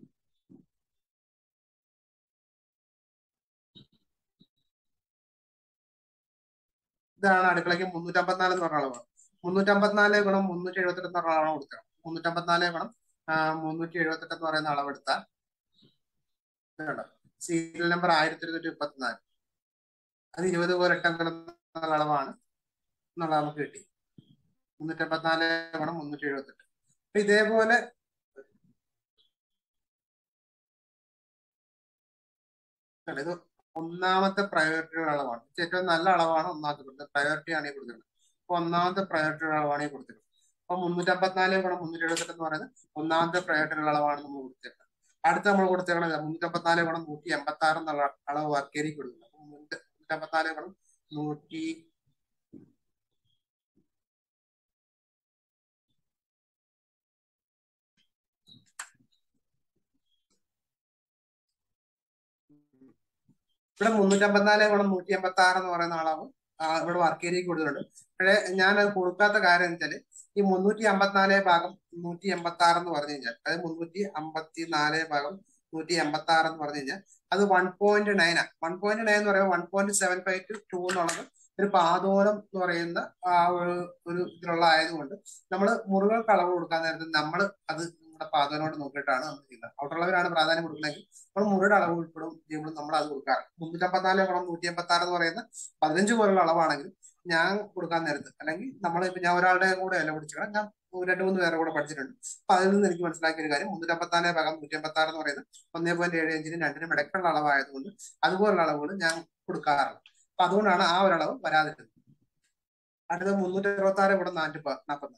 ഇതാണ് അടുക്കളയ്ക്ക് മുന്നൂറ്റി അമ്പത്തിനാല് എന്ന് പറഞ്ഞ അളവാണ് മുന്നൂറ്റി അമ്പത്തിനാല് ഗുണം മുന്നൂറ്റി എഴുപത്തെട്ട് എന്ന് പറഞ്ഞ അളവാണ് കൊടുക്കണം മുന്നൂറ്റി അമ്പത്തിനാല് ഗുണം മുന്നൂറ്റി എഴുപത്തെട്ട് എന്ന് പറയുന്ന അളവെടുത്താൽ സീരിയൽ നമ്പർ ആയിരത്തി ഇരുന്നൂറ്റി മുപ്പത്തിനാല് അത് ഇരുപത് പോലെ എട്ടെങ്കിലും എന്നുള്ള അളവാണ് എന്നുള്ള നമുക്ക് കിട്ടി മുന്നൂറ്റി അമ്പത്തിനാല് ഗുണം മുന്നൂറ്റി എഴുപത്തെട്ട് അപ്പൊ ഇതേപോലെ ഇത് ഒന്നാമത്തെ പ്രയോറിറ്റിയുടെ അളവാണ് ഏറ്റവും നല്ല അളവാണ് ഒന്നാമത്തെ പ്രയോറിറ്റി ആണ് ഈ കൊടുത്തിട്ടുള്ളത് അപ്പൊ ഒന്നാമത്തെ പ്രയോറിറ്റിയുടെ അളവാണ് ഈ കൊടുത്തിട്ടുള്ളത് അപ്പൊ മുന്നൂറ്റി അമ്പത്തിനാല് ഗുണം മുന്നൂറ്റി എഴുപത്തെട്ട് എന്ന് പറയുന്നത് ഒന്നാമത്തെ പ്രയോറിറ്റിയുടെ അളവാണ് നമ്മൾ കൊടുത്തേക്കുന്നത് അടുത്ത് നമ്മൾ കൊടുത്തേക്കണത് മുന്നൂറ്റി അമ്പത്തിനാല് ഗുണം നൂറ്റി എൺപത്തി ആറ് എന്നുള്ള അളവ് വർക്കേരിക്ക് കൊടുക്കുന്നത് അപ്പൊ മുന്നൂറ്റി അമ്പത്തിനാല് ഗുണം നൂറ്റി ഇവിടെ മുന്നൂറ്റി അമ്പത്തിനാല് ഗുണം നൂറ്റി എൺപത്തി ആറ് എന്ന് പറയുന്ന അളവ് ഇവിടെ വർക്ക് ഏരിയക്ക് കൊടുത്തിട്ടുണ്ട് പക്ഷേ ഞാൻ അത് കൊടുക്കാത്ത കാര്യം എന്ന് വെച്ചാൽ ഈ മുന്നൂറ്റി അമ്പത്തിനാല് ഭാഗം നൂറ്റി എൺപത്തി ആറ് എന്ന് പറഞ്ഞു കഴിഞ്ഞാൽ അതായത് മുന്നൂറ്റി അമ്പത്തി നാല് ഭാഗം നൂറ്റി എൺപത്തി ആറ് എന്ന് പറഞ്ഞു കഴിഞ്ഞാൽ അത് വൺ പോയിന്റ് നയൻ ആണ് വൺ പോയിന്റ് നയൻ എന്ന് പറയുമ്പോൾ one point seven five two two എന്നുള്ളത് ഒരു പാതോരം എന്ന് പറയുന്ന ആ ഒരു ഒരു ഇതിലുള്ള ആയതുകൊണ്ട് നമ്മൾ മുറികൾക്ക് അളവ് കൊടുക്കാൻ നേരത്ത് നമ്മൾ അത് നമ്മുടെ പാതോനോട് നോക്കിയിട്ടാണ് നമ്മൾ ചെയ്യുന്നത് ഔട്ടുള്ളവരാണ് പ്രാധാന്യം കൊടുക്കുന്നതെങ്കിൽ നമ്മൾ മുറിയുടെ അളവ് ഉൾപ്പെടും ചെയ്യുമ്പോൾ നമ്മൾ അത് കൊടുക്കാറ് മുന്നൂറ്റമ്പത്തിനാല് ഗുണം നൂറ്റി എൺപത്തി ആറ് എന്ന് പറയുന്ന പതിനഞ്ച് പോലുള്ള അളവാണെങ്കിൽ ഞാൻ കൊടുക്കാൻ നേരത്ത് അല്ലെങ്കിൽ നമ്മൾ ഇപ്പൊ ഞാൻ ഒരാളുടെ കൂടെ അല്ല പഠിച്ചിട്ട് ഞാൻ രണ്ട് മൂന്ന് പേരെ കൂടെ പഠിച്ചിട്ടുണ്ട് അപ്പൊ അതിൽ നിന്ന് എനിക്ക് മനസ്സിലാക്കിയ ഒരു കാര്യം മുന്നൂറ്റമ്പത്തിനാല് ഭാഗം നൂറ്റി എൺപത്തി ആറ് എന്ന് പറയുന്നത് ഒന്നേ പോയിന്റ് ഏഴ് അഞ്ചിനും രണ്ടിനും ഇടയ്ക്കുള്ള അളവായതുകൊണ്ട് അതുപോലുള്ള അളവുകൾ ഞാൻ കൊടുക്കാറുണ്ട് അപ്പൊ അതുകൊണ്ടാണ് ആ ഒരു അളവ് വരാതിരുന്നത് അടുത്ത മുന്നൂറ്റി അറുപത്തി ആറ് ഗുണം നാനൂറ്റി നാൽപ്പത്തിനാല്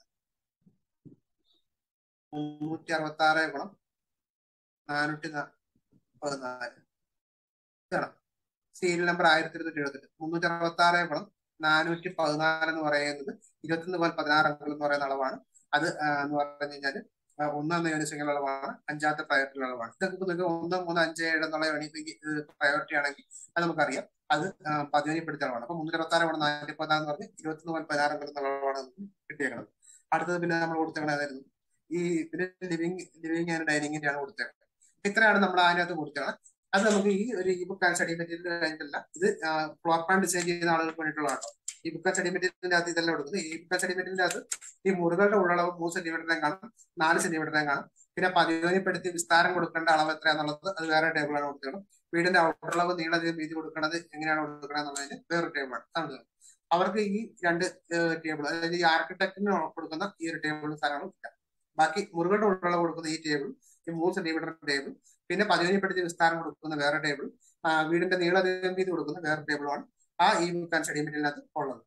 മുന്നൂറ്റി അറുപത്തി ആറ് ഗുണം നാനൂറ്റി പതിനാല് ഇതാണ് സീരിയൽ നമ്പർ ആയിരത്തി ഇരുന്നൂറ്റി എഴുപത്തെട്ട് മുന്നൂറ്റി അറുപത്തി ആറ് ഗുണം നാനൂറ്റി പതിനാല് എന്ന് പറയുന്നത് ഇരുപത്തൊന്ന് പോയിന്റ് പതിനാറ് അംഗങ്ങൾ എന്ന് പറയുന്ന അളവാണ് അത് എന്ന് പറഞ്ഞു കഴിഞ്ഞാൽ ഒന്ന് എന്ന യൂണിസിംഗിൽ അളവാണ് അഞ്ചാമത്തെ പ്രയോറിറ്റി അളവാണ് ഇതൊക്കെ നിങ്ങൾക്ക് ഒന്ന് മൂന്ന് അഞ്ച് ഏഴ് എന്നുള്ള പ്രയോറിറ്റി ആണെങ്കിൽ അത് നമുക്കറിയാം അത് പതിനൊന്നിപ്പെടുത്തിയ അളവാണ് അപ്പൊ മുന്നൂറ്റി ഇരുപത്തി ആറ് നാല് പതിനാറ് എന്ന് പറഞ്ഞ് ഇരുപത്തി മൂന്ന് പതിനാറ് എന്നുള്ള അളവാണ് നമുക്ക് കിട്ടിയേക്കുന്നത് അടുത്തത് പിന്നെ നമ്മൾ കൊടുത്തേക്കണത് ഏതായിരുന്നു ഈ പിന്നെ ലിവിങ് ലിവിങ് ആൻഡ് ഡൈനിങ്ങിന്റെ ആണ് കൊടുത്തേക്കുന്നത് ഇത്രയാണ് നമ്മൾ അതിനകത്ത് കൊടുത്തേക്കുന്നത് അത് നമുക്ക് ഈ ഒരു ഈ ബുക്ക് ആൻഡ് സ്റ്റഡി മെറ്റീരിയൽ കഴിഞ്ഞിട്ടല്ല ഇത് ഫ്ലോർ പ്ലാൻ ഡിസൈൻ ചെയ്യുന്ന ആളുകൾക്ക് വേണ്ടിയിട്ടുള്ളതാണ് ഈ ബുക്ക് സ്റ്റഡി മെറ്റീരിയലിന്റെ അകത്ത് ഇതെല്ലാം കൊടുക്കുന്നത് ഈ ബുക്ക് സ്റ്റഡി മെറ്റീരിയലിന്റെ അകത്ത് ഈ മുറികളുടെ ഉള്ളളവ് മൂന്ന് സെന്റിമീറ്ററിനെ കാണും നാല് സെന്റിമീറ്ററിനെ കാണും പിന്നെ പതിവനിപ്പെടുത്തി വിസ്താരം കൊടുക്കേണ്ട അളവ് എത്രയാന്നുള്ളത് അത് വേറെ ടേബിളാണ് കൊടുക്കണം വീടിന്റെ ഔട്ടളവ് നീളധികം വീതി കൊടുക്കുന്നത് എങ്ങനെയാണ് കൊടുക്കണം എന്നുള്ളതിന് വേറൊരു ടേബിളാണ് അതാണ് അവർക്ക് ഈ രണ്ട് ടേബിൾ അതായത് ഈ ആർക്കിടെക്റ്റിന് കൊടുക്കുന്ന ഈ ഒരു ടേബിൾ സാധനങ്ങളും ഇല്ല ബാക്കി മുറികളുടെ ഉള്ളളവ് കൊടുക്കുന്ന ഈ ടേബിൾ ഈ മൂന്ന് സെന്റിമീറ്റർ ടേബിൾ പിന്നെ പതിവനിപ്പെടുത്തി വിസ്താരം കൊടുക്കുന്ന വേറെ ടേബിൾ വീടിന്റെ നീളധികം വീതി കൊടുക്കുന്ന വേറെ ടേബിളുമാണ് ആ ഈ ബുക്ക് ആൻഡ് സ്റ്റഡി മെറ്റീരിയലിനകത്ത് ഉള്ളത്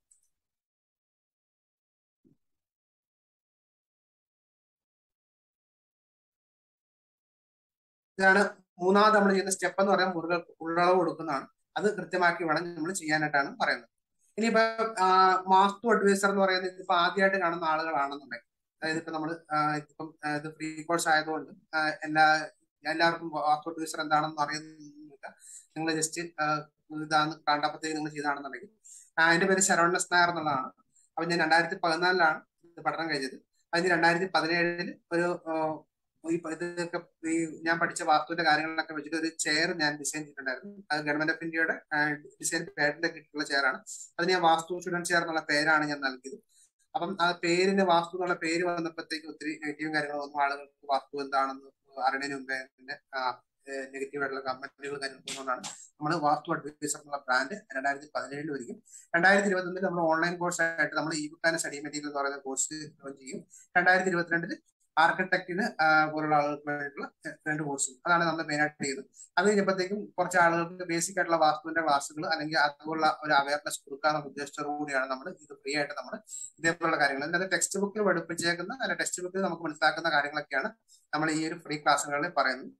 ഇതാണ് മൂന്നാമത് നമ്മൾ ചെയ്യുന്ന സ്റ്റെപ്പ് എന്ന് പറയാൻ മുറികൾക്ക് ഉള്ളളവ് കൊടുക്കുന്നതാണ് അത് കൃത്യമാക്കി വേണം നമ്മൾ ചെയ്യാനായിട്ടാണ് പറയുന്നത് ഇനിയിപ്പോ മാസ്റ്റു അഡ്വൈസർ എന്ന് പറയുന്നത് ഇതിപ്പോ ആദ്യമായിട്ട് കാണുന്ന ആളുകളാണെന്നുണ്ടെങ്കിൽ അതായത് ഇപ്പൊ നമ്മൾ ഇപ്പം ഇത് ഫ്രീ കോഴ്സ് ആയതുകൊണ്ട് എല്ലാ എല്ലാവർക്കും വാസ്തു അഡ്വൈസർ എന്താണെന്ന് അറിയുന്നില്ല നിങ്ങൾ ജസ്റ്റ് ഇതാന്ന് കണ്ടപ്പോഴത്തേക്ക് നിങ്ങൾ ചെയ്താണെന്നുണ്ടെങ്കിൽ എന്റെ പേര് ശരവണസ് നായർ എന്നുള്ളതാണ് അപ്പൊ ഞാൻ രണ്ടായിരത്തി പതിനാലിലാണ് ഇത് പഠനം കഴിഞ്ഞത് അതിന് രണ്ടായിരത്തി പതിനേഴില് ഒരു ഈ ഇതൊക്കെ ഈ ഞാൻ പഠിച്ച വാസ്തുവിന്റെ കാര്യങ്ങളിലൊക്കെ വെച്ചിട്ട് ഒരു ചെയർ ഞാൻ ഡിസൈൻ ചെയ്തിട്ടുണ്ടായിരുന്നു അത് ഗവൺമെന്റ് ഓഫ് ഇന്ത്യയുടെ ഡിസൈൻ പേരിന്റെ കിട്ടിയിട്ടുള്ള ചെയറാണ് അതിന് ഞാൻ വാസ്തു സ്റ്റുഡന്റ് ചെയർ എന്നുള്ള പേരാണ് ഞാൻ നൽകിയത് അപ്പം ആ പേരിന് വാസ്തു എന്നുള്ള പേര് വന്നപ്പോഴത്തേക്ക് ഒത്തിരി നെഗറ്റീവും കാര്യങ്ങളും ഒന്നും ആളുകൾക്ക് വാസ്തു എന്താണെന്ന് അറിയുന്നതിന് മുമ്പേ തന്നെ നെഗറ്റീവ് ആയിട്ടുള്ള കമന്റുകൾ കാര്യങ്ങളൊന്നുകൊണ്ടാണ് നമ്മൾ വാസ്തു അഡ്വൈസർ എന്നുള്ള ബ്രാൻഡ് രണ്ടായിരത്തി പതിനേഴിൽ വരികയും രണ്ടായിരത്തി ഇരുപത്തൊന്നിൽ നമ്മൾ ഓൺലൈൻ കോഴ്സ് ആയിട്ട് നമ്മൾ ഈ ബുക്ക് ആൻഡ് സ്റ്റഡി മെറ്റീരിയൽ എന്ന് പറയുന്ന കോഴ്സ് ലോഞ്ച് ചെയ്യും രണ്ടായിരത്തി ഇരുപത്തിരണ്ടില് ആർക്കിടെക്റ്റിന് പോലുള്ള ആളുകൾക്ക് വേണ്ടിയിട്ടുള്ള രണ്ട് കോഴ്സും അതാണ് നമ്മൾ മെയിൻ ആയിട്ട് ചെയ്തത് അത് കഴിഞ്ഞപ്പോഴത്തേക്കും കുറച്ച് ആളുകൾക്ക് ബേസിക് ആയിട്ടുള്ള വാസ്തുവിന്റെ ക്ലാസ്സുകൾ അല്ലെങ്കിൽ അതുപോലുള്ള ഒരു അവയർനെസ് കൊടുക്കാനുള്ള ഉദ്ദേശത്തോടു കൂടിയാണ് നമ്മൾ ഇത് ഫ്രീ ആയിട്ട് നമ്മൾ ഇതേപോലുള്ള കാര്യങ്ങൾ അതായത് ടെക്സ്റ്റ് ബുക്കിൽ പഠിപ്പിച്ചേക്കുന്ന അല്ല ടെക്സ്റ്റ് ബുക്കിൽ നമുക്ക് മനസ്സിലാക്കുന്ന കാര്യങ്ങളൊക്കെയാണ് നമ്മൾ ഈ ഒരു ഫ്രീ ക്ലാസ്സുകളിൽ പറയുന്നത്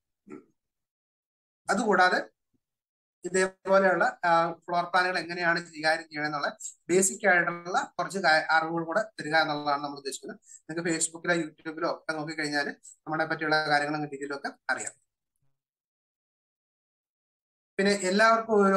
അതുകൂടാതെ ഇതേപോലെയുള്ള ഫ്ലോർ പ്ലാനുകൾ എങ്ങനെയാണ് കൈകാര്യം ചെയ്യണം എന്നുള്ള ബേസിക് ആയിട്ടുള്ള കുറച്ച് അറിവുകൾ കൂടെ തരിക എന്നുള്ളതാണ് നമ്മൾ ഉദ്ദേശിക്കുന്നത് നിങ്ങൾക്ക് ഫേസ്ബുക്കിലോ യൂട്യൂബിലോ ഒക്കെ നോക്കിക്കഴിഞ്ഞാൽ നമ്മളെ പറ്റിയുള്ള കാര്യങ്ങളും ഡീറ്റെയിലും ഒക്കെ അറിയാം പിന്നെ എല്ലാവർക്കും ഓരോ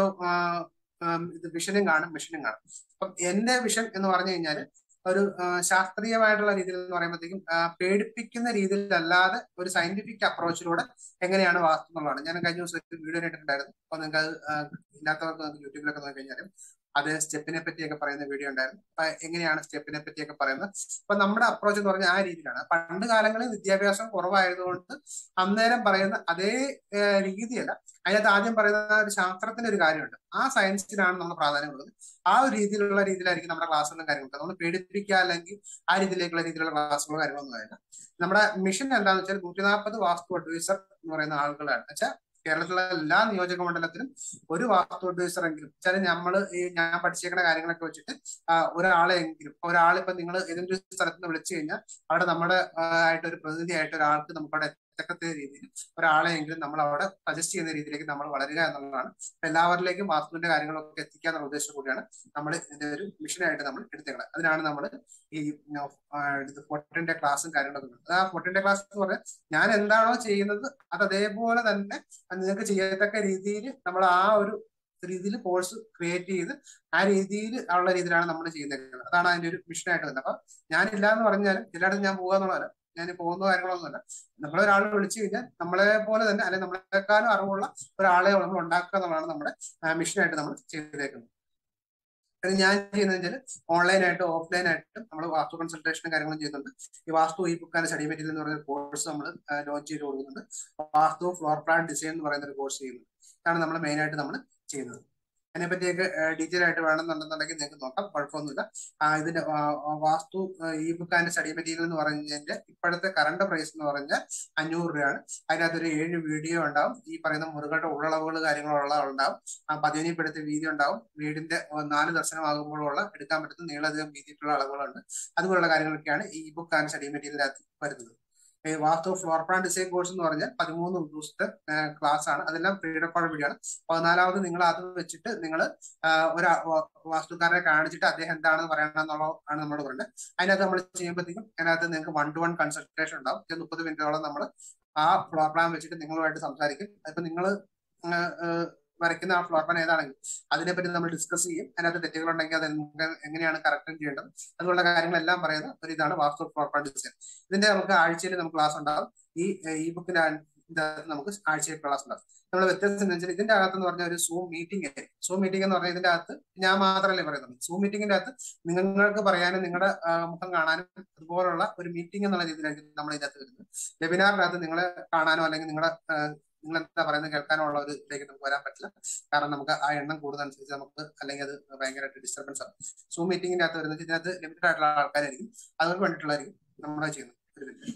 ഇത് വിഷനും കാണും മിഷനും കാണും അപ്പം എന്റെ വിഷൻ എന്ന് പറഞ്ഞു കഴിഞ്ഞാൽ ഒരു ശാസ്ത്രീയമായിട്ടുള്ള രീതിയിൽ എന്ന് പറയുമ്പോഴത്തേക്കും പേടിപ്പിക്കുന്ന രീതിയിലല്ലാതെ ഒരു സയന്റിഫിക് അപ്രോച്ചിലൂടെ എങ്ങനെയാണ് വാസ്തു എന്നുള്ളതാണ് ഞാൻ കഴിഞ്ഞ ദിവസം ഒരു വീഡിയോ ഇട്ടിട്ടുണ്ടായിരുന്നു അപ്പൊ നിങ്ങൾക്ക് അത് ഇല്ലാത്തവർക്ക് നിങ്ങൾക്ക് യൂട്യൂബിലൊക്കെ നോക്കി കഴിഞ്ഞാലും അത് സ്റ്റെപ്പിനെ പറ്റിയൊക്കെ പറയുന്ന വീഡിയോ ഉണ്ടായിരുന്നു അപ്പൊ എങ്ങനെയാണ് സ്റ്റെപ്പിനെ പറ്റിയൊക്കെ പറയുന്നത് അപ്പൊ നമ്മുടെ അപ്രോച്ച് എന്ന് പറഞ്ഞാൽ ആ രീതിയിലാണ് പണ്ട് കാലങ്ങളിൽ വിദ്യാഭ്യാസം കുറവായതുകൊണ്ട് അന്നേരം പറയുന്ന അതേ രീതിയല്ല അതിനകത്ത് ആദ്യം പറയുന്ന ഒരു ശാസ്ത്രത്തിന്റെ ഒരു കാര്യമുണ്ട് ആ സയൻസിനാണ് നമ്മൾ പ്രാധാന്യം കൊടുക്കുന്നത് ആ ഒരു രീതിയിലുള്ള രീതിയിലായിരിക്കും നമ്മുടെ ക്ലാസ്സുകളും കാര്യങ്ങളൊക്കെ നമ്മൾ പേടിപ്പിക്കുക അല്ലെങ്കിൽ ആ രീതിയിലേക്കുള്ള രീതിയിലുള്ള ക്ലാസ്സുകളോ കാര്യങ്ങളൊന്നും ആയില്ല നമ്മുടെ മിഷൻ എന്താണെന്ന് വെച്ചാൽ നൂറ്റി നാൽപ്പത് വാസ്തു അഡ്വൈസർ എന്ന് പറയുന്ന ആളുകളാണ് വെച്ചാൽ കേരളത്തിലുള്ള എല്ലാ നിയോജക മണ്ഡലത്തിലും ഒരു വാസ്തു അഡ്വൈസർ എങ്കിലും വെച്ചാൽ നമ്മൾ ഈ ഞാൻ പഠിച്ചേക്കുന്ന കാര്യങ്ങളൊക്കെ വെച്ചിട്ട് ഒരാളെങ്കിലും ഒരാളിപ്പോ നിങ്ങൾ ഏതെങ്കിലും ഒരു സ്ഥലത്ത് നിന്ന് വിളിച്ചു കഴിഞ്ഞാൽ അവിടെ നമ്മുടെ ആയിട്ട് ഒരു പ്രതിനിധി ആയിട്ട് ഒരാൾക്ക് നമുക്കവിടെ എത്തക്കത്ത രീതിയിൽ ഒരാളെയെങ്കിലും നമ്മൾ അവിടെ സജസ്റ്റ് ചെയ്യുന്ന രീതിയിലേക്ക് നമ്മൾ വളരുക എന്നുള്ളതാണ് എല്ലാവരിലേക്കും വാസ്തുവിന്റെ കാര്യങ്ങളൊക്കെ എത്തിക്കുക എന്നുള്ള ഉദ്ദേശം കൂടിയാണ് നമ്മൾ ഇതിന്റെ ഒരു മിഷനായിട്ട് നമ്മൾ എടുത്തേക്കുന്നത് അതിനാണ് നമ്മൾ ഈ ഫോർട്ടിന്റെ ക്ലാസ്സും കാര്യങ്ങളൊക്കെ ആ ഫോർട്ടിന്റെ ക്ലാസ് എന്ന് പറഞ്ഞാൽ ഞാൻ എന്താണോ ചെയ്യുന്നത് അത് അതേപോലെ തന്നെ നിങ്ങൾക്ക് ചെയ്യത്തക്ക രീതിയിൽ നമ്മൾ ആ ഒരു രീതിയിൽ കോഴ്സ് ക്രിയേറ്റ് ചെയ്ത് ആ രീതിയിൽ ഉള്ള രീതിയിലാണ് നമ്മൾ ചെയ്യുന്നത് അതാണ് അതിന്റെ ഒരു മിഷനായിട്ട് വരുന്നത് അപ്പൊ ഞാനില്ല എന്ന് പറഞ്ഞാലും എല്ലായിടത്തും ഞാൻ പോകുക എന്നുള്ളതല്ല ഞാൻ പോകുന്ന കാര്യങ്ങളൊന്നുമല്ല നമ്മളൊരാൾ വിളിച്ചു കഴിഞ്ഞാൽ നമ്മളെ പോലെ തന്നെ അല്ലെങ്കിൽ നമ്മളെക്കാളും അറിവുള്ള ഒരാളെ നമ്മൾ ഉണ്ടാക്കുക എന്നുള്ളതാണ് നമ്മുടെ മിഷനായിട്ട് നമ്മൾ ചെയ്തേക്കുന്നത് ഞാൻ ചെയ്യുന്നത് വെച്ചാൽ ഓൺലൈനായിട്ടും ഓഫ്ലൈനായിട്ടും നമ്മൾ വാസ്തു കൺസൾട്ടേഷനും കാര്യങ്ങളും ചെയ്യുന്നുണ്ട് ഈ വാസ്തു ഈ ബുക്കാന്റെ സ്റ്റഡി മെറ്റീരിയൽ എന്ന് പറയുന്ന കോഴ്സ് നമ്മൾ ലോഞ്ച് ചെയ്ത് കൊടുക്കുന്നുണ്ട് വാസ്തു ഫ്ലോർ പ്ലാൻ ഡിസൈൻ എന്ന് പറയുന്ന ഒരു കോഴ്സ് ചെയ്യുന്നുണ്ട് ഇതാണ് നമ്മൾ മെയിനായിട്ട് നമ്മൾ ചെയ്യുന്നത് അതിനെപ്പറ്റിയൊക്കെ ഡീറ്റെയിൽ ആയിട്ട് വേണമെന്നുണ്ടെന്നുണ്ടെങ്കിൽ നിങ്ങൾക്ക് നോക്കാം കുഴപ്പമൊന്നുമില്ല ഇതിന്റെ വാസ്തു ഈ ബുക്ക് ആൻഡ് സ്റ്റഡി മെറ്റീരിയൽ എന്ന് പറഞ്ഞതിന്റെ ഇപ്പോഴത്തെ കറണ്ട് പ്രൈസ് എന്ന് പറഞ്ഞാൽ അഞ്ഞൂറ് രൂപയാണ് അതിനകത്തൊരു ഏഴ് വീഡിയോ ഉണ്ടാവും ഈ പറയുന്ന മുറികളുടെ ഉള്ളളവുകൾ കാര്യങ്ങളുള്ള ഉണ്ടാവും പതിനീപ്പെടുത്തിയ വീതി ഉണ്ടാവും വീടിന്റെ നാല് ദർശനമാകുമ്പോഴുള്ള എടുക്കാൻ പറ്റുന്ന നീളധികം വീതിയിട്ടുള്ള അളവുകളുണ്ട് അതുപോലുള്ള കാര്യങ്ങളൊക്കെയാണ് ഈ ബുക്ക് ആൻഡ് സ്റ്റഡി മെറ്റീരിയലിനകത്ത് വരുന്നത് vastu floor plan design course എന്ന് പറഞ്ഞാൽ പതിമൂന്ന് ദിവസത്തെ ക്ലാസ് ആണ് അതെല്ലാം ഫ്രീ റെക്കോർഡ് വഴിയാണ് പതിനാലാമത് നിങ്ങൾ അത് വെച്ചിട്ട് നിങ്ങൾ ഒരു വാസ്തുക്കാരനെ കാണിച്ചിട്ട് അദ്ദേഹം എന്താണെന്ന് പറയണം എന്നുള്ളതാണ് നമ്മളോട് പറയുന്നത് അതിനകത്ത് നമ്മൾ ചെയ്യുമ്പോഴത്തേക്കും അതിനകത്ത് നിങ്ങൾക്ക് വൺ ടു വൺ കൺസൾട്ടേഷൻ ഉണ്ടാവും മുപ്പത് മിനിറ്റോളം നമ്മൾ ആ ഫ്ലോർ പ്ലാൻ വെച്ചിട്ട് നിങ്ങളുമായിട്ട് സംസാരിക്കും അതിപ്പോ നിങ്ങൾ വരയ്ക്കുന്ന ആ ഫ്ലോർ പ്ലാൻ ഏതാണെങ്കിലും അതിനെപ്പറ്റി നമ്മൾ ഡിസ്കസ് ചെയ്യും അതിനകത്ത് തെറ്റുകൾ ഉണ്ടെങ്കിൽ അത് എങ്ങനെയാണ് കറക്റ്റ് ചെയ്യേണ്ടത് അതുപോലുള്ള കാര്യങ്ങളെല്ലാം പറയുന്ന ഒരു ഇതാണ് വാസ്തു ഫ്ലോർ പ്ലാൻ ഡിസൈൻ ഇതിന്റെ നമുക്ക് ആഴ്ചയിൽ നമുക്ക് ക്ലാസ് ഉണ്ടാകും ഈ ഈ ബുക്കിന്റെ നമുക്ക് ആഴ്ചയിൽ ക്ലാസ് ഉണ്ടാകും നമ്മൾ വ്യത്യാസം എന്ന് വെച്ചാൽ ഇതിന്റെ അകത്ത് എന്ന് പറഞ്ഞ ഒരു സൂം മീറ്റിംഗ് ആയിരിക്കും സൂം മീറ്റിംഗ് എന്ന് പറഞ്ഞാൽ ഇതിന്റെ അകത്ത് ഞാൻ മാത്രമല്ലേ പറയുന്നത് സൂം മീറ്റിംഗിന്റെ അകത്ത് നിങ്ങൾക്ക് പറയാനും നിങ്ങളുടെ മുഖം കാണാനും അതുപോലുള്ള ഒരു മീറ്റിംഗ് എന്നുള്ള രീതിയിലായിരിക്കും നമ്മൾ ഇതിനകത്ത് വരുന്നത് വെബിനാറിനകത്ത് നിങ്ങളെ കാണാനോ അല്ലെങ്കിൽ നിങ്ങളുടെ നിങ്ങൾ എന്താ പറയുന്നത് കേൾക്കാനോ ഉള്ള ഒരു ഇതിലേക്ക് നമുക്ക് വരാൻ പറ്റില്ല കാരണം നമുക്ക് ആ എണ്ണം കൂടുന്നതനുസരിച്ച് നമുക്ക് അല്ലെങ്കിൽ അത് ഭയങ്കരമായിട്ട് ഡിസ്റ്റർബൻസ് ആണ് സൂം മീറ്റിംഗിന്റെ അകത്ത് വരുന്നത് ഇതിനകത്ത് ലിമിറ്റഡ് ആയിട്ടുള്ള ആൾക്കാരായിരിക്കും അവർക്ക് വേണ്ടിയിട്ടുള്ളതായിരിക്കും നമ്മളെ ചെയ്യുന്നത് ഒരു മിനിറ്റ്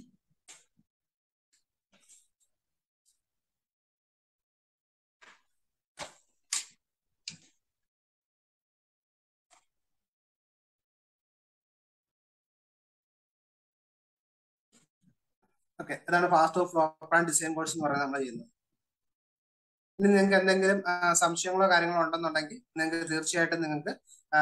ഓക്കെ അതാണ് fast of floor plan design course എന്ന് പറയുന്നത് നമ്മൾ ചെയ്യുന്നത് ഇനി നിങ്ങൾക്ക് എന്തെങ്കിലും സംശയങ്ങളോ കാര്യങ്ങളോ ഉണ്ടെന്നുണ്ടെങ്കിൽ നിങ്ങൾക്ക് തീർച്ചയായിട്ടും നിങ്ങൾക്ക്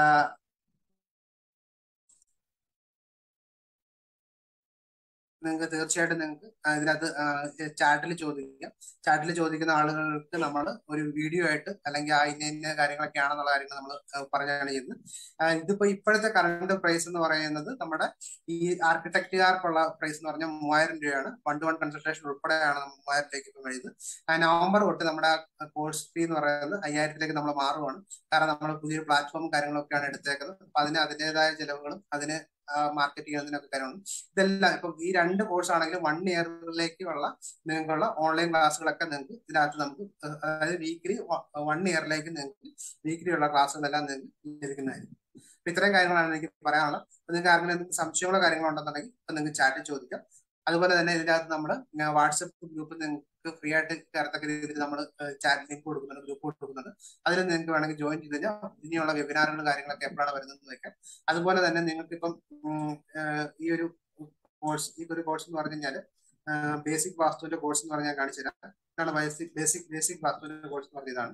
നിങ്ങൾക്ക് തീർച്ചയായിട്ടും നിങ്ങൾക്ക് ഇതിനകത്ത് ചാറ്റിൽ ചോദിക്കാം ചാറ്റിൽ ചോദിക്കുന്ന ആളുകൾക്ക് നമ്മൾ ഒരു വീഡിയോ ആയിട്ട് അല്ലെങ്കിൽ ആ ഇന്ന ഇന്ന കാര്യങ്ങളൊക്കെയാണെന്നുള്ള കാര്യങ്ങൾ നമ്മൾ പറഞ്ഞാണ് ചെയ്യുന്നത് ഇതിപ്പോ ഇപ്പോഴത്തെ കറണ്ട് പ്രൈസ് എന്ന് പറയുന്നത് നമ്മുടെ ഈ ആർക്കിടെക്റ്റുകാർക്കുള്ള പ്രൈസ് എന്ന് പറഞ്ഞാൽ മൂവായിരം രൂപയാണ് വൺ ടു വൺ കൺസൾട്ടേഷൻ ഉൾപ്പെടെയാണ് മൂവായിരത്തിലേക്ക് ഇപ്പം കഴിയുന്നത് നവംബർ തൊട്ട് നമ്മുടെ കോഴ്സ് ഫീ എന്ന് പറയുന്നത് അയ്യായിരത്തിലേക്ക് നമ്മൾ മാറുവാണ് കാരണം നമ്മൾ പുതിയ പ്ലാറ്റ്ഫോമും കാര്യങ്ങളൊക്കെയാണ് എടുത്തേക്കുന്നത് അപ്പൊ അതിന് അതിൻ്റെതായ ചിലവുകളും അതിന് മാർക്കറ്റ് ചെയ്യുന്നതിനൊക്കെ കാര്യമാണ് ഇതെല്ലാം ഇപ്പം ഈ രണ്ട് കോഴ്സ് ആണെങ്കിലും വൺ ഇയറിലേക്കുള്ള നിങ്ങൾക്കുള്ള ഓൺലൈൻ ക്ലാസ്സുകളൊക്കെ നിങ്ങൾക്ക് ഇതിനകത്ത് നമുക്ക് അതായത് വീക്കിലി വൺ ഇയറിലേക്ക് നിങ്ങൾക്ക് വീക്കിലി ഉള്ള ക്ലാസ്സുകളെല്ലാം നിങ്ങൾക്ക് ലഭിക്കുന്നതായിരിക്കും അപ്പൊ ഇത്രയും കാര്യങ്ങളാണ് എനിക്ക് പറയാനുള്ളത് നിങ്ങൾക്ക് ആർക്കെങ്കിലും എന്തെങ്കിലും സംശയങ്ങളോ കാര്യങ്ങളോ ഉണ്ടെന്നുണ്ടെങ്കിൽ ഇപ്പൊ നിങ്ങൾക്ക് ചാറ്റിൽ ചോദിക്കാം അതുപോലെ തന്നെ ഇതിനകത്ത് നമ്മൾ വാട്സപ്പ് ഗ്രൂപ്പ് നിങ്ങൾക്ക് ഫ്രീ ആയിട്ട് ചേർത്തക്ക രീതിയിൽ നമ്മൾ ചാറ്റ് ലിങ്ക് കൊടുക്കുന്നുണ്ട് ഗ്രൂപ്പ് കൊടുക്കുന്നുണ്ട് അതിൽ നിങ്ങൾക്ക് വേണമെങ്കിൽ ജോയിൻ ചെയ്ത് കഴിഞ്ഞാൽ ഇനിയുള്ള വെബിനാറുകൾ കാര്യങ്ങളൊക്കെ എപ്പോഴാണ് വരുന്നത് വെക്കാം അതുപോലെ തന്നെ നിങ്ങൾക്ക് ഇപ്പം ഈ ഒരു കോഴ്സ് ഈ ഒരു കോഴ്സ് എന്ന് പറഞ്ഞു കഴിഞ്ഞാൽ ബേസിക് വാസ്തുവിന്റെ കോഴ്സ് എന്ന് പറഞ്ഞാൽ കാണിച്ചു തരാം ഇതാണ് ബേസിക് ബേസിക് ബേസിക് വാസ്തുവിന്റെ കോഴ്സ് എന്ന് പറഞ്ഞതാണ്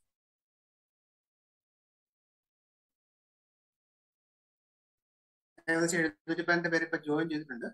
ഏകദേശം എഴുന്നൂറ്റി പതിനെട്ട് പേര് ഇപ്പൊ ജോയിൻ ചെയ്തിട്ടുണ്ട്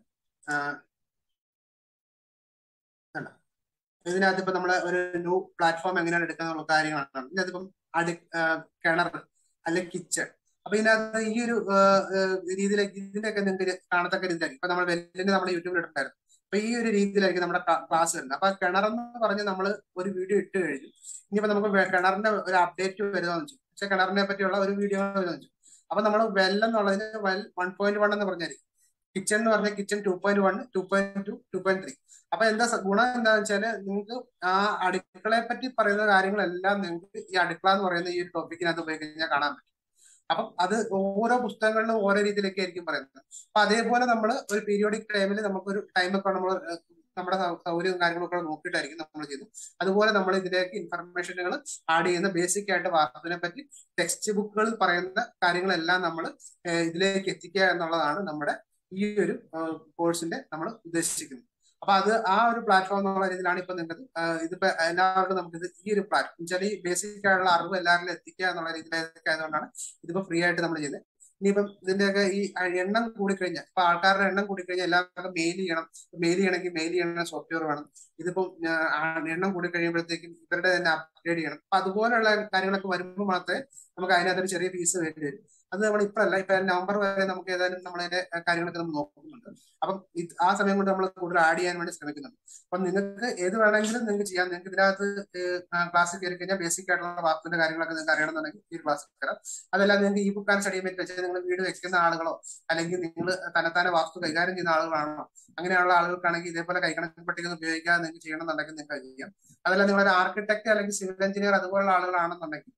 ഇതിനകത്ത് ഇപ്പൊ നമ്മള് ഒരു ന്യൂ പ്ലാറ്റ്ഫോം എങ്ങനെയാണ് എടുക്കാന്നുള്ള കാര്യങ്ങളാണ് ഇതിനകത്തിപ്പം അടി കിണർ അല്ലെങ്കിൽ കിച്ചൺ അപ്പൊ ഇതിനകത്ത് ഈ ഒരു രീതിയിലേക്ക് ഇതിന്റെയൊക്കെ നിങ്ങൾക്ക് കാണത്തക്ക രീതിയിലായിരിക്കും ഇപ്പൊ നമ്മൾ വെല്ലിന്റെ നമ്മുടെ യൂട്യൂബിൽ ഇട്ടിട്ടായിരുന്നു അപ്പൊ ഈ ഒരു രീതിയിലായിരിക്കും നമ്മുടെ ക്ലാസ് വരുന്നത് അപ്പൊ കിണറെന്ന് പറഞ്ഞ് നമ്മൾ ഒരു വീഡിയോ ഇട്ട് കഴിഞ്ഞു ഇനിയിപ്പോ നമുക്ക് കിണറിന്റെ ഒരു അപ്ഡേറ്റ് വരുന്നതെന്ന് വെച്ചു പക്ഷെ കിണറിനെ പറ്റിയുള്ള ഒരു വീഡിയോ വരുന്നതെന്ന് വെച്ചു അപ്പൊ നമ്മൾ വെൽ എന്നുള്ളതിന് വെൽ വൺ പോയിന്റ് വൺ എന്ന് പറഞ്ഞായിരിക്കും കിച്ചൺ എന്ന് പറഞ്ഞാൽ kitchen two point one two point two two point three അപ്പൊ എന്താ ഗുണം എന്താണെന്ന് വെച്ചാല് നിങ്ങൾക്ക് ആ അടുക്കളയെ പറ്റി പറയുന്ന കാര്യങ്ങളെല്ലാം നിങ്ങൾക്ക് ഈ അടുക്കള എന്ന് പറയുന്ന ഈ ഒരു ടോപ്പിക്കിനകത്ത് പോയി കഴിഞ്ഞാൽ കാണാൻ പറ്റും അപ്പം അത് ഓരോ പുസ്തകങ്ങളിലും ഓരോ രീതിയിലൊക്കെ ആയിരിക്കും പറയുന്നത് അപ്പൊ അതേപോലെ നമ്മൾ ഒരു പീരിയോഡിക് ടൈമിൽ നമുക്കൊരു ടൈമൊക്കെ നമ്മൾ നമ്മുടെ സൗകര്യവും കാര്യങ്ങളൊക്കെ നോക്കിയിട്ടായിരിക്കും നമ്മൾ ചെയ്യുന്നത് അതുപോലെ നമ്മൾ ഇതിലേക്ക് ഇൻഫർമേഷനുകൾ ആഡ് ചെയ്യുന്ന ബേസിക് ആയിട്ട് വാസ്തുവിനെ പറ്റി ടെക്സ്റ്റ് ബുക്കുകളിൽ പറയുന്ന കാര്യങ്ങളെല്ലാം നമ്മൾ ഇതിലേക്ക് എത്തിക്കുക എന്നുള്ളതാണ് നമ്മുടെ ഈ ഒരു കോഴ്സിന്റെ നമ്മൾ ഉദ്ദേശിക്കുന്നത് അപ്പൊ അത് ആ ഒരു പ്ലാറ്റ്ഫോം എന്നുള്ള രീതിയിലാണ് ഇപ്പൊ നിങ്ങൾക്ക് ഇതിപ്പോ എല്ലാവർക്കും നമുക്ക് ഇത് ഈ ഒരു പ്ലാറ്റ്ഫോം വെച്ചാൽ ഈ ബേസിക് ആയിട്ടുള്ള അറിവ് എല്ലാവരിലും എത്തിക്കുക എന്നുള്ള രീതിയിലേക്ക് ആയതുകൊണ്ടാണ് ഇതിപ്പോ ഫ്രീ ആയിട്ട് നമ്മൾ ചെയ്യുന്നത് ഇനിയിപ്പം ഇതിന്റെയൊക്കെ ഈ എണ്ണം കൂടിക്കഴിഞ്ഞാൽ ഇപ്പൊ ആൾക്കാരുടെ എണ്ണം കൂടിക്കഴിഞ്ഞാൽ എല്ലാവർക്കും മെയിൽ ചെയ്യണം മെയിൽ ചെയ്യണമെങ്കിൽ മെയിൽ ചെയ്യണ സോഫ്റ്റ്വെയർ വേണം ഇതിപ്പം എണ്ണം കൂടി കഴിയുമ്പോഴത്തേക്കും ഇവരുടെ തന്നെ അപ്ഗ്രേഡ് ചെയ്യണം അപ്പൊ അതുപോലെയുള്ള കാര്യങ്ങളൊക്കെ വരുമ്പോൾ മാത്രമേ നമുക്ക് അതിനകത്തൊരു ചെറിയ ഫീസ് വേണ്ടി വരും അത് നമ്മൾ ഇപ്പോഴല്ല ഇപ്പൊ നവംബർ വരെ നമുക്ക് ഏതായാലും നമ്മളതിന്റെ കാര്യങ്ങളൊക്കെ നമ്മൾ നോക്കുന്നുണ്ട് അപ്പം ആ സമയം കൊണ്ട് നമ്മൾ കൂടുതൽ ആഡ് ചെയ്യാൻ വേണ്ടി ശ്രമിക്കുന്നുണ്ട് അപ്പൊ നിങ്ങൾക്ക് ഏത് വേണമെങ്കിലും നിങ്ങൾക്ക് ചെയ്യാം നിങ്ങൾക്ക് ഇതിനകത്ത് ക്ലാസ് കയറി കഴിഞ്ഞാൽ ബേസിക് ആയിട്ടുള്ള വാസ്തുവിന്റെ കാര്യങ്ങളൊക്കെ നിങ്ങൾക്ക് അറിയണമെന്നുണ്ടെങ്കിൽ ഈ ക്ലാസ് കയറാം അതല്ല നിങ്ങൾക്ക് ഈ ബുക്ക് ആൻഡ് സ്റ്റഡി മെറ്റ് വെച്ച് നിങ്ങൾ വീട് വെക്കുന്ന ആളുകളോ അല്ലെങ്കിൽ നിങ്ങൾ തന്നെത്താനെ വാസ്തു കൈകാര്യം ചെയ്യുന്ന ആളുകളാണോ അങ്ങനെയുള്ള ആളുകൾക്കാണെങ്കിൽ ഇതേപോലെ കൈകണക്ക് പട്ടിക ഉപയോഗിക്കാതെ നിങ്ങൾക്ക് ചെയ്യണമെന്നുണ്ടെങ്കിൽ നിങ്ങൾക്ക് ചെയ്യാം അതല്ല നിങ്ങളൊരു ആർക്കിടെക്ട് അല്ലെങ്കിൽ സിവിൽ എഞ്ചിനീയർ അതുപോലുള്ള ആളുകളാണെന്നുണ്ടെങ്കിൽ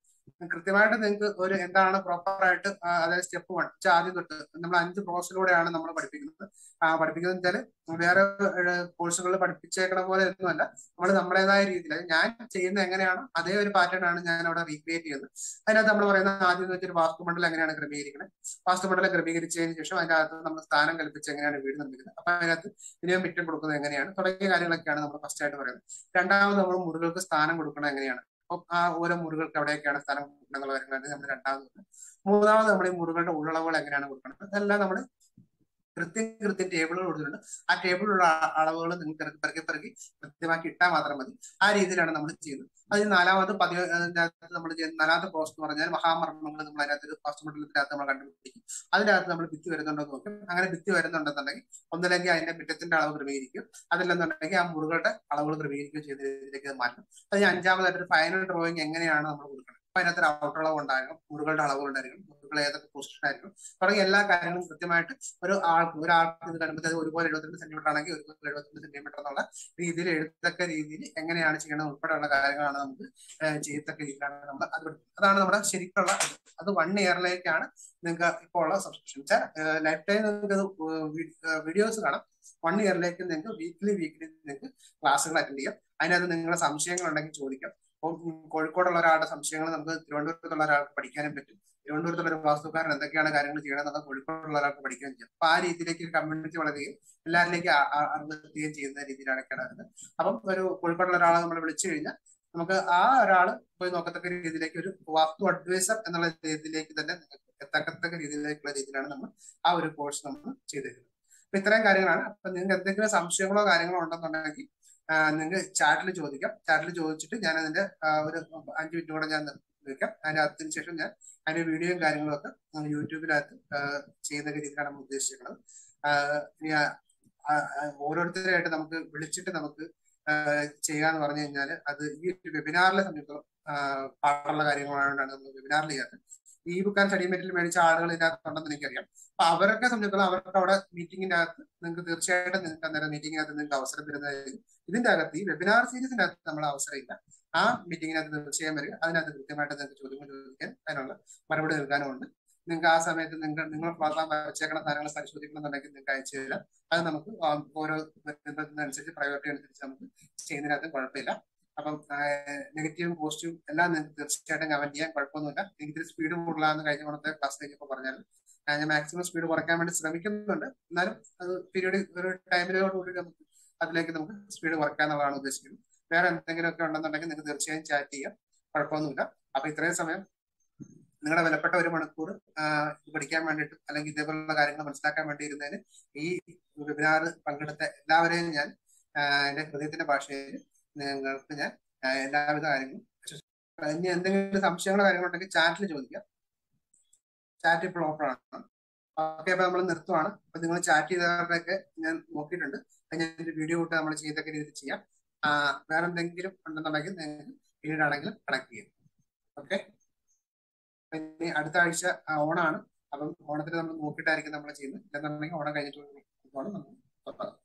കൃത്യമായിട്ട് നിങ്ങൾക്ക് ഒരു എന്താണ് പ്രോപ്പർ ആയിട്ട് അതായത് സ്റ്റെപ്പ് വൺ ആദ്യം തൊട്ട് നമ്മൾ അഞ്ച് പ്രോസസ്സിലൂടെയാണ് നമ്മൾ പഠിപ്പിക്കുന്നത് ആ പഠിപ്പിക്കുന്നത് വെച്ചാൽ വേറെ കോഴ്സുകളിൽ പഠിപ്പിച്ചേക്കണ പോലെ ഒന്നുമല്ല നമ്മൾ നമ്മുടേതായ രീതിയിൽ ഞാൻ ചെയ്യുന്ന എങ്ങനെയാണോ അതേ ഒരു പാറ്റേൺ ആണ് ഞാൻ അവിടെ റീക്രിയേറ്റ് ചെയ്യുന്നത് അതിനകത്ത് നമ്മൾ പറയുന്ന ആദ്യം എന്ന് വെച്ചാൽ വാസ്തുമണ്ഡലം എങ്ങനെയാണ് ക്രമീകരിക്കുന്നത് വാസ്തുമണ്ഡലം ക്രമീകരിച്ചതിന് ശേഷം അതിന്റെ അകത്ത് നമ്മൾ സ്ഥാനം കൽപ്പിച്ച് എങ്ങനെയാണ് വീട് നിർമ്മിക്കുന്നത് അപ്പൊ അതിനകത്ത് ഇനിയും മിറ്റം കൊടുക്കുന്നത് എങ്ങനെയാണ് തുടങ്ങിയ കാര്യങ്ങളൊക്കെയാണ് നമ്മൾ ഫസ്റ്റ് ആയിട്ട് പറയുന്നത് രണ്ടാമത് നമ്മൾ മുറികൾക്ക് സ്ഥാനം കൊടുക്കണം എങ്ങനെയാണ് അപ്പം ആ ഓരോ മുറികൾക്ക് എവിടെയൊക്കെയാണ് സ്ഥാനം കൊടുക്കണം എന്നുള്ള കാര്യങ്ങളാണ് നമ്മൾ രണ്ടാമത് മൂന്നാമത് നമ്മൾ ഈ മുറികളുടെ ഉള്ളളവുകൾ എങ്ങനെയാണ് കൊടുക്കുന്നത് അതെല്ലാം നമ്മൾ കൃത്യം കൃത്യം ടേബിളുകൾ കൊടുത്തിട്ടുണ്ട് ആ ടേബിളിലുള്ള അളവുകൾ നിങ്ങൾക്ക് പെറുക്കി പെറുക്കി കൃത്യമാക്കി ഇട്ടാൽ മാത്രം മതി ആ രീതിയിലാണ് നമ്മൾ ചെയ്യുന്നത് അതിന് നാലാമത് പതിവ് അതിനകത്ത് നമ്മൾ ചെയ്യുന്ന നാലാമത്തെ പോസ്റ്റ് എന്ന് പറഞ്ഞാൽ മഹാമർമ്മങ്ങൾ നമ്മൾ അതിനകത്ത് വാസ്തുമണ്ഡലത്തിനകത്ത് നമ്മൾ കണ്ടുപിടിക്കും അതിനകത്ത് നമ്മൾ ഭിത്തി വരുന്നുണ്ടോ എന്ന് നോക്കും അങ്ങനെ ഭിത്തി വരുന്നുണ്ടെന്നുണ്ടെങ്കിൽ ഒന്നില്ലെങ്കിൽ അതിന്റെ മുറ്റത്തിന്റെ അളവ് ക്രമീകരിക്കും അതില്ലെന്നുണ്ടെങ്കിൽ ആ മുറികളുടെ അളവുകൾ ക്രമീകരിക്കുകയും ചെയ്ത രീതിയിലേക്ക് മാറ്റണം അതിന് അഞ്ചാമതായിട്ട് ഒരു ഫൈനൽ ഡ്രോയിങ് എങ്ങനെയാണ് നമ്മൾ കൊടുക്കുന്നത് അപ്പൊ അതിനകത്ത് ഒരു ഔട്ടർ അളവ് ഉണ്ടായിരിക്കും മുറികളുടെ അളവുകൾ ഉണ്ടായിരിക്കും മുറികൾ ഏതൊക്കെ പൊസിഷൻ ആയിരിക്കും തുടങ്ങിയ എല്ലാ കാര്യങ്ങളും കൃത്യമായിട്ട് ഒരു ആൾക്ക് ഒരാൾക്ക് ഇത് കാണുമ്പോൾ അത് ഒരുപോലെ എഴുപത്തിരണ്ട് സെന്റിമീറ്റർ ആണെങ്കിൽ ഒരുപോലെ എഴുപത്തിരണ്ട് സെന്റിമീറ്റർ എന്നുള്ള രീതിയിൽ എഴുതത്തക്ക രീതിയിൽ എങ്ങനെയാണ് ചെയ്യണത് ഉൾപ്പെടെയുള്ള കാര്യങ്ങളാണ് നമുക്ക് ചെയ്യത്തക്ക രീതിയിലാണ് നമ്മൾ അത് അതാണ് നമ്മുടെ ശരിക്കുള്ള അത് വൺ ഇയറിലേക്കാണ് നിങ്ങൾക്ക് ഇപ്പോൾ ഉള്ള സബ്സ്ക്രിപ്ഷൻ വെച്ചാൽ ലൈഫ് ടൈം നിങ്ങൾക്ക് അത് വീഡിയോസ് കാണാം വൺ ഇയറിലേക്ക് നിങ്ങൾക്ക് വീക്ക്ലി വീക്ക്ലി നിങ്ങൾക്ക് ക്ലാസ്സുകൾ അറ്റൻഡ് ചെയ്യാം അതിനകത്ത് നിങ്ങളുടെ സംശയങ്ങൾ ഉണ്ടെങ്കിൽ ചോദിക്കാം അപ്പോൾ കോഴിക്കോടുള്ള ഒരാളുടെ സംശയങ്ങൾ നമുക്ക് തിരുവനന്തപുരത്തുള്ള ഒരാൾക്ക് പഠിക്കാനും പറ്റും തിരുവനന്തപുരത്തുള്ള ഒരു വാസ്തുക്കാരൻ എന്തൊക്കെയാണ് കാര്യങ്ങൾ ചെയ്യണമെന്ന് കോഴിക്കോടുള്ള ഒരാൾക്ക് പഠിക്കുകയും ചെയ്യും അപ്പൊ ആ രീതിയിലേക്ക് ഒരു കമ്മ്യൂണിറ്റി വളരുകയും എല്ലാവരിലേക്കും അറിവെത്തുകയും ചെയ്യുന്ന രീതിയിലാണൊക്കെയാണ് വരുന്നത് അപ്പം ഒരു കോഴിക്കോടുള്ള ഒരാളെ നമ്മൾ വിളിച്ചു കഴിഞ്ഞാൽ നമുക്ക് ആ ഒരാൾ പോയി നോക്കത്തക്ക രീതിയിലേക്ക് ഒരു വാസ്തു അഡ്വൈസർ എന്നുള്ള രീതിയിലേക്ക് തന്നെ എത്തക്കത്തക്ക രീതിയിലേക്കുള്ള രീതിയിലാണ് നമ്മൾ ആ ഒരു കോഴ്സ് നമ്മൾ ചെയ്തേക്കുന്നത് അപ്പൊ ഇത്രയും കാര്യങ്ങളാണ് അപ്പൊ നിങ്ങൾക്ക് എന്തെങ്കിലും സംശയങ്ങളോ കാര്യങ്ങളോ ഉണ്ടെന്നുണ്ടെങ്കിൽ നിങ്ങൾക്ക് ചാറ്റിൽ ചോദിക്കാം ചാറ്റിൽ ചോദിച്ചിട്ട് ഞാൻ അതിന്റെ ഒരു അഞ്ച് മിനിറ്റ് കൂടെ ഞാൻ വെക്കാം അതിന്റെ അതിന് ശേഷം ഞാൻ അതിന്റെ വീഡിയോയും കാര്യങ്ങളും ഒക്കെ യൂട്യൂബിനകത്ത് ചെയ്യുന്ന രീതിയിലാണ് നമ്മൾ ഉദ്ദേശിക്കുന്നത് ഇനി ഓരോരുത്തരായിട്ട് നമുക്ക് വിളിച്ചിട്ട് നമുക്ക് ചെയ്യാന്ന് പറഞ്ഞു കഴിഞ്ഞാൽ അത് ഈ വെബിനാറിലെ സംബന്ധിച്ചിടത്തോളം പാടുള്ള കാര്യങ്ങളാണ് നമ്മൾ വെബിനാറിൽ ചെയ്യാത്തത് ഈ ബുക്ക് ആൻഡ് സ്റ്റഡി മെറ്റീരിയൽ മേടിച്ച ആളുകൾ ഇതിനകത്ത് ഉണ്ടെന്ന് എനിക്കറിയാം അപ്പൊ അവരൊക്കെ സംബന്ധിച്ചിടത്തോളം അവർക്ക് അവിടെ മീറ്റിംഗിന്റെ അകത്ത് നിങ്ങൾക്ക് തീർച്ചയായിട്ടും നിങ്ങൾക്ക് അന്നേരം മീറ്റിംഗിനകത്ത് നിങ്ങൾക്ക് അവസരം വരുന്നതായിരിക്കും ഇതിന്റെ അകത്ത് ഈ വെബിനാർ സീരീസിന്റെ അകത്ത് നമ്മൾ അവസരമില്ല ആ മീറ്റിംഗിനകത്ത് തീർച്ചയായും വരിക അതിനകത്ത് കൃത്യമായിട്ട് നിങ്ങൾക്ക് ചോദ്യങ്ങൾ ചോദിക്കാൻ അതിനുള്ള മറുപടി നൽകാനും ഉണ്ട് നിങ്ങൾക്ക് ആ സമയത്ത് നിങ്ങൾ നിങ്ങൾ പ്രോഗ്രാം വച്ചേക്കണ സാധനങ്ങൾ പരിശോധിക്കണമെന്നുണ്ടെങ്കിൽ നിങ്ങൾക്ക് അയച്ചു തരാം അത് നമുക്ക് ഓരോ അനുസരിച്ച് പ്രയോറിറ്റി അനുസരിച്ച് നമുക്ക് ചെയ്യുന്നതിനകത്ത് കുഴപ്പമില്ല അപ്പം നെഗറ്റീവും പോസിറ്റീവും എല്ലാം നിങ്ങൾക്ക് തീർച്ചയായിട്ടും കമന്റ് ചെയ്യാൻ കുഴപ്പമൊന്നുമില്ല എനിക്ക് ഇത്തിരി സ്പീഡ് കൂടുതലാന്ന് കഴിഞ്ഞ കൊണ്ടത്തെ ക്ലാസ് കഴിഞ്ഞപ്പോൾ പറഞ്ഞാൽ ഞാൻ മാക്സിമം സ്പീഡ് കുറയ്ക്കാൻ വേണ്ടി ശ്രമിക്കുന്നുണ്ട് എന്നാലും അത് പീരീഡ് ഒരു ടൈമിനോടുകൂടി നമുക്ക് അതിലേക്ക് നമുക്ക് സ്പീഡ് കുറയ്ക്കാന്നുള്ളതാണ് ഉദ്ദേശിക്കുന്നത് വേറെ എന്തെങ്കിലുമൊക്കെ ഉണ്ടെന്നുണ്ടെങ്കിൽ നിങ്ങൾക്ക് തീർച്ചയായും ചാറ്റ് ചെയ്യാം കുഴപ്പമൊന്നുമില്ല അപ്പൊ ഇത്രയും സമയം നിങ്ങളുടെ വിലപ്പെട്ട ഒരു മണിക്കൂർ പഠിക്കാൻ വേണ്ടിയിട്ട് അല്ലെങ്കിൽ ഇതേപോലുള്ള കാര്യങ്ങൾ മനസ്സിലാക്കാൻ വേണ്ടി ഇരുന്നതിന് ഈ വെബിനാർ പങ്കെടുത്ത എല്ലാവരെയും ഞാൻ എന്റെ ഹൃദയത്തിന്റെ ഭാഷയിൽ നിങ്ങൾക്ക് ഞാൻ എല്ലാവിധ കാര്യങ്ങളും ഇനി എന്തെങ്കിലും സംശയങ്ങളോ കാര്യങ്ങളുണ്ടെങ്കിൽ ചാറ്റിൽ ചോദിക്കാം ചാറ്റ് ഇപ്പോൾ ഓപ്പൺ ആണ് ഓക്കെ അപ്പൊ നമ്മൾ നിർത്തുവാണ് അപ്പൊ നിങ്ങൾ ചാറ്റ് ചെയ്തവരുടെയൊക്കെ ഞാൻ നോക്കിയിട്ടുണ്ട് ഞാൻ വീഡിയോ കൂട്ട് നമ്മൾ ചെയ്തൊക്കെ രീതിയിൽ ചെയ്യാം വേറെ എന്തെങ്കിലും ഉണ്ടെന്നുണ്ടെങ്കിൽ നിങ്ങൾക്ക് പിന്നീടാണെങ്കിലും കണക്ട് ചെയ്യും ഓക്കെ ഇനി അടുത്ത ആഴ്ച ഓണാണ് അപ്പം ഓണത്തിന് നമ്മൾ നോക്കിയിട്ടായിരിക്കും നമ്മൾ ചെയ്യുന്നത് ഇല്ലെന്നുണ്ടെങ്കിൽ ഓണം കഴിഞ്ഞിട്ട് ഓണം നമ്മൾ